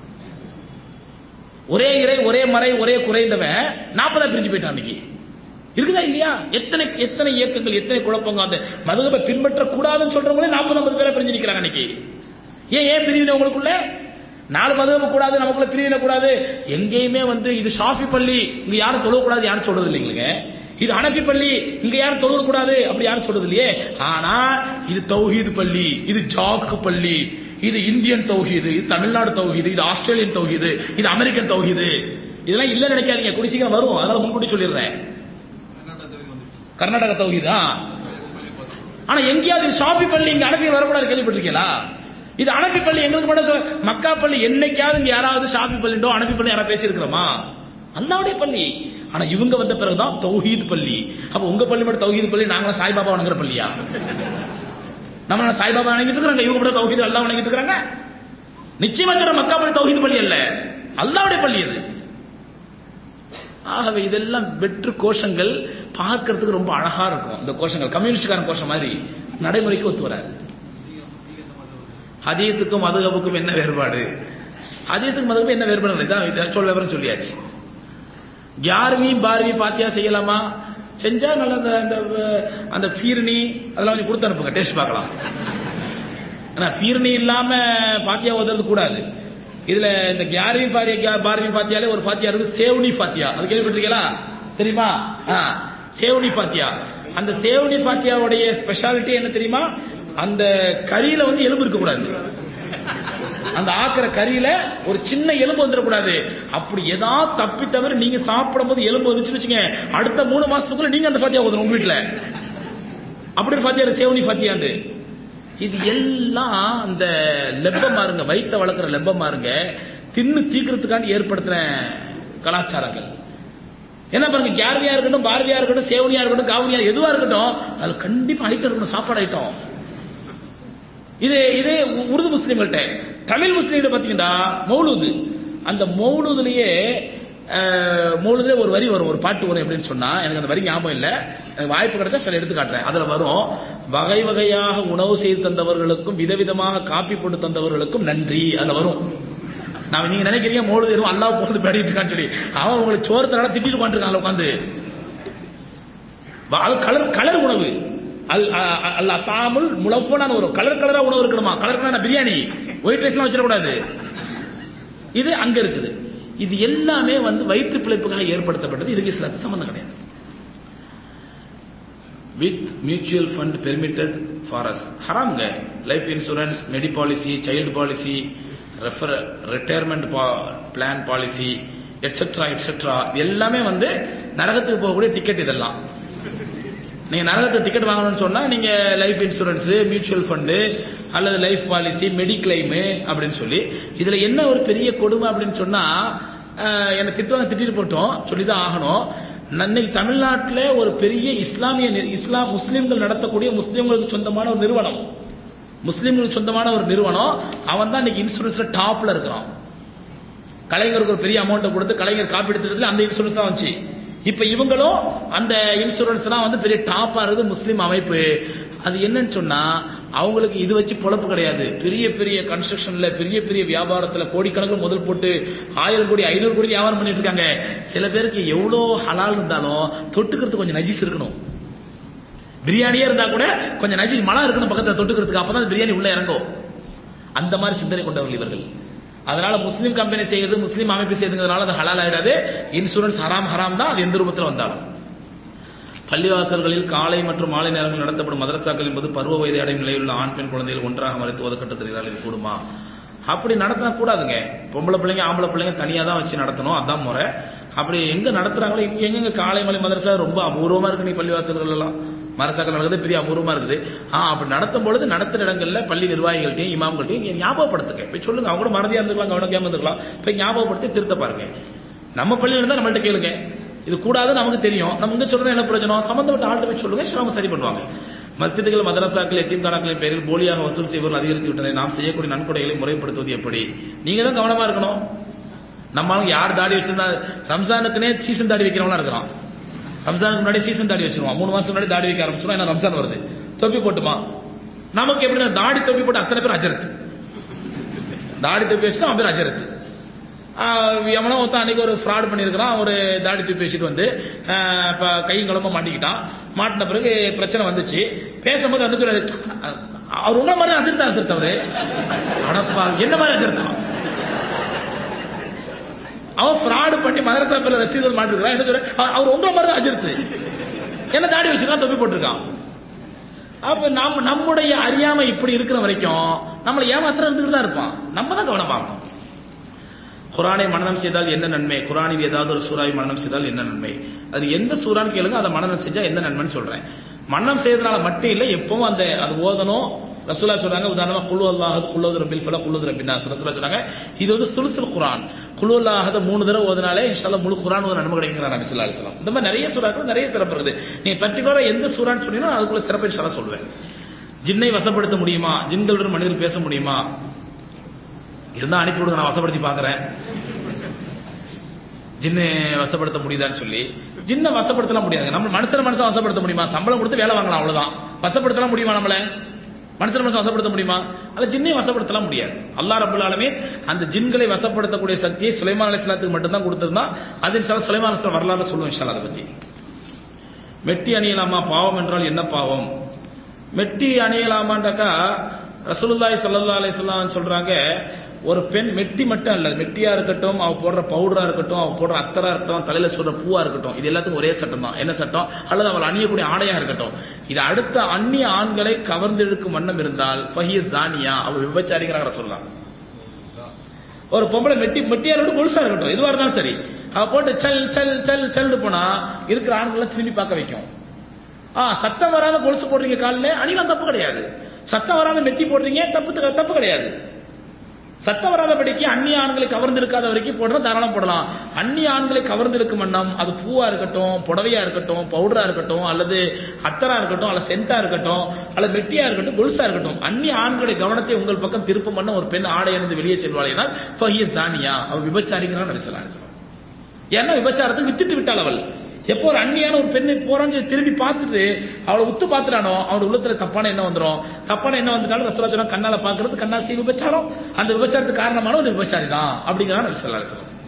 ஒரே இறை ஒரே மறை ஒரே குறைந்தவன் நாற்பதா பிரிஞ்சு போயிட்டான் அன்னைக்கு இருக்குதா இல்லையா எத்தனை எத்தனை இயக்கங்கள் எத்தனை குழப்பங்க அந்த மதுகபை பின்பற்ற கூடாதுன்னு சொல்றவங்களே நாற்பது ஐம்பது பேரை பிரிஞ்சு நிக்கிறாங்க அன்னைக்கு ஏன் ஏன் பிரிவினை உங்களுக்குள்ள நாலு மதுகபு கூடாது நமக்குள்ள பிரிவினை கூடாது எங்கேயுமே வந்து இது ஷாஃபி பள்ளி இங்க யாரும் தொழுவ கூடாது யாரும் சொல்றது இல்லைங்க இது அனஃபி பள்ளி இங்க யாரும் தொழுவ கூடாது அப்படி யாரும் சொல்றது இல்லையே ஆனா இது தௌஹீது பள்ளி இது ஜாக்கு பள்ளி இது இந்தியன் தௌஹீது இது தமிழ்நாடு தௌஹீது இது ஆஸ்திரேலியன் தௌஹீது இது அமெரிக்கன் தௌஹீது இதெல்லாம் இல்ல நினைக்காதீங்க கூடி சீக்கிரம் வரும் அதனால முன்கூட்டி சொல்லிடுறேன் கர்நாடக தௌஹீதா ஆனா எங்கேயாவது இது ஷாஃபி பள்ளி இங்க அனஃபி வரக்கூடாது கேள்விப்பட்டிருக்கீங்களா இது அனஃபி பள்ளி எங்களுக்கு மட்டும் சொல்ல மக்கா பள்ளி என்னைக்காவது இங்க யாராவது ஷாஃபி பள்ளிண்டோ அனஃபி பள்ளி யாராவது பேசியிருக்கிறோமா அல்லாவுடைய பள்ளி ஆனா இவங்க வந்த பிறகுதான் தௌஹீத் பள்ளி அப்ப உங்க பள்ளி மட்டும் தௌஹீத் பள்ளி நாங்களா சாய்பாபா வணங்குற பள்ளியா நம்ம என்ன சாய்பாபா வணங்கிட்டு இருக்கிறாங்க இவங்க மட்டும் தௌஹீத் அல்லாஹ் வணங்கிட்டு இருக்கிறாங்க நிச்சயமா சொல்ற மக்கா பள்ளி தௌஹீத் பள்ளி அல்ல அல்லாவுடைய பள்ளி அது ஆகவே இதெல்லாம் வெற்று கோஷங்கள் பார்க்கறதுக்கு ரொம்ப அழகா இருக்கும் இந்த கோஷங்கள் கம்யூனிஸ்ட்காரன் கோஷம் மாதிரி நடைமுறைக்கு ஒத்து வராது ஹதீஸுக்கும் மதுகபுக்கும் என்ன வேறுபாடு ஹதீஸுக்கும் மதுகபுக்கும் என்ன வேறுபாடு இல்லை. இதான் இதான் சொல்ல விவரம் சொல்லியாச்சு யாருமே பார்வி பாத்தியா செய்யலாமா செஞ்சா நல்ல அந்த அந்த அந்த ஃபீர்னி அதெல்லாம் கொஞ்சம் கொடுத்து அனுப்புங்க டேஸ்ட் பார்க்கலாம் ஆனா ஃபீர்னி இல்லாம பாத்தியா ஓதுறது கூடாது இதுல இந்த கியாரவி பாரியா பார்வி பாத்தியாலே ஒரு பாத்தியா இருக்கு சேவ்னி பாத்தியா அது கேள்விப்பட்டிருக்கீங்களா தெரியுமா ஆ, சேவ்னி பாத்தியா அந்த சேவ்னி பாத்தியாவுடைய ஸ்பெஷாலிட்டி என்ன தெரியுமா அந்த கறியில வந்து எலும்பு இருக்க கூடாது அந்த ஆக்கிற கறியில ஒரு சின்ன எலும்பு வந்துடக்கூடாது அப்படி ஏதாவது தப்பி தவிர நீங்க சாப்பிடும் போது எலும்பு வந்துச்சுன்னு வச்சுங்க அடுத்த மூணு மாசத்துக்குள்ள நீங்க அந்த பாத்தியா ஓதணும் உங்க வீட்டுல அப்படி ஒரு பாத்தியா இருக்கு, சேவனி பாத்தியாண்டு இது எல்லாம் அந்த லெப்பமாருங்க வயித்த வளர்க்குற லெப்பமாருங்க தின்னு தீக்கிறதுக்காண்டி ஏற்படுத்தின கலாச்சாரங்கள் என்ன பாருங்க கேரளியா இருக்கட்டும் பாரதியா இருக்கட்டும் சேவனியா இருக்கட்டும் காவனியா எதுவா இருக்கட்டும் அது கண்டிப்பா ஐட்டம் இருக்கணும் சாப்பாடு ஐட்டம் இது இதே உ- உருது முஸ்லீம்கள்ட்ட தமிழ் முஸ்லீம்கிட்ட பாத்தீங்கன்னா மௌலூது அந்த மௌலூதுலயே அஹ், மௌலூதுல ஒரு வரி வரும் ஒரு பாட்டு வரும் எப்படின்னு சொன்னா எனக்கு அந்த வரி ஞாபகம் இல்ல எனக்கு வாய்ப்பு கிடைச்சா சில எடுத்து காட்டுறேன் அதுல வரும் வகை வகையாக உணவு செய்து தந்தவர்களுக்கும் விதவிதமாக காப்பி போட்டு தந்தவர்களுக்கும் நன்றி அதுல வரும் நான் நீங்க நினைக்கிறீங்க மௌலூது எதுவும் அல்லாஹ் போகுது பேடிட்டு இருக்கான்னு சொல்லி அவன் உங்களுக்கு சோறு தர திட்டிட்டு உட்காந்துருக்கான் உட்காந்து வா- அது கலர் கலர் உணவு அல் அ- அ- அல் அத்தாமுல் முளப்பனான ஒரு கலர் கலரா உணவு இருக்கணுமா கலர் கலரான பிரியாணி ஒயிட் ரைஸ்லாம் வச்சிடக்கூடாது இது அங்க இருக்குது இது எல்லாமே வந்து வயிற்று பிழைப்புக்காக ஏற்படுத்தப்பட்டது இதுக்கு இஸ்லாத்து சம்பந்தம் கிடையாது with mutual fund permitted for us ஹராம்ங்க life insurance medi policy child policy refer retirement plan policy etcetera etcetera எல்லாமே வந்து நரகத்துக்கு போகக்கூடிய டிக்கெட் இதெல்லாம் நீங்க நரகத்துக்கு டிக்கெட் வாங்கணும்னு சொன்னா நீங்க லைஃப் இன்சூரன்ஸ் மியூச்சுவல் ஃபண்டு அல்லது லைஃப் பாலிசி மெடிக்ளைம் அப்படின்னு சொல்லி இதுல என்ன ஒரு பெரிய கொடுமை அப்படின்னு சொன்னா அஹ், என்னை திட்டுவாங்க திட்டிட்டு போட்டோம் சொல்லிதான் ஆகணும் இன்னைக்கு தமிழ்நாட்டில் ஒரு பெரிய இஸ்லாமிய நி- இஸ்லாம் முஸ்லிம்கள் நடத்தக்கூடிய முஸ்லிம்களுக்கு சொந்தமான ஒரு நிறுவனம் முஸ்லிம்களுக்கு சொந்தமான ஒரு நிறுவனம் அவன் தான் இன்னைக்கு இன்சூரன்ஸ்ல டாப்ல இருக்கிறான் கலைஞருக்கு ஒரு பெரிய அமௌண்ட்டை கொடுத்து கலைஞர் காப்பீடு திட்டத்தில் அந்த இன்சூரன்ஸ் தான் வந்துச்சு இப்ப இவங்களும் அந்த இன்சூரன்ஸ் எல்லாம் வந்து பெரிய டாப்பா இருக்குது முஸ்லீம் அமைப்பு அது என்னன்னு சொன்னா அவங்களுக்கு இது வச்சு பொழப்பு கிடையாது பெரிய பெரிய கன்ஸ்ட்ரக்ஷன்ல பெரிய பெரிய வியாபாரத்துல கோடிக்கணக்கில் முதல் போட்டு ஆயிரம் கோடி ஐநூறு கோடி வியாபாரம் பண்ணிட்டு இருக்காங்க சில பேருக்கு எவ்வளோ ஹலால் இருந்தாலும் தொட்டுக்கிறதுக்கு கொஞ்சம் நஜீஸ் இருக்கணும் பிரியாணியே இருந்தா கூட கொஞ்சம் நஜீஸ் மழை இருக்கணும் பக்கத்துல தொட்டுக்கிறதுக்கு அப்பதான் அந்த பிரியாணி உள்ள இறங்கும் அந்த மாதிரி சிந்தனை கொண்டவர்கள் இவர்கள் அதனால முஸ்லீம் கம்பெனி செய்யுது முஸ்லீம் அமைப்பு செய்யுதுங்கிறதுனால அது ஹலால் ஆயிடாது இன்சூரன்ஸ் ஹராம் ஹராம் தான் அது எந்த ரூபத்தில் வந்தாலும் பள்ளிவாசல்களில் காலை மற்றும் மாலை நேரங்களில் நடத்தப்படும் மதரசாக்கள் என்பது பருவ வயதை அடையும் நிலையில் உள்ள ஆண் பெண் குழந்தைகள் ஒன்றாக மறைத்து ஒதுக்கட்டத்தினால் இது கூடுமா அப்படி நடத்தினா கூடாதுங்க பொம்பளை பிள்ளைங்க ஆம்பளை பிள்ளைங்க தனியா தான் வச்சு நடத்தணும் அதான் முறை அப்படி எங்க நடத்துறாங்களோ இங்க எங்க காலை மலை மதரசா ரொம்ப அபூர்வமா இருக்கு நீ பள்ளிவாசல்கள் எல்லாம் மதரசாக்கள் நடக்குது பெரிய அபூர்வமா இருக்குது ஆ அப்படி நடத்தும் பொழுது நடத்துற இடங்கள்ல பள்ளி நிர்வாகிகள்ட்டையும் இமாம்கள்ட்டையும் நீங்க ஞாபகப்படுத்துங்க போய் சொல்லுங்க அவங்க கூட மறதியா இருந்துக்கலாம் கவனிக்காம இருந்துக்கலாம் போய் ஞாபகப்படுத்தி திருத்த பாருங்க நம்ம பள்ளியில இருந்தா நம்மள்ட்ட கேளுங்க இது கூடாது நமக்கு தெரியும் நம்ம இங்க சொல்றது என்ன பிரயோஜனம் சம்பந்தப்பட்ட ஆள்கிட்ட போய் சொல்லுங்க சிரமம் சரி பண்ணுவாங்க மஸ்ஜிதுகள் மதரசாக்கள் எத்தீம்கானாக்களின் பேரில் போலியாக வசூல் செய்வர்கள் அதிகரித்து விட்டனர் நாம் செய்யக்கூடிய நன்கொடைகளை முறைப்படுத்துவது எப்படி நீங்க தான் கவனமா இருக்கணும் நம்மளும் யார் தாடி வச்சிருந்தா ரம்ஜானுக்குனே சீசன் தாடி வைக்கிறவங்களா இருக்கிறான் ரம்ஜானுக்கு முன்னாடி சீசன் தாடி வச்சிருவோம் மூணு மாசம் முன்னாடி தாடி வைக்க ஆரம்பிச்சிடும் ஏன்னா ரம்ஜான் வருது தொப்பி போட்டுமா நமக்கு எப்படின்னா தாடி தொப்பி போட்டு அத்தனை பேர் அஜரத்து தாடி தொப்பி வச்சுதான் அவன் பேர் அஜரத்து ஆஹ் எவனோ ஒருத்தன் அன்னைக்கு ஒரு ஃப்ராட் பண்ணியிருக்கிறான் ஒரு தாடி தூப்பி வச்சுட்டு வந்து ஆஹ் இப்ப கையும் குழம்ப மாட்டிக்கிட்டான் மாட்டின பிறகு பிரச்சனை வந்துச்சு பேசும்போது வந்து சொல்றாரு அவர் உங்களை மாதிரி அசிர்த்தா அசிர்த்தவரு அடப்பா என்ன மாதிரி அசிர்த்தான் அவன் ஃப்ராடு பண்ணி மதரசா பேர்ல ரசீதுகள் மாட்டிருக்கிறான் என்ன சொல்ற அவ- அவர் உங்களை மாதிரி தான் அஜிர்த்து என்ன தாடி வச்சிருக்கான் தொப்பி போட்டிருக்கான் அப்ப நம்ம நம்முடைய அறியாமை இப்படி இருக்கிற வரைக்கும் நம்மளை ஏமாத்திரம் இருந்துட்டு தான் இருப்பான் நம்ம தான் கவனமா இருக்கணும் குரானை மனனம் செய்தால் என்ன நன்மை குரானில் ஏதாவது ஒரு சூறாவை மனனம் செய்தால் என்ன நன்மை அது எந்த சூறான்னு கேளுங்க அதை மனனம் செஞ்சா எந்த நன்மைன்னு சொல்றேன் மனனம் செய்யறதுனால மட்டும் இல்ல எப்பவும் அந்த அது ஓதணும் ரசூலா சொல்றாங்க உதாரணமா குழு அல்லாஹது குள்ளது ரபில் ஃபல குள்ளது ரபின்னாஸ் ரசூலா சொன்னாங்க இது வந்து சுலுசுல் குரான் குழு அல்லாஹத மூணு தடவை ஓதுனாலே இன்ஷால்லா முழு குரான் ஒரு நன்மை கிடைக்கிறார் நபி ஸல்லல்லாஹு அலைஹி வஸல்லம் இந்த மாதிரி நிறைய சூறாக்கள் நிறைய சிறப்பு இருக்குது நீ பர்டிகுலரா எந்த சூறான்னு சொன்னீங்கன்னா அதுக்குள்ள சிறப்பு இன்ஷால்லா சொல்லுவேன் ஜின்னை வசப்படுத்த முடியுமா ஜின்களுடன் மனிதர் பேச முடியுமா இருந்தா அனுப்பி விடுங்க நான் வசப்படுத்தி பாக்குறேன் ஜின்னு வசப்படுத்த முடியுதான்னு சொல்லி ஜின்னை வசப்படுத்தலாம் முடியாது நம்ம மனுஷன மனுஷன் வசப்படுத்த முடியுமா சம்பளம் கொடுத்து வேலை வாங்கலாம் அவ்வளவுதான் வசப்படுத்தலாம் முடியுமா நம்மள மனுஷன மனுஷன் வசப்படுத்த முடியுமா அல்ல ஜின்னை வசப்படுத்தலாம் முடியாது அல்லாஹ் ரபுல் ஆலமீன் அந்த ஜின்களை வசப்படுத்தக்கூடிய சக்தியை சுலைமான் அலைஹிஸ்ஸலாத்துக்கு மட்டும்தான் கொடுத்திருந்தா அது இன்ஷால்லா சுலைமான் அலைஹிஸ்ஸலாம் வரலாறு சொல்லுவோம் இன்ஷால்லா அதை பத்தி மெட்டி அணியலாமா பாவம் என்றால் என்ன பாவம் மெட்டி அணியலாமாண்டாக்கா ரசூலுல்லாஹி ஸல்லல்லாஹு அலைஹி வஸல்லம் சொல்றாங்க ஒரு பெண் மெட்டி மட்டும் அல்ல மெட்டியா இருக்கட்டும் அவ போடுற பவுடரா இருக்கட்டும் அவ போடுற அத்தரா இருக்கட்டும் தலையில சொல்ற பூவா இருக்கட்டும் இது எல்லாத்துக்கும் ஒரே சட்டம் தான் என்ன சட்டம் அல்லது அவள் அணியக்கூடிய ஆடையா இருக்கட்டும் இது அடுத்த அந்நிய ஆண்களை கவர்ந்தெழுக்கும் வண்ணம் இருந்தால் ஃபஹிய ஜானியா அவள் விபச்சாரிங்கிறாங்க சொல்லலாம் ஒரு பொம்பளை மெட்டி மெட்டியா இருக்கட்டும் கொலுசா இருக்கட்டும் எதுவா இருந்தாலும் சரி அவ போட்டு சல் சல் சல் சல்னு போனா இருக்கிற ஆண்களை திரும்பி பார்க்க வைக்கும் ஆ சத்தம் வராத கொலுசு போடுறீங்க காலில் அணிலாம் தப்பு கிடையாது சத்தம் வராத மெட்டி போடுறீங்க தப்பு தப்பு கிடையாது சத்தம் வராதபடிக்கு அந்நிய ஆண்களை கவர்ந்திருக்காத வரைக்கும் போடுறோம் தாராளம் போடலாம் அந்நிய ஆண்களை கவர்ந்திருக்கும் வண்ணம் அது பூவா இருக்கட்டும் புடவையா இருக்கட்டும் பவுடரா இருக்கட்டும் அல்லது அத்தரா இருக்கட்டும் அல்லது சென்டா இருக்கட்டும் அல்லது மெட்டியா இருக்கட்டும் கொலுசா இருக்கட்டும் அந்நிய ஆண்களுடைய கவனத்தை உங்கள் பக்கம் திருப்பும் பண்ண ஒரு பெண் ஆடை அணிந்து வெளியே செல்வாளினால் ஃபஹிய ஜானியா அவள் விபச்சாரிக்கிறான் நபிசலாம் ஏன்னா விபச்சாரத்துக்கு வித்துட்டு விட்டாள் அவள் எப்போ ஒரு அந்நியான ஒரு பெண்ணை போறான்னு சொல்லி திரும்பி பார்த்துட்டு அவளை உத்து பார்த்துட்டானோ அவனோட உள்ளத்துல தப்பான என்ன வந்துடும் தப்பான என்ன வந்துட்டாலும் ரசூலா சொன்னா கண்ணால பாக்குறது கண்ணால் செய்ய விபச்சாரம் அந்த விபச்சாரத்துக்கு காரணமான ஒரு விபச்சாரி தான் அப்படிங்கிறான் நபி ஸல்லல்லாஹு அலைஹி வஸல்லம்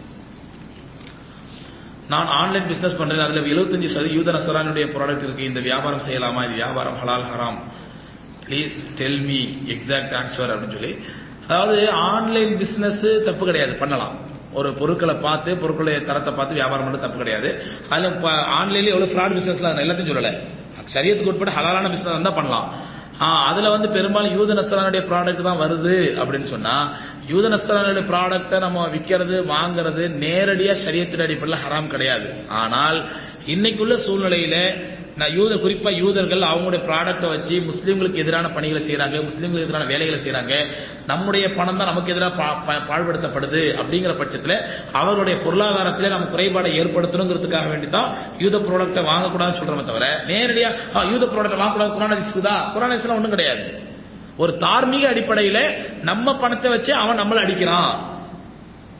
நான் ஆன்லைன் பிசினஸ் பண்றேன் அதுல 75% சதவீத யூத நசரானுடைய ப்ராடக்ட் இருக்கு இந்த வியாபாரம் செய்யலாமா இது வியாபாரம் ஹலால் ஹராம் please tell me exact answer அப்படின்னு சொல்லி அதாவது ஆன்லைன் பிசினஸ் தப்பு கிடையாது பண்ணலாம் ஒரு பொருட்களை பார்த்து பொருட்களுடைய தரத்தை பார்த்து வியாபாரம் பண்ண தப்பு கிடையாது அதுல ஆன்லைன்ல எவ்வளவு ஃப்ராட் பிசினஸ்லாம் எல்லாத்தையும் சொல்லல சரியத்துக்கு உட்பட்டு ஹலாலான பிசினஸ் இருந்தா பண்ணலாம் ஆ, அதுல வந்து பெரும்பாலும் யூத நஸ்தரானுடைய ப்ராடக்ட் தான் வருது அப்படின்னு சொன்னா யூத நஸ்தரானுடைய ப்ராடக்ட்டை நம்ம விற்கிறது வாங்குறது நேரடியா சரியத்தின் அடிப்படையில் ஹராம் கிடையாது ஆனால் இன்னைக்குள்ள சூழ்நிலையில நான் யூத குறிப்பா யூதர்கள் அவங்களுடைய ப்ராடக்ட்டை வச்சு முஸ்லீம்களுக்கு எதிரான பணிகளை செய்றாங்க முஸ்லீம்களுக்கு எதிரான வேலைகளை செய்றாங்க நம்முடைய பணம் தான் நமக்கு எதிராக பா- பா- பாழ்படுத்தப்படுது அப்படிங்கிற பட்சத்துல அவருடைய பொருளாதாரத்திலே நம்ம குறைபாடை ஏற்படுத்தணுங்கிறதுக்காக வேண்டி தான் யூத ப்ராடக்ட்டை வாங்கக்கூடாதுன்னு சொல்றோமே தவிர நேரடியா "ஆ, யூத ப்ராடக்ட்டை வாங்கக்கூடாது குரான் இருக்குதா குரான் ஹதீஸ்லாம் ஒண்ணும் கிடையாது ஒரு தார்மீக அடிப்படையில நம்ம பணத்தை வச்சு அவன் நம்மளை அடிக்கிறான்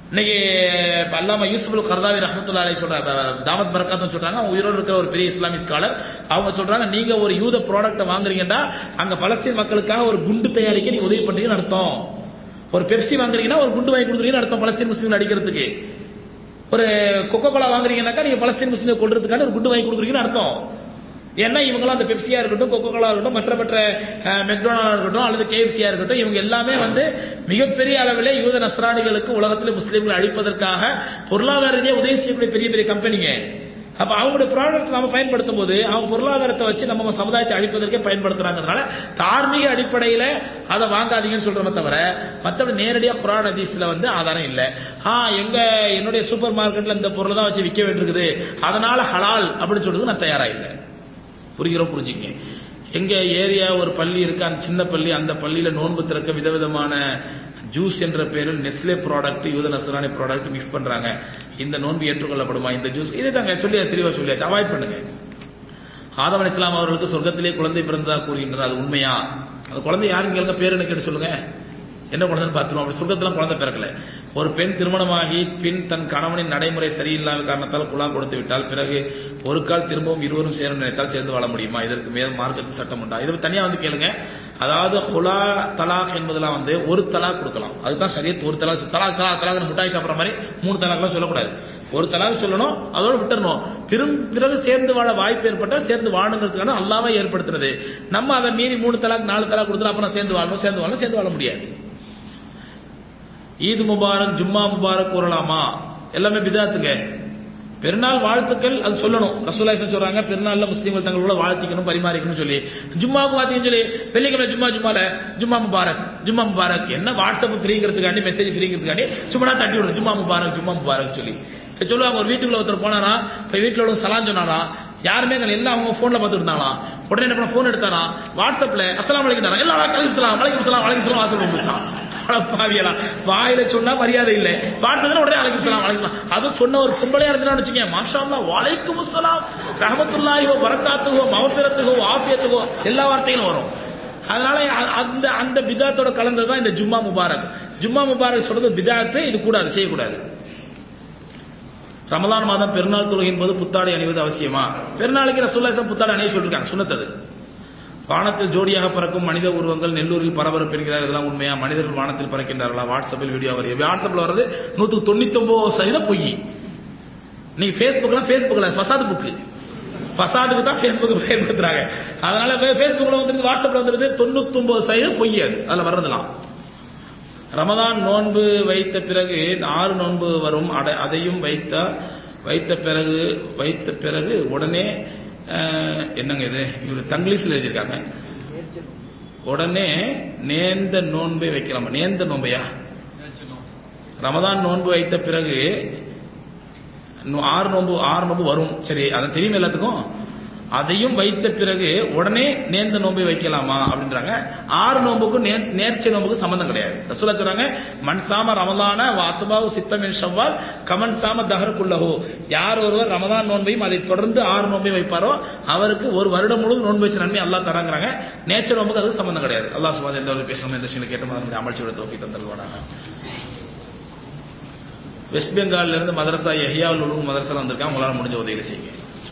இன்னைக்கு இப்ப அல்லாம யூசுஃபுல் கர்தாவி ரஹமத்துல்லா அலைஹி சொல்றாங்க தாமத் பரக்காத்னு சொல்றாங்க அவங்க உயிரோடு இருக்கிற ஒரு பெரிய இஸ்லாமிய ஸ்காலர் அவங்க சொல்றாங்க நீங்க ஒரு யூத ப்ராடக்ட்டை வாங்குறீங்கன்னா அங்க பலஸ்தீன் மக்களுக்காக ஒரு குண்டு தயாரிக்க நீங்க உதவி பண்றீங்கன்னு அர்த்தம் ஒரு பெப்சி வாங்குறீங்கன்னா ஒரு குண்டு வாங்கி கொடுக்குறீங்கன்னு அர்த்தம் பலஸ்தீன் முஸ்லீம்கள் அடிக்கிறதுக்கு ஒரு கொக்கோ கோலா வாங்குறீங்கன்னாக்கா நீங்க பலஸ்தீன் முஸ்லீம்களை கொள்றதுக்கான ஒரு குண்டு வாங்கி கொடுக்குறீங்கன்னு அர்த்தம் ஏன்னா இவங்களாம் அந்த பெப்சியா இருக்கட்டும் கொக்கோ கோலா இருக்கட்டும் மற்ற மற்ற மெக்டோனலா இருக்கட்டும் அல்லது கேஎஃப்சியா இருக்கட்டும் இவங்க எல்லாமே வந்து மிகப்பெரிய அளவில் யூத நஸ்ரானிகளுக்கு உலகத்தில் முஸ்லீம்களை அழிப்பதற்காக பொருளாதார ரீதியாக உதவி செய்யக்கூடிய பெரிய பெரிய கம்பெனிங்க அப்ப அவங்களுடைய ப்ராடக்ட் நம்ம பயன்படுத்தும் போது அவங்க பொருளாதாரத்தை வச்சு நம்ம சமுதாயத்தை அழிப்பதற்கே பயன்படுத்துறாங்கிறதுனால தார்மீக அடிப்படையில அதை வாங்காதீங்கன்னு சொல்றோமே தவிர மற்றபடி நேரடியாக குரான் ஹதீஸ்ல வந்து ஆதாரம் இல்லை ஆ எங்க என்னுடைய சூப்பர் மார்க்கெட்ல இந்த பொருளை தான் வச்சு விற்க வேண்டியிருக்குது அதனால ஹலால் அப்படின்னு சொல்றது நான் தயாரா இல்லை புரிகிறோம் புரிஞ்சுங்க எங்க ஏரியா ஒரு பள்ளி இருக்கு அந்த சின்ன பள்ளி அந்த பள்ளியில நோன்பு திறக்க விதவிதமான ஜூஸ் என்ற பெயரில் நெஸ்லே ப்ராடக்ட் யூத நசரானி ப்ராடக்ட் மிக்ஸ் பண்றாங்க இந்த நோன்பு ஏற்றுக்கொள்ளப்படுமா இந்த ஜூஸ் இதை தாங்க சொல்லி தெளிவா சொல்லியாச்சு அவாய்ட் பண்ணுங்க ஆதம் அலி இஸ்லாம் அவர்களுக்கு சொர்க்கத்திலே குழந்தை பிறந்ததா கூறுகின்றனர் அது உண்மையா அந்த குழந்தை யாருன்னு கேளுங்க பேர் என்ன கேட்டு சொல்லுங்க என்ன குழந்தைன்னு பார்த்துருவோம் அப்படி சொர்க்கத்துல குழந்தை பிறக்கல ஒரு பெண் திருமணமாகி பின் தன் கணவனின் நடைமுறை சரியில்லாத காரணத்தால் குழா கொடுத்து விட்டால் பிறகு ஒரு கால் திரும்பவும் இருவரும் சேர நினைத்தால் சேர்ந்து வாழ முடியுமா இதற்கு மேல் மார்க்கத்து சட்டம் உண்டா இதை தனியா வந்து கேளுங்க அதாவது ஹுலா தலாக் என்பதெல்லாம் வந்து ஒரு தலாக் கொடுக்கலாம் அதுதான் சரியத் ஒரு தலாக் தலாக் தலாக் தலாக் முட்டாய் சாப்பிட்ற மாதிரி மூணு தலாக்லாம் சொல்லக்கூடாது ஒரு தலாக் சொல்லணும் அதோட விட்டுறணும் பிறம் பிறகு சேர்ந்து வாழ வாய்ப்பு ஏற்பட்டால் சேர்ந்து வாழுங்கிறதுக்கான அல்லாவே ஏற்படுத்துறது நம்ம அதை மீறி மூணு தலாக் நாலு தலாக் கொடுத்தா அப்புறம் சேர்ந்து வாழணும் சேர்ந்து வாழணும் சேர்ந்து வாழ முடியாது ஈத் முபாரக் ஜும்மா முபாரக் கூறலாமா எல்லாமே பிதாத்துங்க பெருநாள் வாழ்த்துக்கள் அது சொல்லணும் ரசூலாசன் சொல்றாங்க பெருநாள்ல முஸ்லீம்கள் தங்களோட வாழ்த்திக்கணும் பரிமாறிக்கணும் சொல்லி ஜும்மாவுக்கு வாழ்த்திக்கணும் சொல்லி வெள்ளிக்கிழமை ஜும்மா ஜும்மால ஜும்மா முபாரக் ஜும்மா முபாரக் என்ன வாட்ஸ்அப் ஃப்ரீங்கிறதுக்காண்டி மெசேஜ் ஃப்ரீங்கிறதுக்காண்டி சும்மா தட்டி விடுறது ஜும்மா முபாரக் ஜும்மா முபாரக் சொல்லி இப்ப சொல்லுவாங்க ஒரு வீட்டுக்குள்ள ஒருத்தர் போனாரா இப்ப வீட்டுல உள்ள சலான் சொன்னாரா யாருமே அங்க எல்லாம் அவங்க போன்ல பார்த்து இருந்தாங்களாம் உடனே என்ன பண்ண போன் எடுத்தாரா வாட்ஸ்அப்ல அஸ்லாம் வலைக்கும் எல்லாம் வலைக்கும் சலாம் வலைக்கும் சலாம் வலைக்கும் சலாம் வாசல் வந்துச்சான் பாவியலா வாயில சொன்னா மரியாதை இல்லை வாட்ஸ்அப்ல உடனே அலைக்கும் சலாம் வலைக்கும் அதுவும் சொன்ன ஒரு பொம்பளையா இருந்தா வச்சுக்கோங்க மாஷா அல்லா வலைக்கும் சலாம் ரஹமத்துல்லாஹிவோ வரக்காத்துகோ மவத்திரத்துகோ ஆபியத்துகோ எல்லா வார்த்தைகளும் வரும் அதனால அந்த அந்த பிதாத்தோட கலந்ததுதான் இந்த ஜும்மா முபாரக் ஜும்மா முபாரக் சொல்றது பிதாத்து இது கூடாது செய்யக்கூடாது ரமலான் மாதம் பெருநாள் தொழுகையின் போது புத்தாடை அணிவது அவசியமா பெருநாளைக்கு ரசூல்லாசம் புத்தாடை அணிய சொல்லிருக்காங்க சுண்ணத்தது வானத்தில் ஜோடியாக பறக்கும் மனித உருவங்கள் நெல்லூரில் பரபரப்பு என்கிறார் இதெல்லாம் உண்மையா மனிதர்கள் வானத்தில் பறக்கின்றார்களா வாட்ஸ்அப்பில் வீடியோ வருது வாட்ஸ்அப்ல வர்றது நூத்துக்கு தொண்ணூத்தி ஒன்பது சதவீதம் பொய் நீங்க பேஸ்புக்லாம் பேஸ்புக்ல ஃபசாது புக்கு ஃபசாதுக்கு தான் ஃபேஸ்புக் பயன்படுத்துறாங்க அதனால ஃபேஸ்புக்ல வந்துருது வாட்ஸ்அப்ல வந்துருது தொண்ணூத்தி ஒன்பது சதவீதம் பொய் அது அதுல வர்றதுலாம் ரமதான் நோன்பு வைத்த பிறகு ஆறு நோன்பு வரும் அதையும் வைத்த வைத்த பிறகு வைத்த பிறகு உடனே என்னங்க இது இவர் தங்கிலீஷ்ல எழுதியிருக்காங்க உடனே நேர்ந்த நோன்பை வைக்கலாமா நேர்ந்த நோன்பையா ரமதான் நோன்பு வைத்த பிறகு ஆறு நோன்பு ஆறு நோன்பு வரும் சரி அதை தெரியும் எல்லாத்துக்கும் அதையும் வைத்த பிறகு உடனே நேர்ந்த நோன்பை வைக்கலாமா அப்படின்றாங்க ஆறு நோம்புக்கும் நேர்ச்சை நோம்புக்கும் சம்பந்தம் கிடையாது ரசூலா சொல்றாங்க மண் சாம ரமதான வாத்துபாவு சித்தம் என் ஷவ்வால் கமன் சாம தஹருக்குள்ளஹோ யார் ஒருவர் ரமதான் நோன்பையும் அதை தொடர்ந்து ஆறு நோன்பையும் வைப்பாரோ அவருக்கு ஒரு வருடம் முழுவதும் நோன்பு வச்ச நன்மை அல்லா தராங்கிறாங்க நேச்சர் நோம்புக்கு அது சம்பந்தம் கிடையாது அல்லா சுபாத எந்த பேசணும் எந்த விஷயம் கேட்ட மாதிரி அமல்ச்சியோட தோக்கி தந்துருவாங்க வெஸ்ட் பெங்கால்ல இருந்து மதரசா எஹியாவில் உள்ள மதரசா வந்திருக்காங்க உங்களால முடிஞ்ச உதவி செய்யுங்க